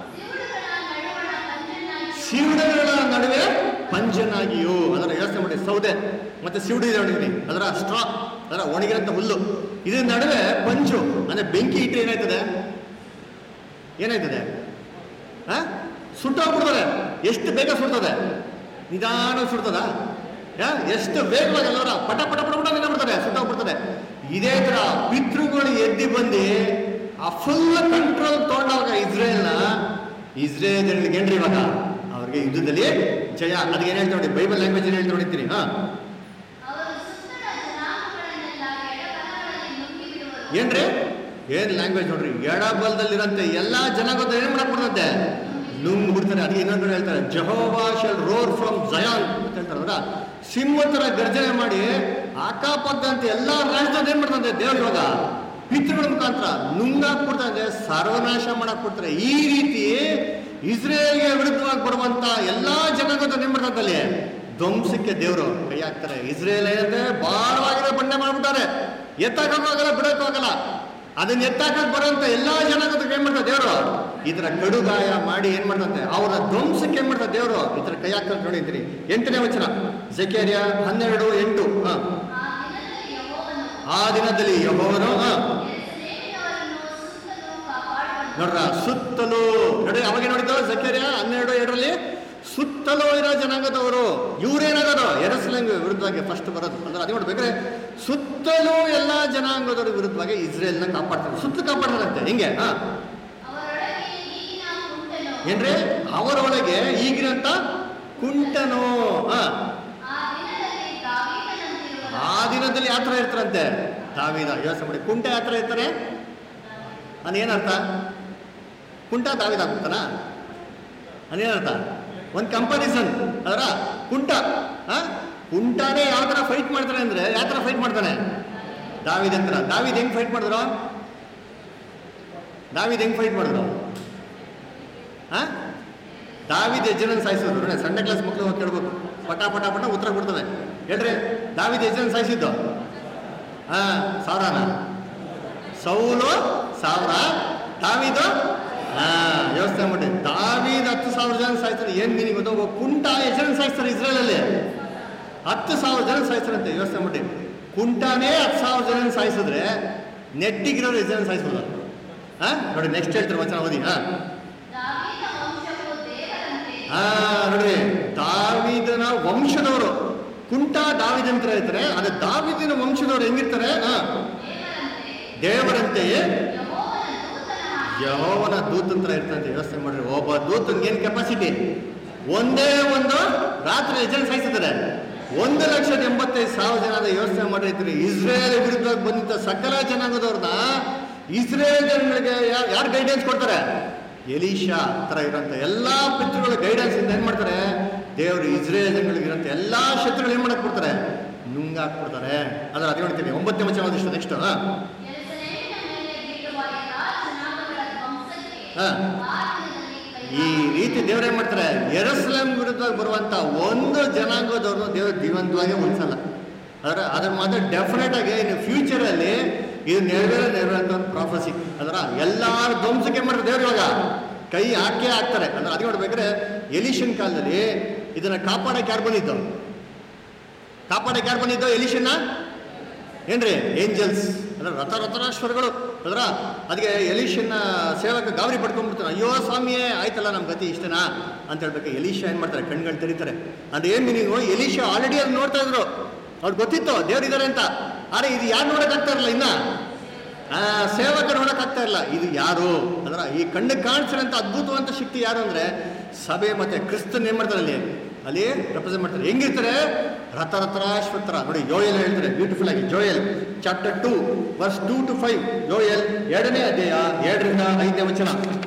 ಸಿವುಡುಗಳ ನಡುವಣ ಪಂಜನ್ನಾಗಿ ಸಿವುಡುಗಳ ನಡುವೆ ಪಂಜನಾಗಿಯೋ ಅದರ ಯೋಚನೆ ಮಾಡಿ ಸೌದೆ ಮತ್ತೆ ಸಿವುಡು ಇದೆ ನೋಡಿದ್ರಿ ಅದರ ಸ್ಟ್ರಾ ಅದರ ಒಣಗಿರಂತ ಹುಲ್ಲು ಇದ್ರ ನಡುವೆ ಪಂಚು ಅಂದ್ರೆ ಬೆಂಕಿ ಇಟ್ಟರೆ ಏನಾಯ್ತದೆ ಏನಾಯ್ತದೆ ಆ? ಸುಟ್ಟೋಗ್ಬಿಡ್ತದೆ ಎಷ್ಟು ಬೇಗ ಸುಡ್ತದೆ ನಿಧಾನ ಸುಡ್ತದ ಯಾ? ಎಷ್ಟು ವೇಗವಾಗಿ ಅಲ್ಲವರ ಪಟ ಪಟ ಪಟ ಪಟ ನಿಂತ್ಬಿಡ್ತದೆ ಸುಟ್ಟೋಗ್ಬಿಡ್ತದೆ ಇದೇ ತರ ಪಿತೃಗಳು ಎದ್ದಿ ಬಂದು ಆ ಫುಲ್ ಕಂಟ್ರೋಲ್ ತಗೊಂಡಾಗ ಇಸ್ರೇಲ್ನ ಇಸ್ರೇಲ್ ಜನಗಳಿಗೆ ಏನ್ರಿ ಇವಾಗ ಅವ್ರಿಗೆ ಯುದ್ಧದಲ್ಲಿ ಜಯ ಅದಕ್ಕೆ ಏನ್ ಹೇಳ್ತಾ ನೋಡಿ ಬೈಬಲ್ ಲ್ಯಾಂಗ್ವೇಜ್ ಏನ್ ಹೇಳ್ತಾ ನೋಡಿರ್ತೀನಿ ಹಾ ಅವರು ಸುತ್ತಣ ಜನಾಂಗಗಳನ್ನೆಲ್ಲ ಎಡಬಲಗಳಲ್ಲಿ ನುಂಗಿಬಿಡುವರು ಏನ್ರಿ ಏನ್ ಲ್ಯಾಂಗ್ವೇಜ್ ನೋಡ್ರಿ ಎಡಬಲದಲ್ಲಿರಂತೆ ಎಲ್ಲಾ ಜನಾಂಗದ ಏನ್ ಮಾಡಕ್ ಬಿಡ್ತಂತೆ ನುಂಗ್ ಬಿಡ್ತಾರೆ ಅದಕ್ಕೆ ಇನ್ನೊಂದು ಕಡೆ ಹೇಳ್ತಾರೆ Jehovah shall roar from Zion ಅಂತ ಹೇಳ್ತಾರಲ್ಲ ಸಿಂಹ ತರ ಗರ್ಜನೆ ಮಾಡಿ ಅಕ್ಕಪಕ್ಕದಂತೆ ಎಲ್ಲಾ ರಾಜ್ಯದ ಏನ್ ಮಾಡ್ತಂತೆ ದೇವ್ರು ಇವಾಗ ಪಿತೃಗಳ ಮುಖಾಂತರ ನುಂಗಾಕ್ಬಿಡ್ತಾರೆ ಸರ್ವನಾಶ ಮಾಡಕ್ ಬಿಡ್ತಾರೆ ಈ ರೀತಿ ಇಸ್ರೇಲ್ಗೆ ವಿರುದ್ಧವಾಗಿ ಬರುವಂತ ಎಲ್ಲಾ ಜನಾಂಗದ ಏನ್ ಮಾಡ್ತಾರೆ ಅಲ್ಲಿ ಧ್ವಂಸಕ್ಕೆ ದೇವರು ಕೈ ಹಾಕ್ತಾರೆ ಇಸ್ರೇಲ್ ಏನಂದ್ರೆ ಭಾರವಾಗಿರೋ ಬಂಡೆ ಮಾಡ್ಬಿಟ್ಟಾರೆ ಎತ್ತಾಕೋಗಲ್ಲ ಬಿಡೋಕ್ಕಾಗಲ್ಲ ಅದನ್ನ ಎತ್ತಾಕಕ್ ಬರೋಂತ ಎಲ್ಲಾ ಜನಾಂಗದಕ್ಕೆ ಏನ್ ಮಾಡ್ತಾರೆ ದೇವರು ಈ ತರ ಕಡುಗಾಯ ಮಾಡಿ ಏನ್ ಮಾಡ್ತಂತೆ ಅವರ ಧ್ವಂಸಕ್ಕೆ ಏನ್ ಮಾಡ್ತಾರೆ ದೇವರು ಈ ತರ ಕೈ ಹಾಕ್ತಾರೆ ನೋಡಿದ್ರಿ ಎಂಟನೇ ವಚನ ಜೆಕೇರಿಯ ಹನ್ನೆರಡು ಎಂಟು ಹ. ಆ ದಿನದಲ್ಲಿ ಆ ದಿನದಲ್ಲಿ ಯೆಹೋವನು ಯಹೋವನು ಹ, ಯೆರೂಸಲೇಮಿನವರನ್ನು ಸುತ್ತಲೂ ಕಾಪಾಡುವನು ನೋಡ್ರ ಸುತ್ತಲೂ ನೋಡಿ ಅವಾಗ ನೋಡಿದ್ದು ಜಕೇರಿಯ ಹನ್ನೆರಡು ಎರಡರಲ್ಲಿ ಸುತ್ತಲೂ ಇರೋ ಜನಾಂಗದವರು ಇವ್ರೇನಾಗೋದು ಎರಸ್ಲೆಂಗ್ ವಿರುದ್ಧವಾಗಿ ಫಸ್ಟ್ ಬರೋದು ಅಂದ್ರೆ ಅದೇ ನೋಡ್ಬೇಕಾದ್ರೆ ಸುತ್ತಲೂ ಎಲ್ಲಾ ಜನಾಂಗದವ್ರ ವಿರುದ್ಧವಾಗಿ ಇಸ್ರೇಲ್ನ ಕಾಪಾಡ್ತಾರೆ ಸುತ್ತಲೂ ಕಾಪಾಡ್ತಾರಂತೆ ಹಿಂಗೆ ಹಾ ಅವರೊಳಗೆ ಈಗಿನ ಕುಂಟನು ಏನ್ರಿ ಅವರೊಳಗೆ ಈಗಿನಂತ ಕುಂಟನು ಹಾ ಆ ದಿನದಲ್ಲಿ ದಾವೀದನಂತಿರುವನು ಆ ದಿನದಲ್ಲಿ ಯಾವ ಥರ ಇರ್ತಾರಂತೆ ದಾವಿದ ಯೋಚನೆ ಮಾಡಿ ಕುಂಟ ಯಾವ ಥರ ಇರ್ತಾರೆ ಅದೇನರ್ಥ ಕುಂಟ ದಾವಿದ ಆಗ್ಬಿಡ್ತಾನ ಅದೇನರ್ಥ ಒಂದು ಕಂಪಾರಿಸನ್ ಅದರ ಕುಂಟ ಆ? ಕುಂಟನೇ ಯಾವ ಥರ ಫೈಟ್ ಮಾಡ್ತಾನೆ ಅಂದ್ರೆ ಯಾವ ಥರ ಫೈಟ್ ಮಾಡ್ತಾನೆ ದಾವಿದ್ ಅಂತ ದಾವಿದ್ ಹೆಂಗ್ ಫೈಟ್ ಮಾಡಿದ್ರು ದಾವಿದ್ ಹೆಂಗ್ ಫೈಟ್ ಮಾಡಿದ್ರು ಆ ದಾವಿದ್ ಯಜ್ಜನ ಸಾಯಿಸಿದ್ರು ನೋಡಿ ಸಣ್ಣ ಕ್ಲಾಸ್ ಮಕ್ಕಳು ಹೋಗಿ ಕೇಳ್ಬೇಕು ಪಟ ಪಟ ಪಟ ಉತ್ತರ ಕೊಡ್ತವೆ ಹೇಳ್ರಿ ದಾವಿದ್ ಯಜ್ಜನ ಸಾಯಿಸಿದ್ದು ಹಾ ಸಾವಿರನ ಸೌಲು ಸಾವಿರ ದಾವಿದು ಹಾ ಯೋಚನೆ ಮಾಡಿ ದಾವಿದ್ ಹತ್ತು ಸಾವಿರ ಜನ ಸಾಯ್ತಾರೆ ಏನ್ ಮೀನಿಂಗ್ ಗೊತ್ತಾ ಒಬ್ಬ ಕುಂಟ ಎಷ್ಟು ಜನ ಸಾಯಿಸ್ತಾರೆ ಇಸ್ರೇಲಲ್ಲಿ ಹತ್ತು ಸಾವಿರ ಜನ ಸಾಯಿಸ್ತಾರಂತೆ ಯೋಚನೆ ಮಾಡಿ ಕುಂಟಾನೇ ಹತ್ತು ಸಾವಿರ ಜನ ಸಾಯಿಸಿದ್ರೆ ನೆಟ್ಟಿಗಿರೋರು ಎಷ್ಟು ಜನ ಸಾಯಿಸ್ಬೋದು ಹಾ ನೋಡಿ ನೆಕ್ಸ್ಟ್ ಹೇಳ್ತಾರೆ ವಚನ ಓದಿ ಹಾ ದಾವೀದ ವಂಶವು ದೇವರಂತೆ ಹಾ ನೋಡ್ರಿ ದಾವಿದನ ವಂಶದವರು ಕುಂಟ ದಾವಿದಂತರ ಇರ್ತಾರೆ ಅದು ದಾವಿದಿನ ವಂಶದವರು ಹೆಂಗಿರ್ತಾರೆ ಹಾ ದೇವರಂತೆ ದೇವರಂತೆಯೇ ಯೆಹೋವನ ದೂತನ ಹಾಗೆ ಯಹೋವನ ದೂತಂತ್ರ ಇರ್ತಂತೆ ಯೋಚನೆ ಮಾಡ್ರಿ ಒಬ್ಬ ದೂತನ್ಗೆ ಏನ್ ಕೆಪಾಸಿಟಿ ಒಂದೇ ಒಂದು ರಾತ್ರಿ ಎಷ್ಟು ಜನ ಸಾಯಿಸಿದ್ದಾರೆ ಒಂದು ಲಕ್ಷದ ಎಂಬತ್ತೈದು ಸಾವಿರ ಜನದ ಯೋಚನೆ ಮಾಡಿರ್ತೀರಿ ಇಸ್ರೇಲ್ ವಿರುದ್ಧವಾಗಿ ಬಂದಿದ್ದ ಸಕಲ ಜನಾಂಗದವ್ರನ್ನ ಇಸ್ರೇಲ್ ಜನಗಳಿಗೆ ಯಾರು ಯಾರು ಗೈಡೆನ್ಸ್ ಕೊಡ್ತಾರೆ ಎಲೀಶಾ ತರ ಇರೋಂಥ ಎಲ್ಲಾ ಪಿತೃಗಳ ಗೈಡೆನ್ಸ್ ಇಂದ ಏನ್ ಮಾಡ್ತಾರೆ ದೇವರು ಇಸ್ರೇಲ್ ಜನಗಳಿಗೆ ಇರೋಂಥ ಎಲ್ಲಾ ಶತ್ರುಗಳು ಏನ್ ಮಾಡಕ್ ಬಿಡ್ತಾರೆ ನುಂಗಾಕ್ಬಿಡ್ತಾರೆ ಅದ್ರ ಅದೇ ಹೇಳ್ತೀನಿ ಒಂಬತ್ತನೇ ವಚನ ಓದಿಷ್ಟು ನೆಕ್ಸ್ಟ್ ಹಾ ಯೆರೂಸಲೇಮಿನ ಮೇಲೆ ಬೀಳುವ ಎಲ್ಲಾ ಜನಾಂಗಗಳ ಧ್ವಂಸಕ್ಕೆ ಹಾ. ಆ ದಿನದಲ್ಲಿ ಈ ಕೈಹಾಕುವನು. ರೀತಿ ದೇವ್ರು ಏನ್ ಮಾಡ್ತಾರೆ ಎರಸ್ಲೇಂ ವಿರುದ್ಧವಾಗಿ ಬರುವಂತ ಒಂದು ಜನಾಂಗದವ್ರನ್ನ ದೇವ್ರು ಜೀವಂತವಾಗಿ ಉಳಿಸಲ್ಲ ಅದರ ಅದ್ರ ಮಾತ್ರ ಡೆಫಿನೆಟ್ ಆಗಿ ಇನ್ನು ಫ್ಯೂಚರ್ ಅಲ್ಲಿ ಇದು ನೆರವೇರ ನೆರವೇರಂತ ಒಂದು ಪ್ರಾಫಸಿ ಅದರ ಎಲ್ಲಾರ ಧ್ವಂಸಕ್ಕೆ ಮಾಡ್ತಾರೆ ದೇವ್ರು ಇವಾಗ ಕೈ ಹಾಕೇ ಹಾಕ್ತಾರೆ ಅಂದ್ರೆ ಅದು ನೋಡ್ಬೇಕಾದ್ರೆ ಎಲಿಷನ್ ಕಾಲದಲ್ಲಿ ಇದನ್ನ ಕಾಪಾಡಕ್ಕೆ ಯಾರು ಬಂದಿದ್ದು ಕಾಪಾಡಕ್ಕೆ ಯಾರು ಬಂದಿದ್ದು ಎಲಿಶನ್ನ ಏನ್ರಿ ಏಂಜಲ್ಸ್ ಅಂದ್ರೆ ರಥ ರಥರಾಶ್ವರಗಳು ಅದರ ಅದಕ್ಕೆ ಎಲೀಶನ್ನ ಸೇವಕ ಗಾಬರಿ ಪಡ್ಕೊಂಡ್ಬಿಡ್ತಾನೆ ಅಯ್ಯೋ ಸ್ವಾಮಿಯೇ ಆಯ್ತಲ್ಲ ನಮ್ಮ ಗತಿ ಇಷ್ಟನಾ ಅಂತ ಹೇಳ್ಬೇಕು ಎಲೀಶ ಏನ್ ಮಾಡ್ತಾರೆ ಕಣ್ಗಳು ತೆರೀತಾರೆ ಅಂದ್ರೆ ಏನ್ ಮೀನಿಂಗು ಎಲೀಶ ಆಲ್ರೆಡಿ ಅದು ನೋಡ್ತಾ ಇದ್ರು ಅವ್ರಿಗೆ ಗೊತ್ತಿತ್ತು ದೇವ್ರಿದ್ದಾರೆ ಅಂತ ಆದ್ರೆ ಇದು ಯಾರು ನೋಡಕ್ಕಾಗ್ತಾ ಇರಲ್ಲ ಇನ್ನ ಆ ಸೇವಕ ನೋಡಕ್ಕಾಗ್ತಾ ಇಲ್ಲ ಇದು ಯಾರು ಅದರ ಈ ಕಣ್ಣಿಗೆ ಕಾಣಿಸಿದಂತ ಅದ್ಭುತವಂತ ಶಕ್ತಿ ಯಾರು ಅಂದ್ರೆ ಸಭೆ ಮತ್ತೆ ಕ್ರಿಸ್ತನ್ ಏನ್ ಮಾಡ್ತಾರೆ ಅಲ್ಲಿ ಅಲ್ಲಿ ರೆಪ್ರೆಸೆಂಟ್ ಮಾಡ್ತಾರೆ ಹೆಂಗಿರ್ತಾರೆ ರಥ ರಥರಾಶ್ವತರ ನೋಡಿ ಜೋಯಲ್ ಹೇಳ್ತಾರೆ ಬ್ಯೂಟಿಫುಲ್ ಆಗಿ Joel chapter two verse two to five Joel ಎರಡನೇ ಅಧ್ಯಾಯ ಎರಡರಿಂದ ಐದನೇ ವಚನ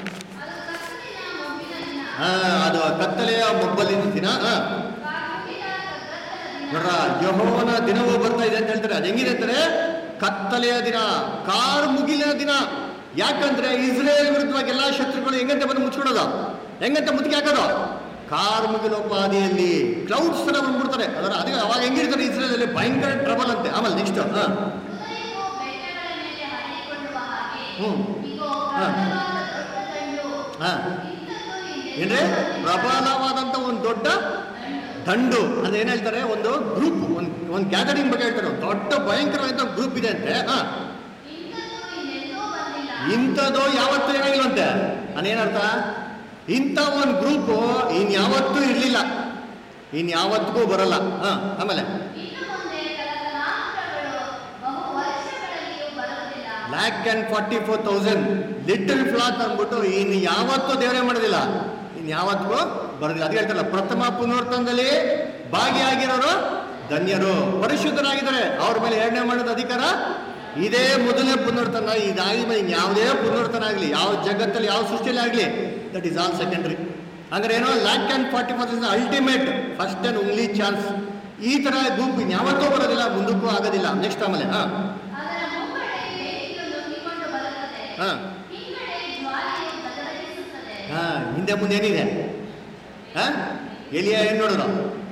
ಅದು ಕತ್ತಲೆಯ ಮೊಬ್ಬಿನ ದಿನ ಆ, ಕತ್ತಲೆಯ ಮೊಬ್ಬಲಿನ ದಿನ ಆ, ಕಾರುಣ್ಯದ ಕಗ್ಗತ್ತಲ ದಿನ ನೋಡ್ರ ಯಹೋವನ ದಿನವೂ ಬರ್ತಾ ಇದೆ ಅಂತ ಹೇಳ್ತಾರೆ ಅದು ಹೆಂಗಿದೆ ಅಂತಾರೆ ಕತ್ತಲೆಯ ದಿನ ಕಾರ್ ಮುಗಿಲಿನ ದಿನ ಯಾಕಂದ್ರೆ ಇಸ್ರೇಲ್ ವಿರುದ್ಧವಾಗಿ ಎಲ್ಲಾ ಶತ್ರುಗಳು ಹೆಂಗಂತೆ ಬಂದು ಮುಚ್ಕೊಳೋದು ಹೆಂಗಂತೆ ಮುತ್ತಿಗೆ ಹಾಕೋದು ಕಾರ್ ಮುಗಿಲೋಪಾದಿಯಲ್ಲಿ ಕ್ಲೌಡ್ಸ್ ತರ ಬಂದ್ಬಿಡ್ತಾರೆ ಅದರ ಅದಕ್ಕೆ ಅವಾಗ ಹೆಂಗಿರ್ತಾರೆ ಇಸ್ರೇಲ್ ಅಲ್ಲಿ ಭಯಂಕರ ಟ್ರಬಲ್ ಅಂತೆ ಆಮೇಲೆ ನೆಕ್ಸ್ಟ್ ಹೃದಯವು ಬೆಟ್ಟಗಳ ಮೇಲೆ ಹರಡಿಕೊಳ್ಳುವ ಹಾಗೆ ಹ್ಮ್. ಇಗೋ ಹಾ. ಪ್ರಬಲವಾದ ದೊಡ್ಡ ದಂಡು ಹಾ. ಇಂಥದ್ದು ಹಿಂದೆ ಏನ್ರಿ ಪ್ರಬಲವಾದಂತ ಒಂದು ದೊಡ್ಡ ದಂಡು ಅಂದ್ರೆ ಏನ್ ಹೇಳ್ತಾರೆ ಒಂದು ಗ್ರೂಪ್ ಒಂದು ಒಂದು ಗ್ಯಾದರಿಂಗ್ ಬಗ್ಗೆ ಹೇಳ್ತಾರೆ ಒಂದು ದೊಡ್ಡ ಭಯಂಕರವಾದ ಗ್ರೂಪ್ ಇದೆ ಅಂತೆ ಹಾ ಇಂಥದ್ದು ಇನ್ನೆಂದೂ ಬಂದಿಲ್ಲ ಇಂಥದ್ದು ಯಾವತ್ತೂ ಏನಾಗಿಲ್ವಂತೆ ಅದೇನರ್ಥ ಇಂಥ ಒಂದು ಗ್ರೂಪ್ ಇನ್ಯಾವತ್ತೂ ಇರಲಿಲ್ಲ ಇನ್ಯಾವತ್ತಿಗೂ ಬರಲ್ಲ ಹಾ ಆಮೇಲೆ ಇನ್ನು ಮುಂದೆ ತಲತಲಾಂತರಗಳು ಬಹು ವರ್ಷಗಳಲ್ಲಿಯೂ ಬರುವುದಿಲ್ಲ lakh and forty four thousand little flock ಅಂದ್ಬಿಟ್ಟು ಇನ್ನು ಯಾವತ್ತೂ ದೇವರೇ ಮಾಡೋದಿಲ್ಲ ಇನ್ನು ಯಾವತ್ತಿಗೂ ಬರೋದಿಲ್ಲ ಅದು ಹೇಳ್ತಾರಲ್ಲ ಪ್ರಥಮ ಪುನರ್ತನದಲ್ಲಿ ಭಾಗಿಯಾಗಿರೋರು ಧನ್ಯರು ಪರಿಶುದ್ಧರಾಗಿದ್ದಾರೆ ಅವ್ರ ಮೇಲೆ ಎರಡನೇ ಮಾಡೋದು ಅಧಿಕಾರ ಇದೇ ಮೊದಲನೇ ಪುನರ್ತನ ಇದಾಗಿ ಮೇಲೆ ಯಾವುದೇ ಪುನರ್ತನ ಆಗಲಿ ಯಾವ ಜಗತ್ತಲ್ಲಿ ಯಾವ ಸೃಷ್ಟಿಯಲ್ಲಿ ಆಗಲಿ ದಟ್ ಈಸ್ ಆಲ್ ಸೆಕೆಂಡ್ರಿ ಅಂದ್ರೆ ಏನೋ lakh and forty four ultimate first and only chance ಈ ಥರ ಗುಂಪು ಯಾವತ್ತೂ ಬರೋದಿಲ್ಲ ಮುಂದಕ್ಕೂ ಆಗೋದಿಲ್ಲ ನೆಕ್ಸ್ಟ್ ಆಮೇಲೆ ಹಾಂ ಅದರ ಮುಂಗಡೆ ಬೇಲಿಯು ನುಗ್ಗಿಕೊಂಡು ಬರುತ್ತದೆ ಹಾ. ಹಿಂಗಡೆ ಜ್ವಾಲೆಯು ಗದಗದಿಸುತ್ತದೆ ಹಾ ಹಿಂದೆ ಮುಂದೆ ಏನಿದೆ ಹಾ ಎಲಿಯ ಏನ್ ನೋಡಿದ್ರು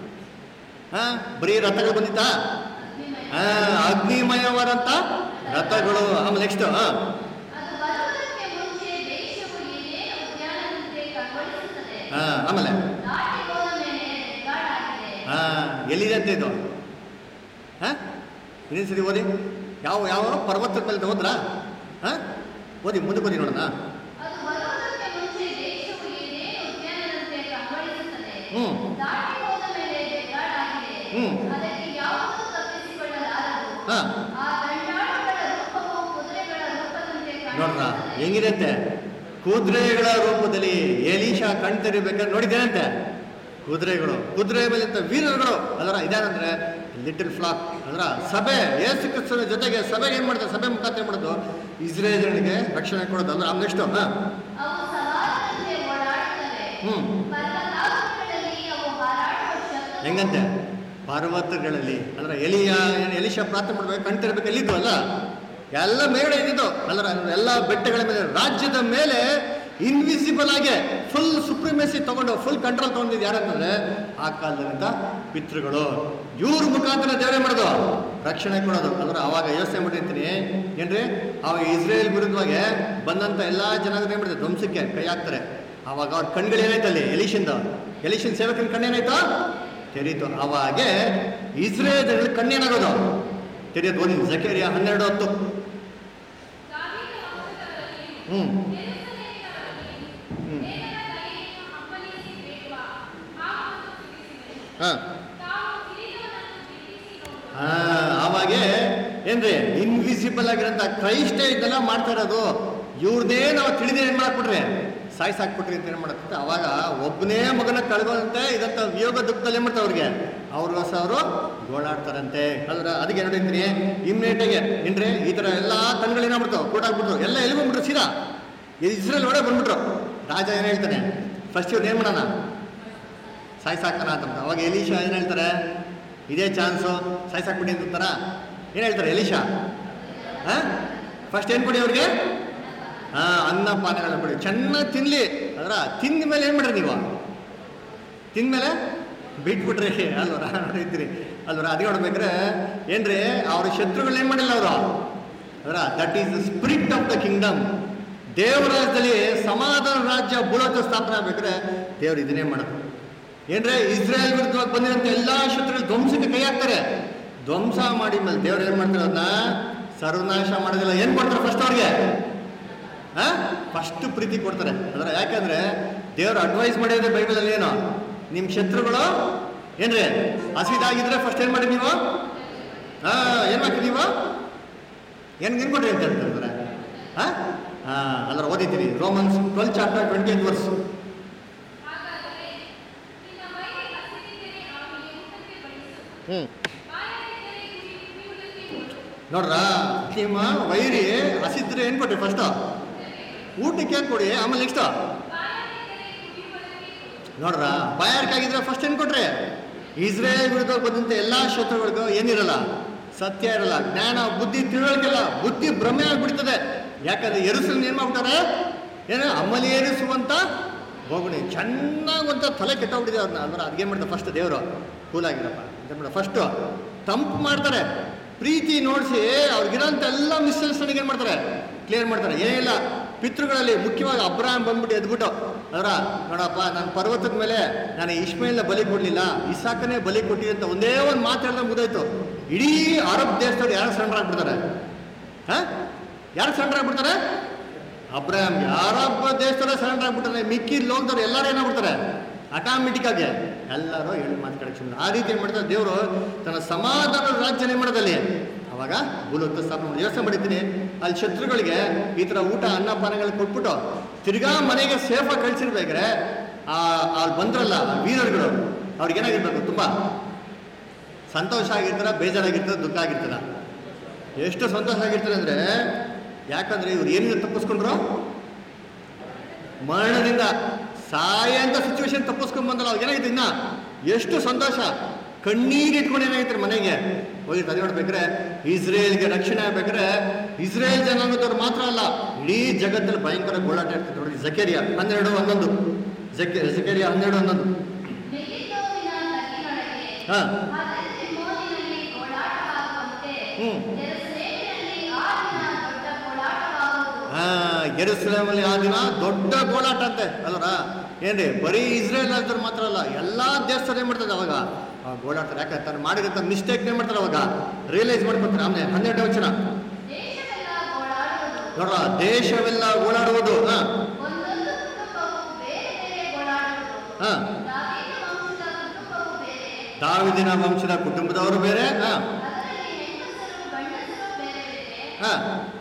ಹಾ ಬರೀ ರಥಗಳು ಬಂದಿತ್ತಾ ಹಾ ಅಗ್ನಿಮಯವಾದಂತ ರಥಗಳು ಆಮೇಲೆ ನೆಕ್ಸ್ಟ್ ಹಾ ಅದು ಬರುವುದಕ್ಕೆ ಮುಂಚೆ ದೇಶವು ಏನೇನು ಉದ್ಯಾನದಂತೆ ಕಂಗೊಳಿಸುತ್ತದೆ ಹಾ ಆಮೇಲೆ ದಾಟಿ ಹೋದ ಮೇಲೆ ರೆಡ್ಗಾಡಾಗಿದೆ ಹಾ ಎಲ್ಲಿದೆ ಅಂತ ಇದು ಹಾ ಇನ್ನೊಂದು ಸರಿ ಓದಿ ಯಾವ ಯಾವ ಪರ್ವತದ ಮೇಲೆ ಹೋದ್ರಾ ಹಾ ಓದಿ ಮುಂದಕ್ಕೆ ಓದಿ ನೋಡೋಣ ಅದು ಬರುವುದಕ್ಕೆ ಮುಂಚೆ ದೇಶವು ಏನೇನು ಉದ್ಯಾನದಂತೆ ಕಂಗೊಳಿಸುತ್ತದೆ ಹ್ಮ್. ದಾಟಿ ಹೋದ ಮೇಲೆ ರೆಡ್ಗಾಡಾಗಿದೆ ಹ್ಮ್. ಅದಕ್ಕೆ ಯಾವುದೂ ತಪ್ಪಿಸಿಕೊಳ್ಳಲಾರದು ಹಾ ಆ ದಂಡಾಳುಗಳ ರೂಪವು ಕುದುರೆಗಳ ರೂಪದಂತೆ ನೋಡ್ರ ಕಾಣಿಸುತ್ತದೆ ಹೆಂಗಿದಂತೆ ಕುದುರೆಗಳ ರೂಪದಲ್ಲಿ ಎಲೀಶಾ ಕಣ್ ತೆರಿಬೇಕಾದ್ರೆ ನೋಡಿದ್ದೇನಂತೆ ಕುದುರೆಗಳು ಕುದುರೆ ಮೇಲೆ ಇದ್ದ ವೀರರುಗಳು ಅದರ ಇದೇನಂದ್ರೆ ಲಿಟಲ್ ಫ್ಲಾಕ್ ಅದರ ಸಭೆ ಏಸು ಕ್ರಿಸ್ತನ ಜೊತೆಗೆ ಸಭೆಗೆ ಏನ್ ಮಾಡ್ತಾರೆ ಸಭೆ ಮುಖಾಂತರ ಏನ್ ಮಾಡೋದು ಇಸ್ರೇಲ್ಗಳಿಗೆ ರಕ್ಷಣೆ ಕೊಡೋದು ಅಂದ್ರೆ ಆಮೇಲೆ ನೆಕ್ಸ್ಟ್ ಹಾ ಅವು ಸವಾಲಂತೆ ಓಡಾಡುತ್ತವೆ ಹ್ಮ್ ಪರ್ವತಾಗ್ರಗಳಲ್ಲಿ ಅವು ಹಾರಾಡುವ ಶಬ್ದ ಹೆಂಗಂತೆ ಪರ್ವತಗಳಲ್ಲಿ ಅಂದ್ರೆ ಎಲಿಯ ಏನ್ ಎಲಿಶಾ ಪ್ರಾರ್ಥನೆ ಮಾಡ್ಬೇಕು ಕಣ್ ತೆರಬೇಕು ಎಲ್ಲಿದ್ದು ಅಲ್ಲ ಎಲ್ಲ ಮೇಗಡೆ ಇದ್ದಿದ್ದು ಅಲ್ಲರ ಎಲ್ಲ ಬೆಟ್ಟಗಳ ಮೇಲೆ ರಾಜ್ಯದ ಮೇಲೆ ಇನ್ವಿಸಿಬಲ್ ಆಗಿ ಫುಲ್ ಸುಪ್ರಿಮೇಸಿ ತಗೊಂಡು ಫುಲ್ ಕಂಟ್ರೋಲ್ ತಗೊಂಡಿದ್ದು ಯಾರಂತಂದ್ರೆ ಆ ಕಾಲದಲ್ಲಿದ್ದ ಪಿತೃಗಳು ಇವ್ರ ಮುಖಾಂತರ ದೇವರೇ ಮಾಡೋದು ರಕ್ಷಣೆ ಕೊಡೋದು ಅಂದ್ರೆ ಅವಾಗ ಯೋಚನೆ ಮಾಡಿರ್ತೀನಿ ಏನ್ರಿ ಅವಾಗ ಇಸ್ರೇಲ್ ವಿರುದ್ಧವಾಗಿ ಬಂದಂತ ಎಲ್ಲಾ ಜನಾಂಗ ಏನ್ ಮಾಡ್ತಾರೆ ಧ್ವಂಸಕ್ಕೆ ಕೈ ಹಾಕ್ತಾರೆ ಅವಾಗ ಅವ್ರ ಕಣ್ಗಳು ಏನಾಯ್ತು ಅಲ್ಲಿ ಎಲಿಶಿಂದ ಎಲಿಶನ್ ಸೇವಕನ ಕಣ್ಣೇನಾಯ್ತು ತೆರೀತು ಅವಾಗೆ ಇಸ್ರೇಲ್ ಕಣ್ಣೇನಾಗೋದು ತೆರೆಯೋದು ಓದಿ ಜಕೇರಿಯ ಹನ್ನೆರಡು ಹತ್ತು ದಾವೀದ ವಂಶದವರಲ್ಲಿ ಹ್ಮ್ ಯೆರೂಸಲೇಮಿನವರಲ್ಲಿ ಹ್ಮ್ ದೇವರ ದಯೆಯನ್ನು ಹಂಬಲಿಸಿ ಬೇಡುವ ಆ ಒಂದು ತಿಳಿಸಿದರು ಹಾ ತಾವು ತಿಳಿದವನನ್ನು ಬಿಡಿಸಿ ನೋಡುವ ಹಾ ಅವಾಗೆ ಏನ್ರಿ ಇನ್ವಿಸಿಬಲ್ ಆಗಿರೋಂಥ ಕ್ರೈಸ್ಟೇ ಇದೆಲ್ಲ ಮಾಡ್ತಾ ಇರೋದು ಇವ್ರದೇ ನಾವು ತಿಳಿದೇ ಏನ್ ಮಾಡ್ಬಿಟ್ರಿ ಸಾಯ್ಸಾಕ್ಬಿಟ್ರಿ ಅಂತ ಏನ್ ಮಾಡತ್ತೆ ಅವಾಗ ಒಬ್ಬನೇ ಮಗನ ಕಳ್ಕೊಂಡಂತೆ ಇದಂತ ವಿಯೋಗ ದುಃಖದಲ್ಲಿ ಏನ್ ಮಾಡ್ತಾರೆ ಅವ್ರಿಗೆ ಅವ್ರಿಗೋಸ ಅವರು ಗೋಳಾಡ್ತಾರಂತೆ ಅದ್ರ ಅದಕ್ಕೆ ಏನ್ ನೋಡಿದ್ರಿ ಇಮ್ಮಿಡಿಯೇಟಾಗೆ ಏನ್ರಿ ಈ ತರ ಎಲ್ಲಾ ಕಣ್ಗಳು ಏನಾಗ್ಬಿಡ್ತಾವ ಕೂಡಾಗ್ಬಿಟ್ರು ಎಲ್ಲ ಎಲ್ಲಿ ಬಂದ್ಬಿಟ್ರು ಸೀದಾ ಇಸ್ರೇಲ್ ಒಳಗೆ ಬಂದ್ಬಿಟ್ರು ರಾಜ ಏನ್ ಹೇಳ್ತಾನೆ ಫಸ್ಟ್ ಇವ್ರು ಏನ್ ಮಾಡೋಣ ಸಾಯ್ಸಾಕನ ಅಂತ ಅವಾಗ ಎಲೀಶಾ ಏನ್ ಹೇಳ್ತಾರೆ ಇದೇ ಚಾನ್ಸು ಸಾಯ್ಸಾಕ್ಬಿಡಿ ಅಂತಾರ ಏನ್ ಹೇಳ್ತಾರೆ ಎಲೀಶಾ ಹಾ ಫಸ್ಟ್ ಏನ್ ಕೊಡಿ ಅವ್ರಿಗೆ ಹಾ ಅನ್ನ ಪಾನಗಳನ್ನ ಕೊಡಿ ಚೆನ್ನಾಗಿ ತಿನ್ಲಿ ಅದರ ತಿಂದ ಮೇಲೆ ಏನ್ ಮಾಡ್ರಿ ನೀವು ತಿಂದ್ಮೇಲೆ ಬಿಟ್ಬಿಟ್ರಿ ಅಲ್ವರ ನೋಡಿದ್ರಿ ಅಲ್ವರ ಅದೇ ನೋಡ್ಬೇಕ್ರೆ ಏನ್ರಿ ಅವ್ರ ಶತ್ರುಗಳು ಏನ್ ಮಾಡಿಲ್ಲ ಅವರು ಅದರ that is the spirit of the kingdom ದೇವರಾಜ್ಯದಲ್ಲಿ ಸಮಾಧಾನ ರಾಜ್ಯ ಬುಡೋತ ಸ್ಥಾಪನೆ ಆಗ್ಬೇಕಾದ್ರೆ ದೇವ್ರು ಇದನ್ನೇ ಮಾಡೋದು ಏನ್ರೆ ಇಸ್ರೇಲ್ ವಿರುದ್ಧವಾಗಿ ಬಂದಿರೋಂಥ ಎಲ್ಲಾ ಶತ್ರುಗಳು ಧ್ವಂಸಕ್ಕೆ ಕೈ ಹಾಕ್ತಾರೆ ಧ್ವಂಸ ಮಾಡಿ ಮೇಲೆ ದೇವ್ರು ಏನ್ ಮಾಡ್ತಾರೆ ಅದನ್ನ ಸರ್ವನಾಶ ಮಾಡೋದಿಲ್ಲ ಏನ್ ಕೊಡ್ತಾರೆ ಫಸ್ಟ್ ಅವ್ರಿಗೆ ಫಸ್ಟ್ ಪ್ರೀತಿ ಕೊಡ್ತಾರೆ ಅದರ ಯಾಕಂದ್ರೆ ದೇವ್ರು ಅಡ್ವೈಸ್ ಮಾಡಿದ್ರೆ ಬೈಬಲಲ್ಲಿ ಏನು ನಿಮ್ಮ ಶತ್ರುಗಳು ಏನ್ರಿ ಹಸಿದಾಗಿದ್ರೆ ಫಸ್ಟ್ ಏನ್ ಮಾಡಿ ನೀವು ಹಾ ಏನ್ ಮಾಡ್ತೀರಿ ನೀವು ಏನ್ ಏನ್ ಕೊಡ್ರಿ ಅಂತ ಹೇಳ್ತಾರೆ ಹಾ ಹಾ ಅದ್ರ ಓದಿದ್ದೀರಿ Romans twelve chapter twenty eight verse ಹಾಗಾದರೆ ನಿನ್ನ ವೈರಿ ಹಸಿದಿದ್ದರೆ ಅವನಿಗೆ ಊಟಕ್ಕೆ ಬಡಿಸು ಹ್ಮ್ ಬಾಯಾರಿದ್ದರೆ ಕುಡಿ ಕುಡಿಯುವುದಕ್ಕೆ ಕೊಡು ನೋಡ್ರ ನಿಮ್ಮ ವೈರಿ ಹಸಿದ್ರೆ ಏನ್ ಕೊಟ್ರಿ ಫಸ್ಟ್ ಊಟಕ್ಕೆ ಕೊಡಿ ಆಮೇಲೆ ನೆಕ್ಸ್ಟ್ ಬಾಯಾರಿದ್ದರೆ ಕುಡಿಯುವುದಕ್ಕೆ ಕೊಡು ನೋಡ್ರ ಬಾಯಾರಿಕಾಗಿದ್ರೆ ಫಸ್ಟ್ ಏನ್ ಕೊಟ್ರಿ ಇಸ್ರೇಲ್ ವಿರುದ್ಧ ಬಂದಂತ ಎಲ್ಲಾ ಶತ್ರುಗಳಿಗೂ ಏನಿರಲ್ಲ ಸತ್ಯ ಇರಲ್ಲ ಜ್ಞಾನ ಬುದ್ಧಿ ತಿಳುವಳಿಕೆಲ್ಲ ಬುದ್ಧಿ ಭ್ರಮೆ ಆಗ್ಬಿಡ್ತದೆ ಯಾಕಂದ್ರೆ ಎರಸಲ್ ಏನ್ ಮಾಡ್ತಾರೆ ಏನು ಅಮಲೇರಿಸುವಂತ ಹೋಗುಣಿ ಚೆನ್ನಾಗಿ ಒಂತ ತಲೆ ಕೆಟ್ಟೋಗ್ಬಿಟ್ಟಿದೆ ಅವ್ರನ್ನ ಅಂದ್ರೆ ಅದ್ಗೇನ್ ಮಾಡ್ತಾರೆ ಫಸ್ಟ್ ದೇವರು ಕೂಲ್ ಆಗಿರಪ್ಪ ಅಂತ ಮಾಡ ಫಸ್ಟ್ ತಂಪು ಮಾಡ್ತಾರೆ ಪ್ರೀತಿ ನೋಡಿಸಿ ಅವ್ರಿಗಿರೋಂಥ ಎಲ್ಲ ಮಿಸ್ಅಂಡರ್ಸ್ಟ್ಯಾಂಡಿಂಗ್ ಏನ್ ಮಾಡ್ತಾರೆ ಕ್ಲಿಯರ್ ಮಾಡ್ತಾರೆ ಏನಿಲ್ಲ ಪಿತೃಗಳಲ್ಲಿ ಮುಖ್ಯವಾಗಿ ಅಬ್ರಾಹಂ ಬಂದ್ಬಿಟ್ಟು ಎದ್ಬಿಟ್ಟು ಅದರ ನೋಡಪ್ಪ ನಾನು ಪರ್ವತದ ಮೇಲೆ ನಾನು ಇಸ್ಮೇಲ್ನ ಬಲಿ ಕೊಡ್ಲಿಲ್ಲ ಇಸಾಕನೇ ಬಲಿ ಕೊಟ್ಟಿ ಅಂತ ಒಂದೇ ಒಂದು ಮಾತು ಹೇಳಿದ್ರೆ ಮುಗಿದೋಯ್ತು ಇಡೀ ಅರಬ್ ದೇಶದವ್ರು ಯಾರು ಸರೆಂಡರ್ ಆಗ್ಬಿಡ್ತಾರೆ ಹಾ ಯಾರು ಸರೆಂಡರ್ ಆಗ್ಬಿಡ್ತಾರೆ ಅಬ್ರಾಹಂ ಯಾರೊಬ್ಬ ದೇಶದಲ್ಲೇ ಸರೆಂಡರ್ ಆಗ್ಬಿಡ್ತಾರೆ ಮಿಕ್ಕಿ ಲೋಕದವ್ರು ಎಲ್ಲರೂ ಏನಾಗ್ಬಿಡ್ತಾರೆ ಆಟೋಮೆಟಿಕ್ ಆಗಿ ಎಲ್ಲರೂ ಹೇಳಿ ಮಾತಾಡಕ್ಕೆ ಸುಮ್ಮನೆ ಆ ರೀತಿ ಏನ್ ಮಾಡ್ತಾರೆ ದೇವರು ತನ್ನ ಸಮಾಧಾನ ರಾಜ್ಯನೇ ಮಾಡೋದಲ್ಲಿ ಅವಾಗ ಭೂಲೋಕ ಸ್ಥಾಪನೆ ಮಾಡಿ ಯೋಚನೆ ಮಾಡಿದ್ದೀನಿ ಅಲ್ಲಿ ಶತ್ರುಗಳಿಗೆ ಈ ಥರ ಊಟ ಅನ್ನಪಾನಗಳು ಕೊಟ್ಬಿಟ್ಟು ತಿರ್ಗಾ ಮನೆಗೆ ಸೇಫಾಗಿ ಕಳ್ಸಿರ್ಬೇಕಾದ್ರೆ ಆ ಅಲ್ಲಿ ಬಂದ್ರಲ್ಲ ಆ ವೀರರುಗಳು ಅವ್ರಿಗೆ ಏನಾಗಿರ್ಬೇಕು ತುಂಬಾ ಸಂತೋಷ ಆಗಿರ್ತಾರ ಬೇಜಾರಾಗಿರ್ತಾರ ದುಃಖ ಆಗಿರ್ತಾರ ಎಷ್ಟು ಸಂತೋಷ ಆಗಿರ್ತಾರೆ ಅಂದ್ರೆ ಯಾಕಂದ್ರೆ ಇವ್ರು ಏನಿದೆ ತಪ್ಪಿಸ್ಕೊಂಡ್ರು ಮರಣದಿಂದ ಸಾಯಂತ ಸಿಚುವೇಶನ್ ತಪ್ಪಿಸ್ಕೊಂಡ್ ಬಂದಲ್ಲ ಅವ್ರಿಗೆ ಏನಾಗಿತ್ತು ಇನ್ನ ಎಷ್ಟು ಸಂತೋಷ ಕಣ್ಣೀರು ಇಟ್ಕೊಂಡು ಏನಾಗಿತ್ತು ಮನೆಗೆ ಹೋಗಿ ತಲೆ ನೋಡ್ಬೇಕ್ರೆ ಇಸ್ರೇಲ್ಗೆ ರಕ್ಷಣೆ ಆಗ್ಬೇಕಾದ್ರೆ ಇಸ್ರೇಲ್ ಜನಾಂಗದವ್ರು ಮಾತ್ರ ಅಲ್ಲ ಇಡೀ ಜಗತ್ತಲ್ಲಿ ಭಯಂಕರ ಗೋಳಾಟ ಇರ್ತದೆ ನೋಡಿ ಜಕೇರಿಯಾ ಹನ್ನೆರಡು ಹನ್ನೊಂದು ಜಕೆ ಜಕೇರಿಯಾ ಹನ್ನೆರಡು ಹನ್ನೊಂದು ಮೆಗಿದ್ದೋವಿನ ನದಿಯೊಳಗೆ ಹಾ ಹದೆಸಿ ಮೋದಿನಲ್ಲಿ ಗೋಳಾಟವಾಗುವಂತೆ ಹ್ಮ್. ಯೆರೂಸಲೇಮಿನಲ್ಲಿ ಆ ದಿನ ದೊಡ್ಡ ಗೋಳಾಟವಾಗುವುದು ಆ ಯೆರೂಸಲೇಮಲ್ಲಿ ಆ ದಿನ ದೊಡ್ಡ ಗೋಳಾಟ ಅಂತೆ ಅಲ್ವರ ಏನ್ರಿ ಬರೀ ಇಸ್ರೇಲ್ ರಾಜ್ಯದವ್ರು ಮಾತ್ರ ಅಲ್ಲ ಎಲ್ಲಾ ದೇಶದವ್ರು ಏನ್ ಮಾಡ್ತಾರೆ ಅವಾಗ ಆ ಗೋಳಾಡ್ತಾರೆ ಯಾಕಂದ್ರೆ ತಾನು ಮಾಡಿದಂತ ಮಿಸ್ಟೇಕ್ ಏನ್ ಮಾಡ್ತಾರೆ ಅವಾಗ ರಿಯಲೈಸ್ ಮಾಡ್ಕೊತಾರೆ ಆಮೇಲೆ ಹನ್ನೆರಡು ವಚನ ದೇಶವೆಲ್ಲ ಗೋಳಾಡುವುದು ನೋಡ್ರ ದೇಶವೆಲ್ಲ ಓಡಾಡುವುದು ಹಾ ಒಂದೊಂದು ಕುಟುಂಬವು ಬೇರೆ ಬೇರೆ ಗೋಳಾಡುವುದು ಹಾ ದಾವೀದ ವಂಶದ ಕುಟುಂಬವು ಬೇರೆ ದಾವಿದಿನ ವಂಶದ ಕುಟುಂಬದವರು ಬೇರೆ ಹಾ ಅದರಲ್ಲಿ ಹೆಂಗಸರು ಗಂಡಸರು ಬೇರೆ ಬೇರೆ ಹಾ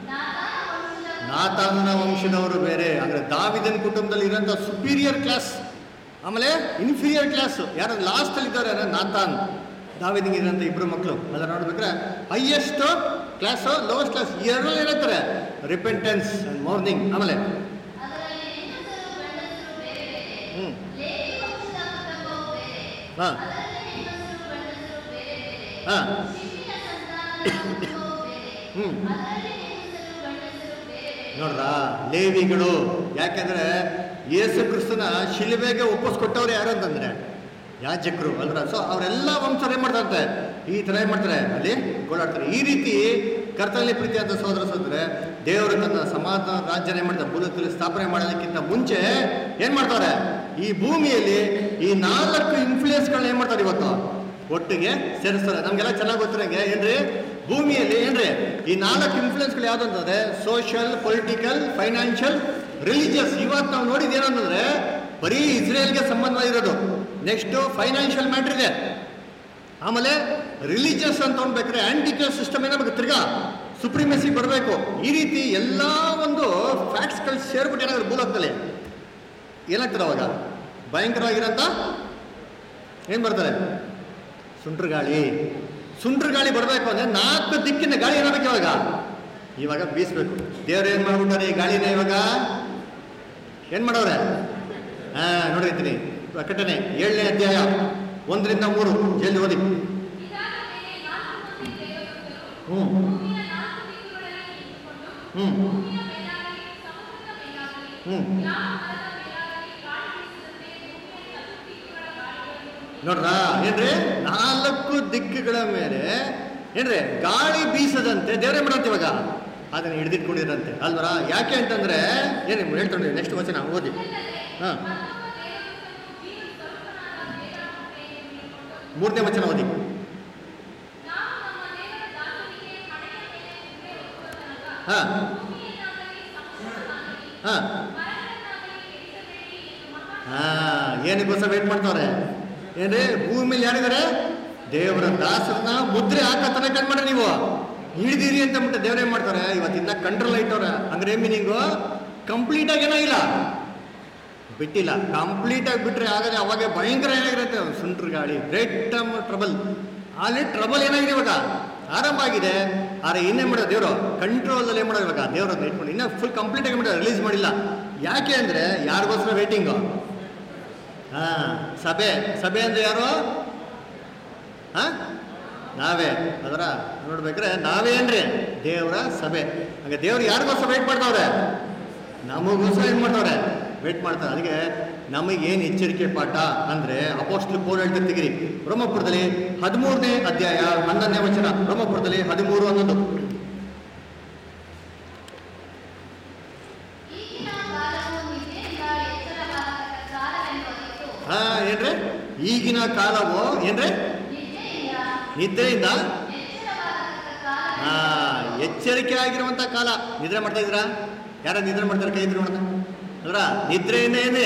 ನಾತಾನ ವಂಶದ ನಾತಾನನ ವಂಶದವರು ಬೇರೆ ಅಂದ್ರೆ ದಾವಿದನ್ ಕುಟುಂಬದಲ್ಲಿ ಇರೋಂಥ ಸುಪೀರಿಯರ್ ಕ್ಲಾಸ್ ಆಮೇಲೆ ಇನ್ಫೀರಿಯರ್ ಕ್ಲಾಸ್ ಯಾರು ಲಾಸ್ಟ್ ಅಲ್ಲಿ ಇದ್ದಾರೆ ಅಂದ್ರೆ ನಾತಾನ್ ದಾವಿದಿಗೆ ಇರೋಂಥ ಇಬ್ರು ಮಕ್ಕಳು ಅದನ್ನ ನೋಡ್ಬೇಕಾದ್ರೆ ಹೈಯೆಸ್ಟ್ ಕ್ಲಾಸ್ ಲೋವೆಸ್ಟ್ ಕ್ಲಾಸ್ ಎರಡರಲ್ಲಿ ಏನಂತಾರೆ ರಿಪೆಂಟೆನ್ಸ್ ಅಂಡ್ ಮಾರ್ನಿಂಗ್ ಆಮೇಲೆ ಅದರಲ್ಲಿ ಹೆಂಗಸರು ಗಂಡಸರು ಬೇರೆ ಬೇರೆ ಹ್ಮ್ ಲೇವಿ ವಂಶದ ಕುಟುಂಬವು ಬೇರೆ ಹಾ ಅದರಲ್ಲಿ ಹೆಂಗಸರು ಗಂಡಸರು ಬೇರೆ ಬೇರೆ ಹಾ ಶಿಶಿನ ಸಂತಾನದ ಕುಟುಂಬವು ಬೇರೆ ಹ್ಮ್ ಅದರಲ್ಲಿ ಹೆಂಗಸರು ಗಂಡಸರು ಬೇರೆ ಬೇರೆ ನೋಡ್ರ ಲೇವಿಗಳು ಯಾಕಂದ್ರೆ ಯೇಸು ಕ್ರಿಸ್ತನ ಶಿಲುಬೆಗೆ ಒಪ್ಪಿಸ್ಕೊಟ್ಟವ್ರು ಯಾರು ಅಂತಂದ್ರೆ ಯಾಜಕರು ಅಲ್ರ ಸೊ ಅವರೆಲ್ಲ ವಂಶರು ಏನ್ ಮಾಡ್ತಾರಂತೆ ಈ ತರ ಏನ್ ಮಾಡ್ತಾರೆ ಅಲ್ಲಿ ಗೋಳಾಡ್ತಾರೆ ಈ ರೀತಿ ಕರ್ತನಲ್ಲಿ ಪ್ರೀತಿ ಅಂತ ಸೋದರ ಸೋದ್ರೆ ದೇವರು ತನ್ನ ಸಮಾಧಾನ ರಾಜ್ಯನ ಏನ್ ಮಾಡ್ತಾರೆ ಭೂಲೋಕದಲ್ಲಿ ಸ್ಥಾಪನೆ ಮಾಡೋದಕ್ಕಿಂತ ಮುಂಚೆ ಏನ್ ಮಾಡ್ತಾರೆ ಈ ಭೂಮಿಯಲ್ಲಿ ಈ ನಾಲ್ಕು ಇನ್ಫ್ಲೂಯೆನ್ಸ್ಗಳನ್ನ ಏನ್ ಮಾಡ್ತಾರೆ ಇವತ್ತು ಒಟ್ಟಿಗೆ ಸೇರಿಸ್ತಾರೆ ನಮ್ಗೆಲ್ಲ ಚೆನ್ನಾಗಿ ಗೊತ್ತಿರಂಗೆ ಏನ್ರಿ ಭೂಮಿಯಲ್ಲಿ ಏನ್ರಿ ಈ ನಾಲ್ಕು ಇನ್ಫ್ಲೂಯೆನ್ಸ್ಗಳು ಯಾವ್ದು ಅಂತಂದ್ರೆ ಸೋಷಿಯಲ್ ಪೊಲಿಟಿಕಲ್ ಫೈನಾನ್ಷಿಯಲ್ ರಿಲಿಜಿಯಸ್ ಇವತ್ತು ನಾವು ನೋಡಿದ ಏನಂತಂದ್ರೆ ಬರೀ ಇಸ್ರೇಲ್ಗೆ ಸಂಬಂಧವಾಗಿರೋದು ನೆಕ್ಸ್ಟ್ ಫೈನಾನ್ಷಿಯಲ್ ಮ್ಯಾಟ್ರ್ ಇದೆ ಆಮೇಲೆ ರಿಲಿಜಿಯಸ್ ಅಂತ ಅನ್ಬೇಕಾದ್ರೆ ಆಂಟಿಕಲ್ ಸಿಸ್ಟಮ್ ಏನಾಗಬೇಕು ತಿರ್ಗಾ ಸುಪ್ರೀಮೆಸಿ ಬರಬೇಕು ಈ ರೀತಿ ಎಲ್ಲ ಒಂದು ಫ್ಯಾಕ್ಟ್ಸ್ಗಳು ಸೇರ್ಬಿಟ್ಟು ಏನಾದ್ರು ಭೂಲೋಕದಲ್ಲಿ ಏನಾಗ್ತದೆ ಅವಾಗ ಭಯಂಕರವಾಗಿರೋಂಥ ಏನು ಬರ್ತಾರೆ ಸುಂಟ್ರ ಗಾಳಿ ಸುಂಟ್ರ ಗಾಳಿ ಬರಬೇಕು ಅಂದ್ರೆ ನಾಲ್ಕು ದಿಕ್ಕಿನ ಗಾಳಿ ಏನಾಗಬೇಕು ಇವಾಗ ಇವಾಗ ಬೀಸ್ಬೇಕು ದೇವ್ರು ಏನ್ ಮಾಡ್ಬಿಟ್ಟಾರೆ ಈ ಗಾಳಿನ ಇವಾಗ ಏನ್ ಮಾಡವ್ರೆ ಹಾ ನೋಡಿರ್ತೀನಿ ಪ್ರಕಟಣೆ ಏಳನೇ ಅಧ್ಯಾಯ ಒಂದರಿಂದ ಮೂರು ಜಲ್ದಿ ಓದಿ ಇದಾದ ಮೇಲೆ ನಾಲ್ಕು ಮಂದಿ ದೇವದೂತರು ಹ್ಮ್ ಭೂಮಿಯ ನಾಲ್ಕು ದಿಕ್ಕುಗಳಲ್ಲಿ ನಿಂತುಕೊಂಡು ಹ್ಮ್ ಭೂಮಿಯ ಮೇಲಾಗಲಿ ಸಮುದ್ರದ ಮೇಲಾಗಲಿ ಹ್ಮ್ ಯಾವ ಮರದ ಮೇಲಾಗಲಿ ಗಾಳಿ ಬೀಸದಂತೆ ಭೂಮಿಯ ನಾಲ್ಕು ದಿಕ್ಕುಗಳ ಗಾಳಿಗಳನ್ನು ನೋಡ್ರ ಏನ್ರಿ ನಾಲ್ಕು ದಿಕ್ಕುಗಳ ಮೇಲೆ ಏನ್ರಿ ಗಾಳಿ ಬೀಸದಂತೆ ದೇವರೇ ಮಾಡಂತೆ ಇವಾಗ ಅದನ್ನ ಹಿಡಿದಿಟ್ಕೊಂಡಿರಂತೆ ಅಲ್ವರ ಯಾಕೆ ಅಂತಂದ್ರೆ ಏನು ಹೇಳ್ತಾರೆ ನೆಕ್ಸ್ಟ್ ವಚನ ಓದಿ ಹಾ ಮತ್ತೊಬ್ಬ ದೇವದೂತನು ಜೀವ ಸ್ವರೂಪನಾದ ಮೂರನೇ ವಚನ ಓದಿ ನಾವು ನಮ್ಮ ದೇವರ ದಾಸರಿಗೆ ಹಣೆಯ ಮೇಲೆ ಉಂಗುರ ಒತ್ತುವ ತನಕ ಹಾ ಭೂಮಿಯನ್ನಾಗಲಿ ಸಮುದ್ರವನ್ನಾಗಲಿ ಹಾ ಮರಗಳನ್ನಾಗಲಿ ಕೆಡಿಸಬೇಡಿ ಎಂದು ಮಹಾ ಹಾ ಏನಕ್ಕೋಸ್ಕರ ವೇಟ್ ಮಾಡ್ತಾವ್ರೆ ಏನ್ರಿ ಭೂಮಿ ಮೇಲೆ ಯಾರಿದ್ದಾರೆ ದೇವರ ದಾಸರನ್ನ ಮುದ್ರೆ ಹಾಕೋ ತನಕ ಏನ್ ಮಾಡ್ರಿ ನೀವು ಹಿಡಿದಿರಿ ಅಂತ ಬಿಟ್ಟು ದೇವ್ರ ಏನ್ ಮಾಡ್ತಾರೆ ಇವತ್ತಿನ ಕಂಟ್ರೋಲ್ ಇಟ್ಟವ್ರೆ ಅಂದ್ರೆ ಏನ್ ಮೀನಿಂಗು ಕಂಪ್ಲೀಟ್ ಆಗಿ ಏನಾಗಿಲ್ಲ ಬಿಟ್ಟಿಲ್ಲ ಕಂಪ್ಲೀಟ್ ಆಗಿ ಬಿಟ್ರೆ ಆಗದೆ ಅವಾಗ ಭಯಂಕರ ಏನಾಗಿರುತ್ತೆ ಸುಂಟ್ರ ಗಾಳಿ ಗ್ರೇಟ್ ಟ್ರಬಲ್ ಅಲ್ಲಿ ಟ್ರಬಲ್ ಏನಾಗಿದೆ ಇವಾಗ ಆರಂಭ ಆಗಿದೆ ಆದ್ರೆ ಇನ್ನೇನ್ ಮಾಡೋದು ದೇವರು ಕಂಟ್ರೋಲ್ ಅಲ್ಲಿ ಏನ್ ಮಾಡೋದು ಇವಾಗ ದೇವ್ರ ಇಟ್ಕೊಂಡು ಇನ್ನ ಫುಲ್ ಕಂಪ್ಲೀಟ್ ಆಗಿ ಮಾಡೋದು ರಿಲೀಸ್ ಮಾಡಿಲ್ಲ ಯಾಕೆ ಅಂದ್ರೆ ಯಾರಿಗೋಸ್ಕರ ವೇಟಿಂಗು ಹಾ ಸಭೆ ಸಭೆ ಅಂದ್ರೆ ಯಾರು ಹಾ ನಾವೇ ಅದರ ನೋಡ್ಬೇಕ್ರೆ ನಾವೇನ್ರಿ ದೇವರ ಸಭೆ ಹಾಗೆ ದೇವ್ರು ಯಾರಿಗೋಸ್ಕರ ವೇಟ್ ಮಾಡ್ತಾವ್ರೆ ನಮಗೋಸ್ಕರ ಏನ್ ಮಾಡ್ತಾವ್ರೆ ವೇಟ್ ಮಾಡ್ತಾರೆ ಅದಕ್ಕೆ ನಮಗೆ ಏನು ಎಚ್ಚರಿಕೆ ಪಾಠ ಅಂದ್ರೆ ಅಪೋಸ್ಟ್ಲು ಪೌಲ್ ಹೇಳ್ತಾರೆ ತೆಗಿರಿ ಬ್ರಹ್ಮಪುರದಲ್ಲಿ ಹದಿಮೂರನೇ ಅಧ್ಯಾಯ ಹನ್ನೊಂದನೇ ವಚನ ಬ್ರಹ್ಮಪುರದಲ್ಲಿ ಹದಿಮೂರು ಹನ್ನೊಂದು ಈಗಿನ ಕಾಲವು ನಿದ್ದೆಯಿಂದ ಎಚ್ಚರವಾಗತಕ್ಕ ಕಾಲವೆಂಬುದಿತ್ತು ಹಾ ಏನ್ರಿ ಈಗಿನ ಕಾಲವು ಏನ್ರಿ ನಿದ್ದೆಯಿಂದ ನಿದ್ರೆಯಿಂದ ಎಚ್ಚರವಾಗತಕ್ಕ ಕಾಲ ಹಾ ಎಚ್ಚರಿಕೆ ಆಗಿರುವಂತ ಕಾಲ ನಿದ್ರೆ ಮಾಡ್ತಾ ಇದ್ದೀರಾ ಯಾರ ನಿದ್ರೆ ಮಾಡ್ತಾರೆ ಕೈ ಇದ್ರು ಅಲ್ರ ನಿದ್ರೆಯಿಂದ ಏನೇ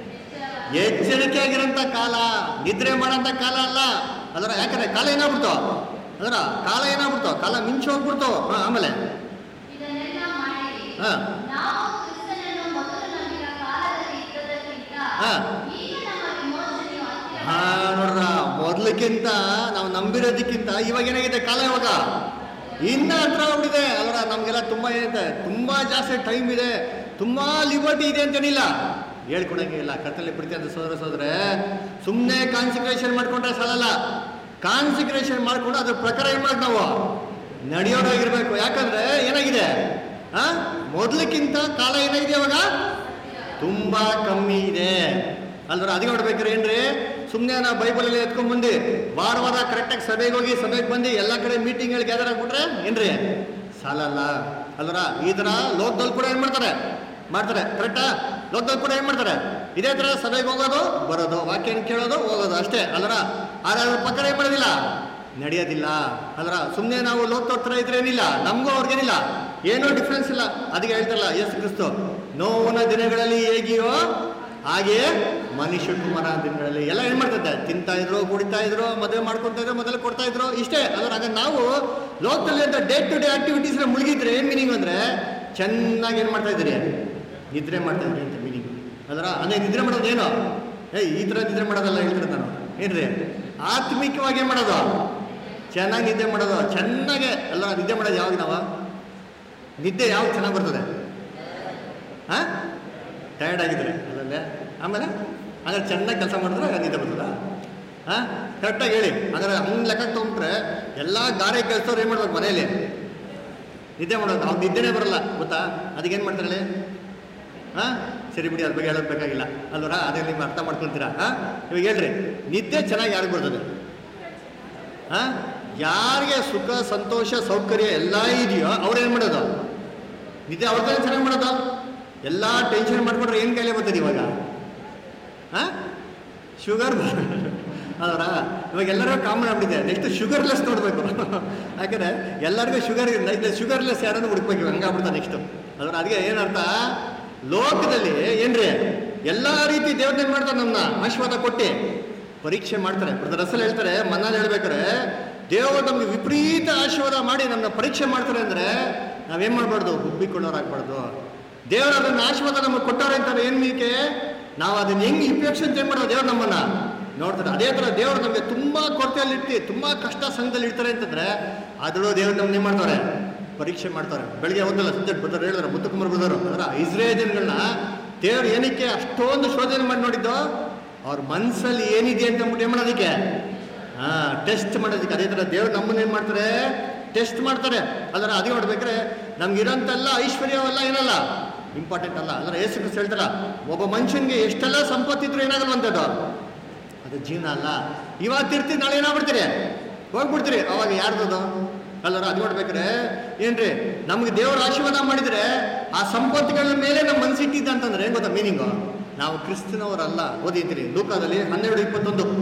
ಎಚ್ಚರಿಕೆ ಆಗಿರೋಂಥ ಕಾಲ ನಿದ್ರೆ ಮಾಡೋಂಥ ಕಾಲ ಅಲ್ಲ ಅದರ ಯಾಕಂದ್ರೆ ಕಾಲ ಏನಾಗ್ಬಿಡ್ತು ಅದರ ಕಾಲ ಏನಾಗ್ಬಿಡ್ತು ಕಾಲ ಮಿಂಚು ಹೋಗ್ಬಿಡ್ತು ಹಾ ಆಮೇಲೆ ಇದನ್ನೆಲ್ಲ ಮಾಡಿರಿ ಹಾ ನಾವು ಕ್ರಿಸ್ತನನ್ನು ಮೊದಲು ನಂಬಿದ ಕಾಲದಲ್ಲಿ ಇದ್ದದಕ್ಕಿಂತ ಹಾ. ಈಗ ನಮ್ಮ ವಿಮೋಚನೆಯು ಹತ್ತಿರ ಹಾ ನೋಡ್ರ ಮೊದ್ಲಕ್ಕಿಂತ ನಾವು ನಂಬಿರೋದಕ್ಕಿಂತ ಇವಾಗ ಏನಾಗಿದೆ ಕಾಲ ಇವಾಗ ಇನ್ನ ಹತ್ರ ಹೋಗ್ಬಿಟ್ಟಿದೆ ಅದರ ನಮ್ಗೆಲ್ಲ ತುಂಬಾ ಏನಿದೆ ತುಂಬಾ ಜಾಸ್ತಿ ಟೈಮ್ ಇದೆ ತುಂಬಾ ಲಿಬರ್ಟಿ ಇದೆ ಅಂತೇನಿಲ್ಲ ಹೇಳ್ಕೊಡಂಗೆ ಇಲ್ಲ ಕತ್ತಲೆ ಬಿಡ್ತಿ ಅಂತ ಸೋದರ ಸೋದ್ರೆ ಸುಮ್ಮನೆ ಕಾನ್ಸಂಟ್ರೇಷನ್ ಮಾಡ್ಕೊಂಡ್ರೆ ಸಾಲಲ್ಲ ಕಾನ್ಸಂಟ್ರೇಷನ್ ಮಾಡ್ಕೊಂಡು ಅದ್ರ ಪ್ರಕಾರ ಏನ್ ಮಾಡಿ ನಾವು ನಡೆಯೋರಾಗಿರ್ಬೇಕು ಯಾಕಂದ್ರೆ ಏನಾಗಿದೆ ಆ ಮೊದ್ಲಕ್ಕಿಂತ ಕಾಲ ಏನಾಗಿದೆ ಇವಾಗ ತುಂಬಾ ಕಮ್ಮಿ ಇದೆ ಅಲ್ದ್ರ ಅದಕ್ಕೆ ನೋಡ್ಬೇಕಾರೆ ಏನ್ರಿ ಸುಮ್ಮನೆ ನಾವು ಬೈಬಲಲ್ಲಿ ಎತ್ಕೊಂಡ್ ಬಂದು ವಾರ ವಾರ ಕರೆಕ್ಟಾಗಿ ಸಭೆಗೆ ಹೋಗಿ ಸಭೆಗೆ ಬಂದು ಎಲ್ಲ ಕಡೆ ಮೀಟಿಂಗ್ಗಳು ಗ್ಯಾದರ್ ಆಗ್ಬಿಟ್ರೆ ಏನ್ರಿ ಸಾಲಲ್ಲ ಅಲ್ದ್ರ ಈ ತರ ಲೋಕದಲ್ಲಿ ಕೂಡ ಏನ್ ಮಾಡ್ತಾರೆ ಮಾಡ್ತಾರೆ ಕರೆಕ್ಟಾ ಲೋಕದಲ್ಲಿ ಕೂಡ ಏನ್ ಮಾಡ್ತಾರೆ ಇದೇ ತರ ಸಭೆಗೆ ಹೋಗೋದು ಬರೋದು ವಾಕ್ಯನ ಕೇಳೋದು ಹೋಗೋದು ಅಷ್ಟೇ ಅಲ್ರ ಆದ್ರೆ ಅದ್ರ ಪ್ರಕಾರ ಏನ್ ಮಾಡೋದಿಲ್ಲ ನಡೆಯೋದಿಲ್ಲ ಅಲ್ರ ಸುಮ್ಮನೆ ನಾವು ಲೋಕ ಹತ್ರ ಇದ್ರೆ ಏನಿಲ್ಲ ನಮಗೂ ಅವ್ರಿಗೇನಿಲ್ಲ ಏನೂ ಡಿಫ್ರೆನ್ಸ್ ಇಲ್ಲ ಅದಕ್ಕೆ ಹೇಳ್ತಾರಲ್ಲ ಯೇಸು ಕ್ರಿಸ್ತು ನೋವಿನ ದಿನಗಳಲ್ಲಿ ಹೇಗಿಯೋ ಹಾಗೆಯೇ ಮನುಷ್ಯ ಕುಮಾರ ದಿನಗಳಲ್ಲಿ ಎಲ್ಲ ಏನ್ ಮಾಡ್ತದೆ ತಿಂತಾ ಇದ್ರು ಕುಡಿತಾ ಇದ್ರು ಮದುವೆ ಮಾಡ್ಕೊತಾ ಇದ್ರು ಮೊದಲು ಕೊಡ್ತಾ ಇದ್ರು ಇಷ್ಟೇ ಅದ್ರ ಆಗ ನಾವು ಲೋಕದಲ್ಲಿ ಅಂತ ಡೇ ಟು ಡೇ ಆಕ್ಟಿವಿಟೀಸ್ ಮುಳುಗಿದ್ರೆ ಏನ್ ಮೀನಿಂಗ್ ಅಂದ್ರೆ ಚೆನ್ನಾಗಿ ಏನ್ ಮಾಡ್ತಾ ಇದ್ದೀರಿ ನಿದ್ರೆ ಮಾಡ್ತಾ ಇದ್ರಿ ಅಂತ ಮೀನಿಂಗ್ ಅದರ ಅದೇ ನಿದ್ರೆ ಮಾಡೋದು ಏನು ಏಯ್ ಈ ಥರ ನಿದ್ರೆ ಮಾಡೋದಲ್ಲ ಹೇಳ್ತಾರೆ ನಾನು ಏನ್ರಿ ಆತ್ಮಿಕವಾಗಿ ಏನ್ ಮಾಡೋದು ಚೆನ್ನಾಗಿ ನಿದ್ದೆ ಮಾಡೋದು ಚೆನ್ನಾಗೆ ಎಲ್ಲ ನಿದ್ದೆ ಮಾಡೋದು ಯಾವಾಗ ನಾವು ನಿದ್ದೆ ಯಾವಾಗ ಚೆನ್ನಾಗಿ ಬರ್ತದೆ ಹಾ ಟಯರ್ಡ್ ಆಗಿದ್ರೆ ಅದಲ್ಲೇ ಆಮೇಲೆ ಹಾಗಾದ್ರೆ ಚೆನ್ನಾಗಿ ಕೆಲಸ ಮಾಡಿದ್ರೆ ನಿದ್ದೆ ಬರ್ತದ ಹಾ ಕರೆಕ್ಟಾಗಿ ಹೇಳಿ ಹಾಗಾದ್ರೆ ಹಂಗೆ ಲೆಕ್ಕ ತೊಗೊಂಡ್ರೆ ಎಲ್ಲ ಗಾರೆ ಕೆಲಸದವ್ರು ಏನು ಮಾಡ್ಬೇಕು ಮನೆಯಲ್ಲಿ ನಿದ್ದೆ ಮಾಡೋದು ಅವ್ನು ನಿದ್ದೆನೇ ಬರಲ್ಲ ಗೊತ್ತಾ ಅದಕ್ಕೇನು ಮಾಡ್ತಾರೆ ಹೇಳಿ ಹಾ ಸರಿ ಬಿಡಿ ಅದ್ರ ಬಗ್ಗೆ ಹೇಳೋದು ಬೇಕಾಗಿಲ್ಲ ಅಲ್ವರ ಅದೇ ನೀವು ಅರ್ಥ ಮಾಡ್ಕೊಳ್ತೀರಾ ಹಾ ಇವಾಗ ಹೇಳ್ರಿ ನಿದ್ದೆ ಚೆನ್ನಾಗಿ ಯಾರಿಗೆ ಬರ್ತದೆ ಹಾ ಯಾರಿಗೆ ಸುಖ ಸಂತೋಷ ಸೌಕರ್ಯ ಎಲ್ಲ ಇದೆಯೋ ಅವ್ರು ಏನು ಮಾಡೋದು ನಿದ್ದೆ ಅವ್ರ ತಾನೇ ಚೆನ್ನಾಗಿ ಮಾಡೋದು ಎಲ್ಲ ಟೆನ್ಷನ್ ಮಾಡ್ಕೊಂಡ್ರೆ ಏನು ಕಾಯಿಲೆ ಬರ್ತದೆ ಇವಾಗ ಹಾ ಶುಗರ್ ಅದರ ಇವಾಗ ಎಲ್ಲರಿಗೂ ಕಾಮನ್ ಆಗ್ಬಿಟ್ಟಿದೆ ನೆಕ್ಸ್ಟ್ ಶುಗರ್ಲೆಸ್ ನೋಡಬೇಕು ಯಾಕಂದ್ರೆ ಎಲ್ಲರಿಗೂ ಶುಗರ್ ಇಲ್ಲ ಶುಗರ್ಲೆಸ್ ಯಾರನ್ನು ಹುಡುಕ್ಬೇಕು ಹಂಗಾಗ್ಬಿಡ್ತಾ ನೆಕ್ಸ್ಟ್ ಅದರ ಅದಕ್ಕೆ ಏನರ್ಥ ಲೋಕದಲ್ಲಿ ಏನ್ರಿ ಎಲ್ಲ ರೀತಿ ದೇವ್ರನ್ನ ಏನ್ ಮಾಡ್ತಾರೆ ನಮ್ಮನ್ನ ಆಶೀರ್ವಾದ ಕೊಟ್ಟು ಪರೀಕ್ಷೆ ಮಾಡ್ತಾರೆ ಬ್ರದರ್ ಅಸಲ್ ಹೇಳ್ತಾರೆ ಮನ್ನಾಲ್ ಹೇಳ್ಬೇಕಾರೆ ದೇವರು ನಮ್ಗೆ ವಿಪರೀತ ಆಶೀರ್ವಾದ ಮಾಡಿ ನಮ್ಮನ್ನ ಪರೀಕ್ಷೆ ಮಾಡ್ತಾರೆ ಅಂದ್ರೆ ನಾವೇನ್ ಮಾಡ್ಬಾರ್ದು ಹುಬ್ಬಿಕೊಳ್ಳೋರಾಗ್ಬಾರ್ದು ದೇವರು ಅದನ್ನ ಆಶೀರ್ವಾದ ನಮಗೆ ಕೊಟ್ಟವ್ರೆ ಅಂತಾರೆ ಏನ್ ಮೀಕೆ ನಾವು ಅದನ್ನ ಹೆಂಗ್ ಉಪಯೋಗಿಸಿ ಏನ್ ಮಾಡೋದು ದೇವ್ರು ನಮ್ಮನ್ನ ನೋಡ್ತಾರೆ ಅದೇ ತರ ದೇವರು ನಮಗೆ ತುಂಬಾ ಕೊರತೆಯಲ್ಲಿ ಇರ್ತಿ ತುಂಬಾ ಕಷ್ಟ ಸಂಘದಲ್ಲಿ ಇರ್ತಾರೆ ಅಂತಂದ್ರೆ ಅದ್ರಲ್ಲೂ ದೇವ್ರು ನಮ್ಗೆ ಏನ್ ಮಾಡ್ತಾರೆ ಪರೀಕ್ಷೆ ಮಾಡ್ತಾರೆ ಬೆಳಿಗ್ಗೆ ಒಂದಲ್ಲ ಸಂಜೆ ಬರ್ತಾರೆ ಹೇಳಿದ್ರೆ ಮುತ್ತುಕುಮಾರ್ ಬರೋರು ಅದರ ಇಸ್ರೇಲ್ ಜನಗಳನ್ನ ದೇವ್ರು ಏನಕ್ಕೆ ಅಷ್ಟೊಂದು ಶೋಧನೆ ಮಾಡಿ ನೋಡಿದ್ದು ಅವ್ರ ಮನ್ಸಲ್ಲಿ ಏನಿದೆ ಅಂತ ಅಂದ್ಬಿಟ್ಟು ಏನ್ ಮಾಡೋದಕ್ಕೆ ಹಾ ಟೆಸ್ಟ್ ಮಾಡೋದಕ್ಕೆ ಅದೇ ತರ ದೇವ್ರು ನಮ್ಮನ್ನ ಏನ್ ಮಾಡ್ತಾರೆ ಟೆಸ್ಟ್ ಮಾಡ್ತಾರೆ ಅದರ ಅದೇ ನೋಡ್ಬೇಕ್ರೆ ನಮ್ಗಿರೋಂತೆಲ್ಲ ಐಶ್ವರ್ಯವೆಲ್ಲ ಏನಲ್ಲ ಇಂಪಾರ್ಟೆಂಟ್ ಅಲ್ಲ ಅಂದ್ರೆ ಏಸು ಕ್ರಿಸ್ತ ಹೇಳ್ತಾರ ಒಬ್ಬ ಮನುಷ್ಯನ್ಗೆ ಎಷ್ಟೆಲ್ಲ ಸಂಪತ್ತಿದ್ರು ಏನಾಗಲ್ವಂಥದ್ದು ಅದು ಜೀವನ ಅಲ್ಲ ಇವತ್ತಿರ್ತೀರಿ ನಾಳೆ ಏನಾಗ್ಬಿಡ್ತೀರಿ ಹೋಗ್ಬಿಡ್ತೀರಿ ಅವಾಗ ಯಾರ್ದದು ಅಲ್ಲರ ಅದು ನೋಡ್ಬೇಕ್ರೆ ಏನ್ರಿ ನಮ್ಗೆ ದೇವರ ಆಶೀರ್ವಾದ ಮಾಡಿದ್ರೆ ಆ ಸಂಪತ್ತುಗಳ ಮೇಲೆ ನಮ್ಮ ಮನ್ಸಿಟ್ಟಿದ್ದ ಅಂತಂದ್ರೆ ಏನ್ ಗೊತ್ತಾ ಮೀನಿಂಗು ನಾವು ಕ್ರಿಸ್ತನವರಲ್ಲ ಓದಿದ್ದೀರಿ ಲೂಕಾದಲ್ಲಿ ಹನ್ನೆರಡು ಇಪ್ಪತ್ತೊಂದು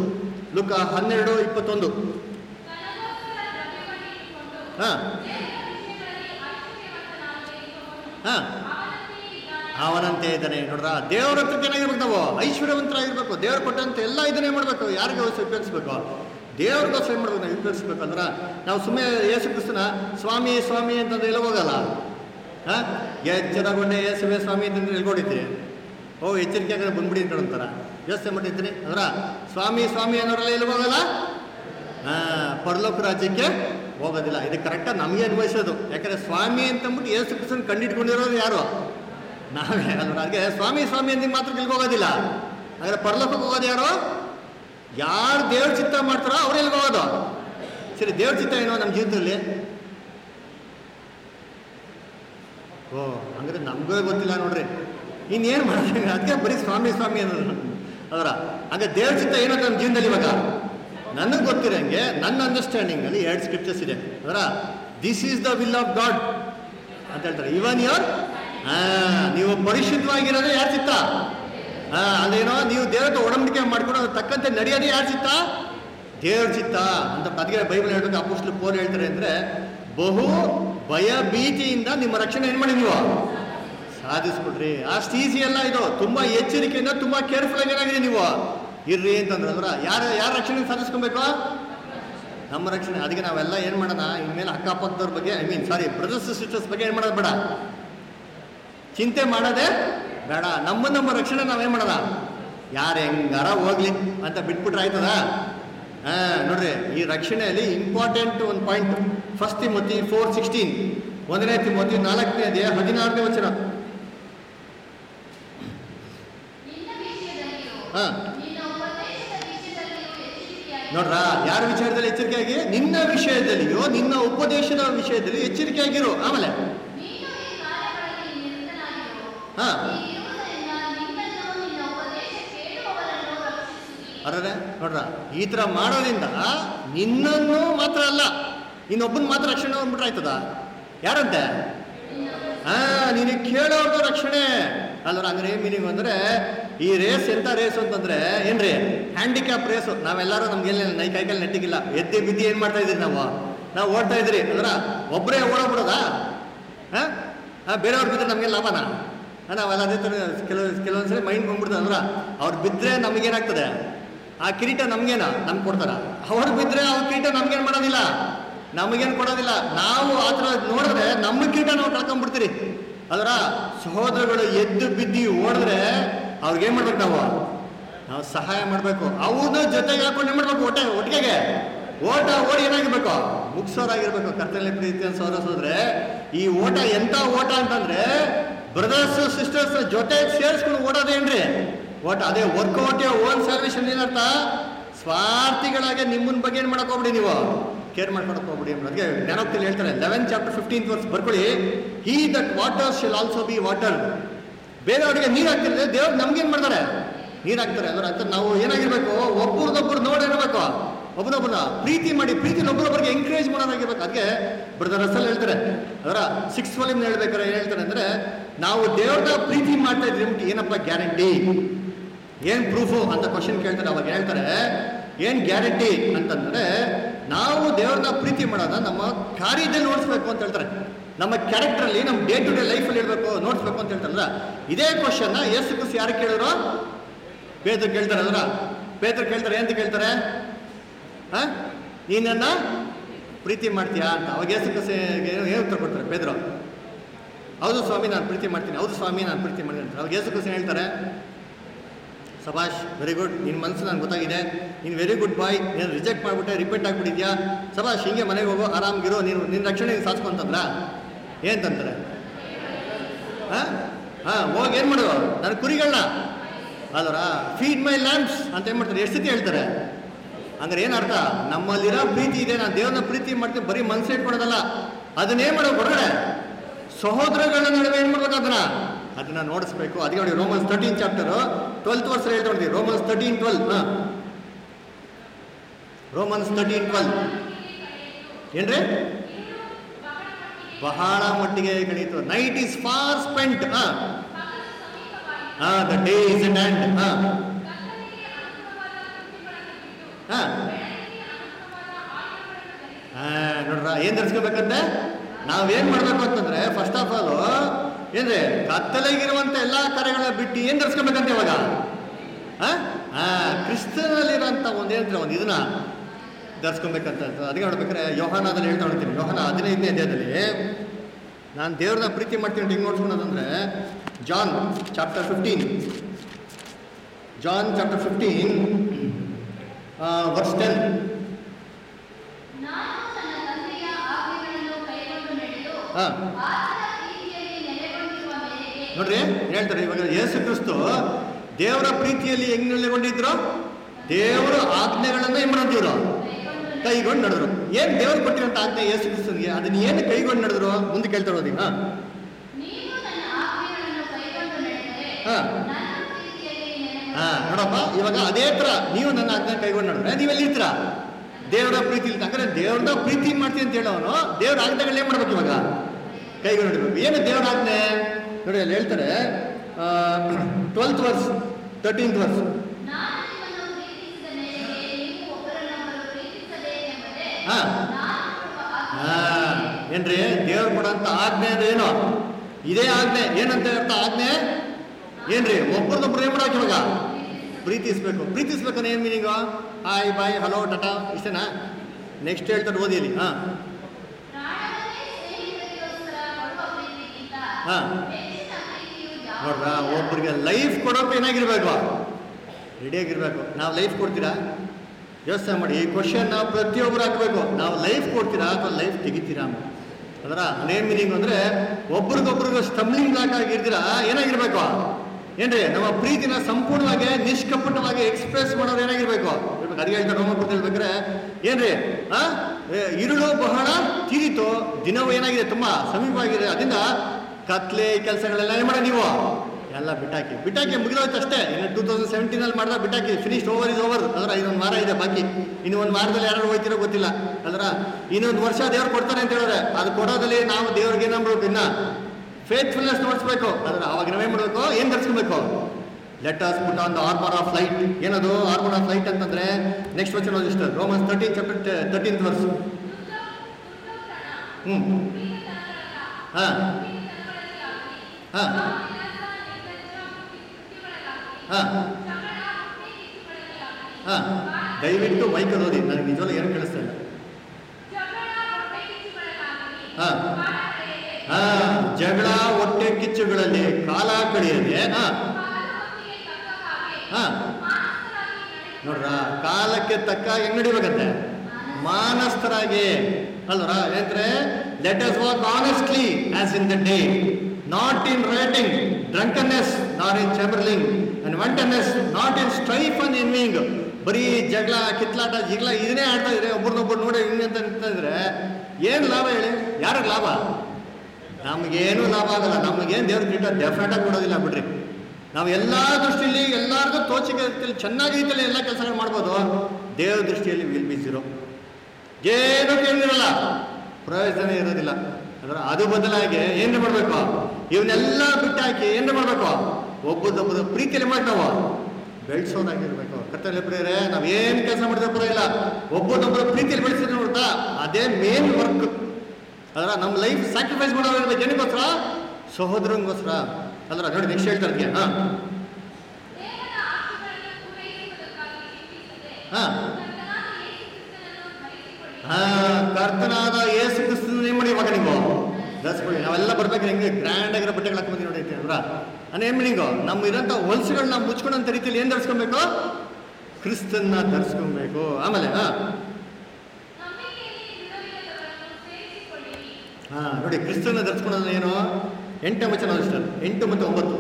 ಲುಕ ಹನ್ನೆರಡು ಇಪ್ಪತ್ತೊಂದು ತನಗೋಸ್ಕರ ದ್ರವ್ಯವನ್ನು ಇಟ್ಟುಕೊಂಡು ಹಾ ದೇವರ ವಿಷಯಗಳಲ್ಲಿ ಐಶ್ವರ್ಯವಂತನಾಗದೆ ಇರುವವನು ಹಾ ಅವನಂತೆಯೇ ಇದ್ದಾನೆ ಅವನಂತೆ ಇದ್ದಾನೆ ನೋಡ್ರ ದೇವ್ರ ಹತ್ರ ಚೆನ್ನಾಗಿರ್ಬೇಕು ನಾವು ಐಶ್ವರ್ಯವಂತರಾಗಿರ್ಬೇಕು ದೇವ್ರು ಕೊಟ್ಟಂತೆ ಎಲ್ಲ ಇದನ್ನೇ ಮಾಡಬೇಕು ಯಾರಿಗೆ ಉಪಯೋಗಿಸ್ಬೇಕು ದೇವ್ರಿಗೋಸ್ಕರ ಏನು ಮಾಡ್ಬೇಕು ನಾವು ಉಪಯೋಗಿಸ್ಬೇಕು ಅಂದ್ರೆ ನಾವು ಸುಮ್ಮನೆ ಯೇಸು ಕ್ರಿಸ್ತನ ಸ್ವಾಮಿ ಸ್ವಾಮಿ ಅಂತಂದ್ರೆ ಎಲ್ಲ ಹೋಗಲ್ಲ ಹಾಂ ಎಚ್ಚರಗೊಂಡೆ ಯೇಸುವೆ ಸ್ವಾಮಿ ಅಂತಂದ್ರೆ ಎಲ್ಕೊಂಡಿದ್ರಿ ಓ ಎಚ್ಚರಿಕೆ ಆಗೋದು ಬಂದ್ಬಿಡಿ ಅಂತ ಅಂತಾರ ಯೋಚನೆ ಮಾಡಿರ್ತೀನಿ ಅಂದ್ರ ಸ್ವಾಮಿ ಸ್ವಾಮಿ ಅನ್ನೋರೆಲ್ಲ ಎಲ್ಲಿ ಹೋಗಲ್ಲ ಹಾಂ ಪರಲೋಕ ರಾಜ್ಯಕ್ಕೆ ಹೋಗೋದಿಲ್ಲ ಇದು ಕರೆಕ್ಟಾಗಿ ನಮಗೆ ಅನ್ವಯಿಸೋದು ಯಾಕಂದ್ರೆ ಸ್ವಾಮಿ ಅಂತಂದ್ಬಿಟ್ಟು ಯೇಸು ಕ್ರಿಸ್ತನ್ ಕಂಡಿಟ್ಕೊಂಡಿರೋರು ಯಾರು ನಾವೇ ಅಲ್ವ ಅದಕ್ಕೆ ಸ್ವಾಮಿ ಸ್ವಾಮಿ ಅಂದಿಗೆ ಮಾತ್ರ ಕೆಲ್ಗೆ ಹೋಗೋದಿಲ್ಲ ಹಾಗಾದ್ರೆ ಪರಲೋಕಕ್ಕೆ ಹೋಗೋದು ಯಾರು ಯಾರು ದೇವ್ರ ಚಿತ್ತ ಮಾಡ್ತಾರೋ ಅವ್ರು ಎಲ್ಲಿಗೆ ಹೋಗೋದು ಸರಿ ದೇವ್ರ ಚಿತ್ತ ಏನೋ ನಮ್ಮ ಜೀವಿತದಲ್ಲಿ ಓ ಹಂಗಾರೆ ನಮಗೂ ಗೊತ್ತಿಲ್ಲ ನೋಡ್ರಿ ಇನ್ನೇನು ಮಾಡ್ತಾರೆ ಅದಕ್ಕೆ ಬರೀ ಸ್ವಾಮಿ ಸ್ವಾಮಿ ಅನ್ನೋದು ಅವರ ಹಾಗೆ ದೇವ್ರ ಚಿತ್ತ ಏನೋ ನಮ್ಮ ಜೀವನದಲ್ಲಿ ಇವಾಗ ನನಗೆ ಗೊತ್ತಿರಂಗೆ ನನ್ನ ಅಂಡರ್ಸ್ಟ್ಯಾಂಡಿಂಗಲ್ಲಿ ಎರಡು ಸ್ಕ್ರಿಪ್ಚರ್ಸ್ ಇದೆ ಅವರ this is the will of God ಅಂತ ಹೇಳ್ತಾರೆ ಇವನ್ ಯೋರ್ ನೀವು ಪರಿಶುದ್ಧವಾಗಿರೋದೇ ಯಾರ ಚಿತ್ತ ಆ, ಅದೇನೋ ನೀವು ದೇವರ ಒಡಂಬಡಿಕೆ ಮಾಡ್ಕೊಂಡು ಅದ್ರ ತಕ್ಕಂತೆ ನಡೆಯೋದೇ ಯಾರ ಚಿತ್ತ ದೇವ್ರ ಚಿತ್ತ ಅಂತ ಅದಕ್ಕೆ ಬೈಬಲ್ ಹೇಳ್ಬೇಕು ಅಪೋಸ್ಟ್ಲು ಪೋರ್ ಹೇಳ್ತಾರೆ ಅಂದ್ರೆ ಬಹು ಭಯ ಭೀತಿಯಿಂದ ನಿಮ್ಮ ರಕ್ಷಣೆ ಏನು ಮಾಡಿ ನೀವು ಸಾಧಿಸ್ಬಿಡ್ರಿ ಅಷ್ಟು ಈಸಿ ಅಲ್ಲ ಇದು ತುಂಬಾ ಎಚ್ಚರಿಕೆಯಿಂದ ತುಂಬಾ ಕೇರ್ಫುಲ್ ಆಗಿ ಏನಾಗಿದೆ ನೀವು ಇರ್ರಿ ಅಂತಂದ್ರೆ ಅಂದ್ರೆ ಯಾರು ಯಾರ ರಕ್ಷಣೆ ಸಾಧಿಸ್ಕೊಬೇಕು ನಮ್ಮ ರಕ್ಷಣೆ ಅದಕ್ಕೆ ನಾವೆಲ್ಲ ಏನು ಮಾಡೋಣ ಇನ್ಮೇಲೆ ಅಕ್ಕಪಕ್ಕದವ್ರ ಬಗ್ಗೆ I mean sorry brothers sisters ಬಗ್ಗೆ ಏನು ಮಾಡೋದು ಬೇಡ ಚಿಂತೆ ಮಾಡೋದೇ ಬೇಡ ನಮ್ಮ ನಮ್ಮ ರಕ್ಷಣೆ ನಾವೇನು ಮಾಡೋಣ ಯಾರು ಹೆಂಗಾರ ಹೋಗ್ಲಿ ಅಂತ ಬಿಟ್ಬಿಟ್ರೆ ಆಯ್ತದ ಹಾ ನೋಡ್ರಿ ಈ ರಕ್ಷಣೆಯಲ್ಲಿ ಇಂಪಾರ್ಟೆಂಟ್ ಒಂದು point first Timothy four sixteen ಒಂದನೇ ತಿಮೋತಿ ನಾಲ್ಕನೇ ಅದೇ ಹದಿನಾರನೇ ವಚನ ನಿನ್ನ ವಿಷಯದಲ್ಲಿಯೂ ಹಾ ನಿನ್ನ ಉಪದೇಶದ ವಿಷಯದಲ್ಲಿಯೂ ಎಚ್ಚರಿಕೆಯಾಗಿ ನೋಡ್ರ ಯಾರ ವಿಚಾರದಲ್ಲಿ ಎಚ್ಚರಿಕೆಯಾಗಿ ನಿನ್ನ ವಿಷಯದಲ್ಲಿಯೋ ನಿನ್ನ ಉಪದೇಶದ ವಿಷಯದಲ್ಲಿ ಎಚ್ಚರಿಕೆಯಾಗಿರು ಆಮೇಲೆ ನೀನು ಈ ಕಾರ್ಯಗಳಲ್ಲಿ ನಿರತನಾಗಿರು ಹಾ ಹೀಗಿರುವುದರಿಂದ ನಿನ್ನನ್ನು ನಿನ್ನ ಉಪದೇಶ ಕೇಳುವವರನ್ನು ರಕ್ಷಿಸುವಿ ಅರ್ರೆ ನೋಡ್ರ ಈ ಥರ ಮಾಡೋದ್ರಿಂದ ನಿನ್ನನ್ನು ಮಾತ್ರ ಅಲ್ಲ ಇನ್ನೊಬ್ಬನ ಮಾತ್ರ ರಕ್ಷಣೆ ಅಂದ್ಬಿಟ್ರೆ ಆಯ್ತದ ಯಾರಂತೆ ಹಾ ನೀನು ಕೇಳೋರ್ದು ರಕ್ಷಣೆ ಅಲ್ರ ಹಂಗ್ರೆ ಮೀನಿಂಗ್ ಅಂದ್ರೆ ಈ ರೇಸ್ ಎಂತ ರೇಸ್ ಅಂತಂದ್ರೆ ಏನ್ರಿ ಹ್ಯಾಂಡಿಕ್ಯಾಪ್ ರೇಸು ನಾವೆಲ್ಲರೂ ನಮ್ಗೆಲ್ಲ ನೈ ಕೈ ಕೈಲಿ ನೆಟ್ಟಿಗಿಲ್ಲ ಎದ್ದಿ ಬಿದ್ದಿ ಏನ್ ಮಾಡ್ತಾ ಇದ್ರಿ ನಾವು ನಾವು ಓಡ್ತಾ ಇದ್ರಿ ಅಂದ್ರ ಒಬ್ಬರೇ ಓಡೋಗ್ಬಿಡೋದಾ ಹಾ ಹಾ ಬೇರೆಯವ್ರು ಬಿದ್ದರೆ ನಮಗೆ ಲಾಭನಾ ಹಾ, ನಾವೆಲ್ಲ ಅದೇ ಥರ ಕೆಲವು ಕೆಲವೊಂದ್ಸರಿ ಮೈಂಡ್ ಬಂದ್ಬಿಡ್ತದೆ ಅಂದ್ರ ಅವ್ರು ಬಿದ್ದರೆ ನಮಗೇನಾಗ್ತದೆ ಆ ಕಿರೀಟ ನಮ್ಗೇನ ನಮ್ಗೆ ಕೊಡ್ತಾರ ಅವ್ರು ಬಿದ್ದರೆ ಅವ್ರ ಕಿರೀಟ ನಮ್ಗೇನು ಮಾಡೋದಿಲ್ಲ ನಮಗೇನು ಕೊಡೋದಿಲ್ಲ ನಾವು ಆ ಥರ ನೋಡಿದ್ರೆ ನಮ್ಮ ಕಿರೀಟ ನಾವು ಕಳ್ಕೊಂಡ್ಬಿಡ್ತೀರಿ ಅದರ ಸಹೋದರಗಳು ಎದ್ದು ಬಿದ್ದಿ ಓಡಿದ್ರೆ ಅವ್ರಿಗೆ ಏನು ಮಾಡ್ಬೇಕು ನಾವು ನಾವು ಸಹಾಯ ಮಾಡಬೇಕು ಅವ್ರನ್ನ ಜೊತೆಗೆ ಹಾಕೊಂಡು ಏನು ಮಾಡ್ಬೇಕು ಒಟ್ಟೆ ಒಟ್ಟಿಗೆ ಓಟ ಓಡಿ ಏನಾಗಿರ್ಬೇಕು ಮುಗ್ಸೋರಾಗಿರ್ಬೇಕು ಕರ್ತನಲ್ಲಿ ಪ್ರೀತಿ ಅಂತ ಸೋದರ ಸೋದ್ರೆ ಈ ಓಟ ಎಂತ ಓಟ ಅಂತಂದ್ರೆ ಬ್ರದರ್ಸ್ ಸಿಸ್ಟರ್ಸ್ ಜೊತೆ ಸೇರಿಸ್ಕೊಂಡು ಓಡೋದೇನ್ರಿ ಓಟ ಅದೇ ವರ್ಕೌಟ್ ಓನ್ ಸರ್ವಿಷನ್ ಏನರ್ಥ ಸ್ವಾರ್ಥಿಗಳಾಗಿ ನಿಮ್ಮನ್ನ ಬಗ್ಗೆ ಏನು ಮಾಡಕ್ ಹೋಗ್ಬಿಡಿ ನೀವು ಕೇರ್ ಮಾಡ್ಕೊಳಕ್ ಹೋಗ್ಬಿಡಿ ಅದಕ್ಕೆ ಜ್ಞಾನೋಕ್ತಿಯಲ್ಲಿ ಹೇಳ್ತಾರೆ ಲೆವೆನ್ ಚಾಪ್ಟರ್ ಫಿಫ್ಟೀನ್ ವರ್ಸ್ ಬರ್ಕೊಳ್ಳಿ he that water shall also be water ಬೇರೆಯವರಿಗೆ ನೀರು ಹಾಕ್ತಿದ್ರೆ ದೇವ್ರು ನಮ್ಗೇನು ಮಾಡ್ತಾರೆ ನೀರು ಹಾಕ್ತಾರೆ ಅಂದ್ರೆ ಅಂತ ನಾವು ಏನಾಗಿರ್ಬೇಕು ಒಬ್ಬರದೊಬ್ಬರು ನೋಡಿರ್ಬೇಕು ಒಬ್ಬನೊಬ್ಬನ ಪ್ರೀತಿ ಮಾಡಿ ಪ್ರೀತಿ ಒಬ್ಬರೊಬ್ಬರಿಗೆ ಎಂಕರೇಜ್ ಮಾಡೋದಾಗಿರ್ಬೇಕು ಅದಕ್ಕೆ ಬ್ರದರ್ ಅಸಲ್ ಹೇಳ್ತಾರೆ ಅದರ ಸಿಕ್ಸ್ ವಾಲ್ಯೂಮ್ ಹೇಳ್ಬೇಕಾರೆ ಏನ್ ಹೇಳ್ತಾರೆ ಅಂದ್ರೆ ನಾವು ದೇವ್ರನ್ನ ಪ್ರೀತಿ ಮಾಡ್ತಾ ಇದ್ರಿ ಅಂದ್ಬಿಟ್ಟು ಏನಪ್ಪ ಗ್ಯಾರಂಟಿ ಏನ್ ಪ್ರೂಫು ಅಂತ ಕ್ವಶನ್ ಕೇಳ್ತಾರೆ ಅವಾಗ ಹೇಳ್ತಾರೆ ಏನ್ ಗ್ಯಾರಂಟಿ ಅಂತಂದ್ರೆ ನಾವು ದೇವ್ರನ್ನ ಪ್ರೀತಿ ಮಾಡೋದ ನಮ್ಮ ಕಾರ್ಯದಲ್ಲಿ ನೋಡಿಸ್ಬೇಕು ಅಂತ ಹೇಳ್ತಾರೆ ನಮ್ಮ ಕ್ಯಾರೆಕ್ಟರಲ್ಲಿ ನಮ್ಮ ಡೇ ಟು ಡೇ ಲೈಫಲ್ಲಿ ಇರಬೇಕು ನೋಡಿಸ್ಬೇಕು ಅಂತ ಹೇಳ್ತಾರಲ್ಲ ಇದೇ ಕ್ವಶನ್ನ ಯೇಸು ಕ್ರಿಸ್ತು ಯಾರು ಕೇಳಿದ್ರು ಪೇತ್ರ ಕೇಳ್ತಾರೆ ಅದ್ರ ಪೇತ್ರ ಕೇಳ್ತಾರೆ ಏನಂತ ಕೇಳ್ತಾರೆ ಹಾ ನೀನನ್ನ ಪ್ರೀತಿ ಮಾಡ್ತೀಯಾ ಅಂತ ಅವಾಗ ಯೇಸು ಕ್ರಿಸ್ತು ಏನು ಏನು ಉತ್ತರ ಕೊಡ್ತಾರೆ ಪೇದ್ರು ಹೌದು ಸ್ವಾಮಿ ನಾನು ಪ್ರೀತಿ ಮಾಡ್ತೀನಿ ಹೌದು ಸ್ವಾಮಿ ನಾನು ಪ್ರೀತಿ ಮಾಡ್ತೀನಿ ಅಂತ ಅವಾಗ ಯೇಸು ಕ್ರಿಸ್ತು ಹೇಳ್ತಾರೆ ಸಭಾಷ್ ವೆರಿ ಗುಡ್ ನಿನ್ನ ಮನಸ್ಸು ನನಗೆ ಗೊತ್ತಾಗಿದೆ ನೀನು ವೆರಿ ಗುಡ್ ಬಾಯ್ ನೀನು ರಿಜೆಕ್ಟ್ ಮಾಡಿಬಿಟ್ಟೆ ರಿಪೀಟ್ ಆಗಿಬಿಟ್ಟಿದ್ಯಾ ಸಭಾಷ್ ಹಿಂಗೆ ಮನೆಗೆ ಹೋಗೋ ಆರಾಮ್ಗಿರೋ ನೀನು ನಿನ್ನ ರಕ್ಷಣೆ ಸಾಧಿಸ್ಕೊಂತಂದ್ರ ಏನಂತಾರೆ ಹಾಂ ಹಾಂ ಹೋಗಿ ಏನು ಮಾಡು ನನ್ನ ಕುರಿಗಳನ್ನ ಅಲ್ವರ ಫೀಡ್ ಮೈ ಲ್ಯಾಂಪ್ಸ್ ಅಂತ ಏನು ಮಾಡ್ತಾರೆ ಎಷ್ಟು ಸತಿ ಹೇಳ್ತಾರೆ ಹಂಗಾರೆ ಏನು ಅರ್ಥ ನಮ್ಮಲ್ಲಿರೋ ಪ್ರೀತಿ ಇದೆ ನಾನು ದೇವ್ರನ್ನ ಪ್ರೀತಿ ಮಾಡ್ತೀನಿ ಬರೀ ಮನ್ಸು ಇಟ್ಕೊಳೋದಲ್ಲ ಅದನ್ನೇನು ಮಾಡೋ ಹೊರಗಡೆ ಸಹೋದರಗಳ ನಡುವೆ ಏನು ಮಾಡ್ಬೇಕು ಅದನ್ನ ಅದನ್ನ ನೋಡಿಸ್ಬೇಕು ಅದಕ್ಕೆ ನೋಡಿ Romans thirteen chapter twelfth verse ಹೇಳ್ತಾ ನೋಡ್ತೀವಿ ರೋಮನ್ಸ್ ತರ್ಟೀನ್ ಟ್ವೆಲ್ ಹಾಂ ರೋಮನ್ಸ್ ತರ್ಟೀನ್ ಟ್ವೆಲ್ ಏನ್ರಿ ಬಹಳ ಮಟ್ಟಿಗೆ ಕಳೀತು ನೈಟ್ ಈಸ್ ಫಾರ್ ಸ್ಪೆಂಟ್ ಹಾಂ ಹಾಂ the day is at hand ಹಾಂ ಹಾಂ ಏನ್ ಧರಿಸ್ಕೋಬೇಕಂತೆ ನಾವೇನ್ ಮಾಡ್ಬೇಕು ಅಂತಂದ್ರೆ ಫಸ್ಟ್ ಆಫ್ ಆಲ್ ಏನ್ರಿ ಕತ್ತಲೆಗಿರುವಂತ ಎಲ್ಲಾ ಕಾರ್ಯಗಳನ್ನ ಬಿಟ್ಟು ಏನ್ ಧರಿಸ್ಕೋಬೇಕಂತ ಇವಾಗ ಆ? ಆ, ಕ್ರಿಸ್ತನಲ್ಲಿರೋಂಥ ಒಂದು ಏನಂತಾರೆ ಒಂದು ಇದನ್ನ ಧರಿಸ್ಕೊಬೇಕಂತ ಅದಕ್ಕೆ ನೋಡ್ಬೇಕಾದ್ರೆ ಯೋಹಾನದಲ್ಲಿ ಹೇಳ್ತಾ ನೋಡ್ತೀನಿ ಯೋಹಾನ ಹದಿನೈದನೇ ಅಧ್ಯಾಯದಲ್ಲಿ ನಾನು ದೇವ್ರನ್ನ ಪ್ರೀತಿ ಮಾಡ್ತೀನಿ ಅಂತ ಹೆಂಗೆ ನೋಡ್ಸ್ಕೊಳೋದಂದ್ರೆ John chapter fifteen John chapter fifteen verse ten ನಾನು ನನ್ನ ತಂದೆಯ ಆಜ್ಞೆಗಳನ್ನು ಕೈಗೊಂಡು ನಡೆದು ಹಾ. ಆತನ ಪ್ರೀತಿಯಲ್ಲಿ ನೆಲೆಗೊಂಡಿರುವ ಮೇರೆಗೆ ನೋಡ್ರಿ ಏನ್ ಹೇಳ್ತಾರೆ ಇವಾಗ ಯೇಸು ಕ್ರಿಸ್ತು ದೇವರ ಪ್ರೀತಿಯಲ್ಲಿ ಹೆಂಗ್ ನೆಲೆಗೊಂಡಿದ್ರು ದೇವರ ಆಜ್ಞೆಗಳನ್ನ ಏನ್ ಮಾಡಿದ್ರು ಕೈಗೊಂಡು ನಡೆದ್ರು ಏನ್ ದೇವರು ಕೊಟ್ಟಿರೋಂಥ ಆಜ್ಞೆ ಯೇಸು ಕ್ರಿಸ್ತನಿಗೆ ಅದನ್ನ ಏನು ಕೈಗೊಂಡು ನಡೆದ್ರು ಮುಂದೆ ಕೇಳ್ತಾ ಇರೋದು ಹಾ ನೀವು ನನ್ನ ಆಜ್ಞೆಗಳನ್ನು ಕೈಗೊಂಡು ನಡೆದರೆ ಹಾ. ನನ್ನ ಪ್ರೀತಿಯಲ್ಲಿ ಹಾ ನೆಲೆಗೊಂಡು ನೋಡಪ್ಪ ಇವಾಗ ಅದೇ ತರ ನೀವು ನನ್ನ ಆಜ್ಞೆ ಕೈಗೊಂಡು ನಡೆದ್ರೆ ನೀವೆಲ್ಲಿ ಇರ್ತೀರ ದೇವರ ಪ್ರೀತಿ ಇಲ್ಲ ಯಾಕಂದ್ರೆ ದೇವ್ರನ್ನ ಪ್ರೀತಿ ಮಾಡ್ತೀನಿ ಅಂತ ಹೇಳೋನು ದೇವ್ರ ಆಜ್ಞೆಗಳು ಏನ್ ಮಾಡ್ಬೇಕು ಇವಾಗ ಕೈಗೊಂಡು ನಡಿಬೇಕು ಏನು ದೇವರ ಆಜ್ಞೆ ನೋಡಿ ಅಲ್ಲಿ ಹೇಳ್ತಾರೆ ಟ್ವೆಲ್ತ್ ವರ್ಸ್ ತರ್ಟೀನ್ತ್ ವರ್ಸ್ ನಾನು ನಿಮ್ಮನ್ನು ಪ್ರೀತಿಸಿದ ಮೇರೆಗೆ ನೀವು ಒಬ್ಬರನ್ನೊಬ್ಬರು ಪ್ರೀತಿಸಬೇಕೆಂಬುದೇ ಹಾ. ನಾನು ಕೊಡುವ ಆಜ್ಞೆ. ಹಾ ಏನ್ರಿ ದೇವ್ರು ಕೊಡಂತ ಆಜ್ಞೆ ಅಂದ್ರೆ ಏನು ಇದೇ ಆಜ್ಞೆ ಏನಂತ ಅರ್ಥ ಆಜ್ಞೆ ಏನ್ರಿ ಒಬ್ಬರದೊಬ್ರು ಏನ್ ಮಾಡಕ್ಕೆ ಇವಾಗ ಪ್ರೀತಿಸ್ಬೇಕು ಪ್ರೀತಿಸ್ಬೇಕನ್ನ ಏನ್ meaning hi bye hello tata ಇಷ್ಟೇನಾ ನೆಕ್ಸ್ಟ್ ಹೇಳ್ತಾರೆ ಓದಿ ಇಲ್ಲಿ ಹಾ ಪ್ರಾಣವನ್ನೇ ಸ್ನೇಹಿತರಿಗೋಸ್ಕರ ಕೊಡುವ ಪ್ರೀತಿಗಿಂತ ಹಾ. ಹೆಚ್ಚಿನ ಪ್ರೀತಿಯು ಯಾವ ನೋಡ್ರ ಒಬ್ರಿಗೆ ಲೈಫ್ ಕೊಡೋಕೆ ಏನಾಗಿರ್ಬೇಕು ರೆಡಿಯಾಗಿರ್ಬೇಕು ನಾವು ಲೈಫ್ ಕೊಡ್ತೀರಾ ಯೋಚನೆ ಮಾಡಿ ಈ ಕ್ವಶನ್ ನಾವು ಪ್ರತಿಯೊಬ್ಬರು ಹಾಕ್ಬೇಕು ನಾವು ಲೈಫ್ ಕೊಡ್ತೀರಾ ಅಥವಾ ಲೈಫ್ ತೆಗಿತೀರಾ ಅದರ ಅನೇನ್ ಮೀನಿಂಗ್ ಅಂದ್ರೆ ಒಬ್ರಿಗೊಬ್ರಿಗೂ ಸ್ಟಮ್ಲಿಂಗ್ ಬ್ಲಾಕ್ ಆಗಿರ್ತೀರಾ ಏನಾಗಿರ್ಬೇಕು ಏನ್ರಿ ನಮ್ಮ ಪ್ರೀತಿನ ಸಂಪೂರ್ಣವಾಗಿ ನಿಷ್ಕಪಟವಾಗಿ ಎಕ್ಸ್ಪ್ರೆಸ್ ಮಾಡೋರು ಏನಾಗಿರ್ಬೇಕು ಇರ್ಬೇಕು ಅಡಿಗೆ ಹೇಳ್ತಾರೆ ರೋಮಪುರ ಹೇಳ್ಬೇಕಾದ್ರೆ ಏನ್ರಿ ಆ ಏ, ഇരുಳು ಬಹಳ ತೀರಿತು ದಿನವೂ ಏನಾಗಿದೆ ತುಂಬಾ ಸಮೀಪವಾಗಿದೆ ಅದರಿಂದ ಕತ್ಲೆ ಕೆಲಸಗಳೆಲ್ಲ ಏನು ಮಾಡಿ ನೀವು ಎಲ್ಲ ಬಿಟ್ಟಾಕಿ ಬಿಟ್ಟಾಕಿ ಮುಗಿದೋಯ್ತು ಅಷ್ಟೇ ಇನ್ನು ಟೂ ತೌಸಂಡ್ ಸೆವೆಂಟೀನಲ್ಲಿ ಮಾಡಿದ್ರೆ ಬಿಟ್ಟಾಕಿ ಫಿನಿಶ್ ಓವರ್ ಇಸ್ ಓವರ್ ಅದರ ಇನ್ನೊಂದು ವಾರ ಇದೆ ಬಾಕಿ ಇನ್ನು ಒಂದು ವಾರದಲ್ಲಿ ಯಾರು ಹೋಯ್ತಿರೋ ಗೊತ್ತಿಲ್ಲ ಅದರ ಇನ್ನೊಂದು ವರ್ಷ ದೇವ್ರು ಕೊಡ್ತಾರೆ ಅಂತ ಹೇಳಿದ್ರೆ ಅದು ಕೊಡೋದಲ್ಲಿ ನಾವು ದೇವ್ರಿಗೆ ಏನು ಮಾಡ್ಬೇಕು ಇನ್ನ ಫೇತ್ಫುಲ್ನೆಸ್ ತೋರಿಸ್ಬೇಕು ಅದರ ಅವಾಗ ನಾವೇನು ಮಾಡಬೇಕು ಏನು ಧರಿಸ್ಕೊಬೇಕು let us put on the armour of light ಏನದು ಆರ್ಮರ್ ಆಫ್ ಲೈಟ್ ಅಂತಂದ್ರೆ ನೆಕ್ಸ್ಟ್ ವಚನ ಇಷ್ಟ Romans thirteen chapter thirteen verse ಹ್ಞೂ ಹಾಂ ಹಾಂ ಹಾಂ ಹಾಂ ದಯವಿಟ್ಟು ಮೈಕಲ್ಲಿ ಓದಿ ನನಗೆ ನಿಜವಾಗ್ಲೂ ಏನು ಕೇಳಿಸ್ತಾ ಇಲ್ಲ ಹಾಂ ಹಾಂ ಜಗಳ ಹೊಟ್ಟೆ ಕಿಚ್ಚುಗಳಲ್ಲಿ ಕಾಲ ಕಳೆಯದೆ ಹಾಂ ಹಾಂ ನೋಡ್ರ ಕಾಲಕ್ಕೆ ತಕ್ಕ ಹೆಂಗ್ ನಡಿಬೇಕಂತೆ ಮಾನಸ್ಥರಾಗಿ ಅಲ್ವರ ಏನಂದ್ರೆ let us walk honestly as in the day not in rioting drunkenness not in chambering and wantonness not in strife and envying ಬರೀ ಜಗಳ ಕಿತ್ಲಾಟ ಜಿಗ್ಲ ಇದನ್ನೇ ಆಡ್ತಾ ಇದ್ರೆ ಒಬ್ರನ್ನೊಬ್ರು ನೋಡಿ ಹಿಂಗೆ ಅಂತ ನಿಂತಿದ್ರೆ ಏನು ಲಾಭ ಹೇಳಿ ಯಾರಿಗೆ ಲಾಭ ನಮಗೇನು ಲಾಭ ಆಗಲ್ಲ ನಮಗೇನು ದೇವ್ರ ಕಿಟ್ಟ ಡೆಫಿನೆಟ್ ಆಗಿ ಕೊಡೋದಿಲ್ಲ ಬಿಡ್ರಿ ನಾವು ಎಲ್ಲ ದೃಷ್ಟಿಯಲ್ಲಿ ಎಲ್ಲರಿಗೂ ತೋಚಿಕೆ ರೀತಿಯಲ್ಲಿ ಚೆನ್ನಾಗಿ ರೀತಿಯಲ್ಲಿ ಎಲ್ಲ ಕೆಲಸಗಳು ಮಾಡ್ಬೋದು ದೇವ್ರ ದೃಷ್ಟಿಯಲ್ಲಿ ವಿಲ್ ಬಿ ಜೀರೋ ಏನು ಕೇಳಿರಲ್ಲ ಪ್ರಯೋಜನ ಇರೋದಿಲ್ಲ ಅಂದ್ರೆ ಅದು ಬದಲಾಗಿ ಏನು ಮಾಡಬೇಕು ಇವನ್ನೆಲ್ಲ ಬಿಟ್ಟಾಕಿ ಏನು ಮಾಡಬೇಕು ಒಬ್ಬದೊಬ್ಬದ ಪ್ರೀತಿಯಲ್ಲಿ ಮಾಡಿ ನಾವು ಬೆಳೆಸೋದಾಗಿರ್ಬೇಕು ಕತ್ತಲೆ ಪ್ರಿಯರೇ ನಾವು ಏನು ಕೆಲಸ ಮಾಡಿದ್ರೆ ಪರ ಇಲ್ಲ ಒಬ್ಬದೊಬ್ಬರ ಪ್ರೀತಿಯಲ್ಲಿ ಬೆಳೆಸಿದ್ರೆ ನೋಡ್ತಾ ಅದೇ ಮೇನ್ ವರ್ಕ್ ಅದರ ನಮ್ಮ ಲೈಫ್ ಸ್ಯಾಕ್ರಿಫೈಸ್ ಮಾಡೋದಿರ್ಬೇಕು ಏನಕ್ಕೋಸ್ಕರ ಸಹೋದರಂಗೋಸ್ಕರ ಅದ್ರ ನೋಡಿ ನೆಕ್ಸ್ಟ್ ಹೇಳ್ತಾರೆ ಅದಕ್ಕೆ ಹಾಂ ಹಾಂ ಹಾಂ ಕರ್ತನಾದ ಯೇಸು ಕ್ರಿಸ್ತನ ಏನ್ ಮಾಡಿ ಇವಾಗ ನೀವು ಧರಿಸ್ಕೊಳ್ಳಿ ನಾವೆಲ್ಲ ಬರ್ಬೇಕು ಹೆಂಗೆ ಗ್ರ್ಯಾಂಡ್ ಆಗಿರೋ ಬಟ್ಟೆಗಳು ಹಾಕೊಂಡ್ಬಂದು ನೋಡೈತೆ ಅಂದ್ರ ಅಂದ್ರೆ ಏನ್ ಮೀನಿಂಗು ನಮ್ಮ ಇರೋಂಥ ಹೊಲ್ಸುಗಳನ್ನ ಮುಚ್ಕೊಂಡಂತ ರೀತಿಯಲ್ಲಿ ಏನ್ ಧರಿಸ್ಕೊಬೇಕು ಕ್ರಿಸ್ತನ್ನ ಧರಿಸ್ಕೊಬೇಕು ಆಮೇಲೆ ಹಾ ಹಾ ನೋಡಿ ಕ್ರಿಸ್ತನ್ನ ಧರಿಸ್ಕೊಳ್ಳೋದು ಏನು ಎಂಟನೇ ವಚನ ಅಷ್ಟೇ ಎಂಟು ಮತ್ತು ಒಂಬತ್ತು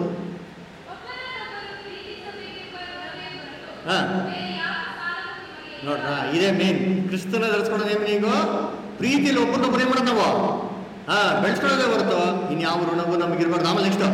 ಹಾ ನೋಡ್ರ ಇದೇ ಮೇನ್ ಕ್ರಿಸ್ತನ ಧರಿಸ್ಕೊಳ್ಳೋದು ಏನು ನೀವು ಪ್ರೀತಿಯಲ್ಲಿ ಒಬ್ಬರನ್ನೊಬ್ಬರು ಏನ್ ಮಾಡೋದು ನಾವು ಹಾ ಬೆಳೆಸ್ಕೊಳ್ಳೋದೇ ಹೊರತು ಇನ್ಯಾವ ಋಣವು ನಮ್ಗೆ ಇರಬಾರ್ದು ಆಮೇಲೆ ನೆಕ್ಸ್ಟ್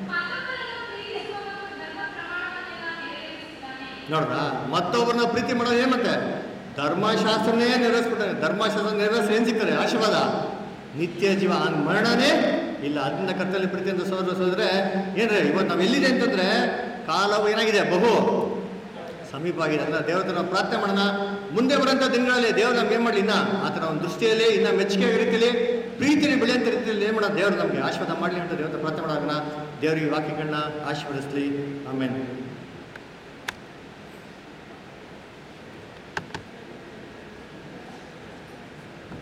ನೋಡ್ರ ಮತ್ತೊಬ್ಬರನ್ನ ಪ್ರೀತಿ ಮಾಡೋದು ಏನ್ ಮತ್ತೆ ಧರ್ಮಶಾಸ್ತ್ರನೇ ನೆರವೇರಿಸ್ಬಿಟ್ಟಾರೆ ಧರ್ಮಶಾಸ್ತ್ರ ನೆರವೇರಿಸಿ ಏನ್ ಸಿಗ್ತಾರೆ ಆಶೀರ್ವಾದ ನಿತ್ಯ ಜೀವ ಆ ಮರಣನೇ ಇಲ್ಲ ಅದನ್ನ ಕರ್ತಲ್ಲಿ ಪ್ರೀತಿ ಅಂತ ಸೋದ್ರ ಸೋದ್ರೆ ಏನ್ರಿ ಇವತ್ತು ನಾವು ಎಲ್ಲಿದೆ ಅಂತಂದ್ರೆ ಕಾಲವು ಏನಾಗಿದೆ ಬಹು ಸಮೀಪ ಆಗಿದೆ ಅಂದ್ರೆ ದೇವರ ಹತ್ರ ನಾವು ಪ್ರಾರ್ಥನೆ ಮಾಡೋಣ ಮುಂದೆ ಬರೋಂಥ ದಿನಗಳಲ್ಲಿ ದೇವ್ರು ನಮ್ಗೆ ಏನು ಮಾಡಲಿ ಇನ್ನ ಆತನ ಒಂದು ದೃಷ್ಟಿಯಲ್ಲಿ ಇನ್ನ ಮೆಚ್ಚುಗೆ ರೀತಿಯಲ್ಲಿ ಪ್ರೀತಿಲಿ ಬೆಳೆಯಂತ ರೀತಿಯಲ್ಲಿ ಏನು ಮಾಡೋದು ದೇವ್ರು ನಮಗೆ ಆಶೀರ್ವಾದ ಮಾಡಲಿ ಅಂತ ದೇವ್ರ ಪ್ರಾರ್ಥನೆ ಮಾಡೋಣ ದೇವ್ರಿಗೆ ವಾಕ್ಯಗಳನ್ನ ಆಶೀರ್ವದಿಸ್ಲಿ ಆಮೇಲೆ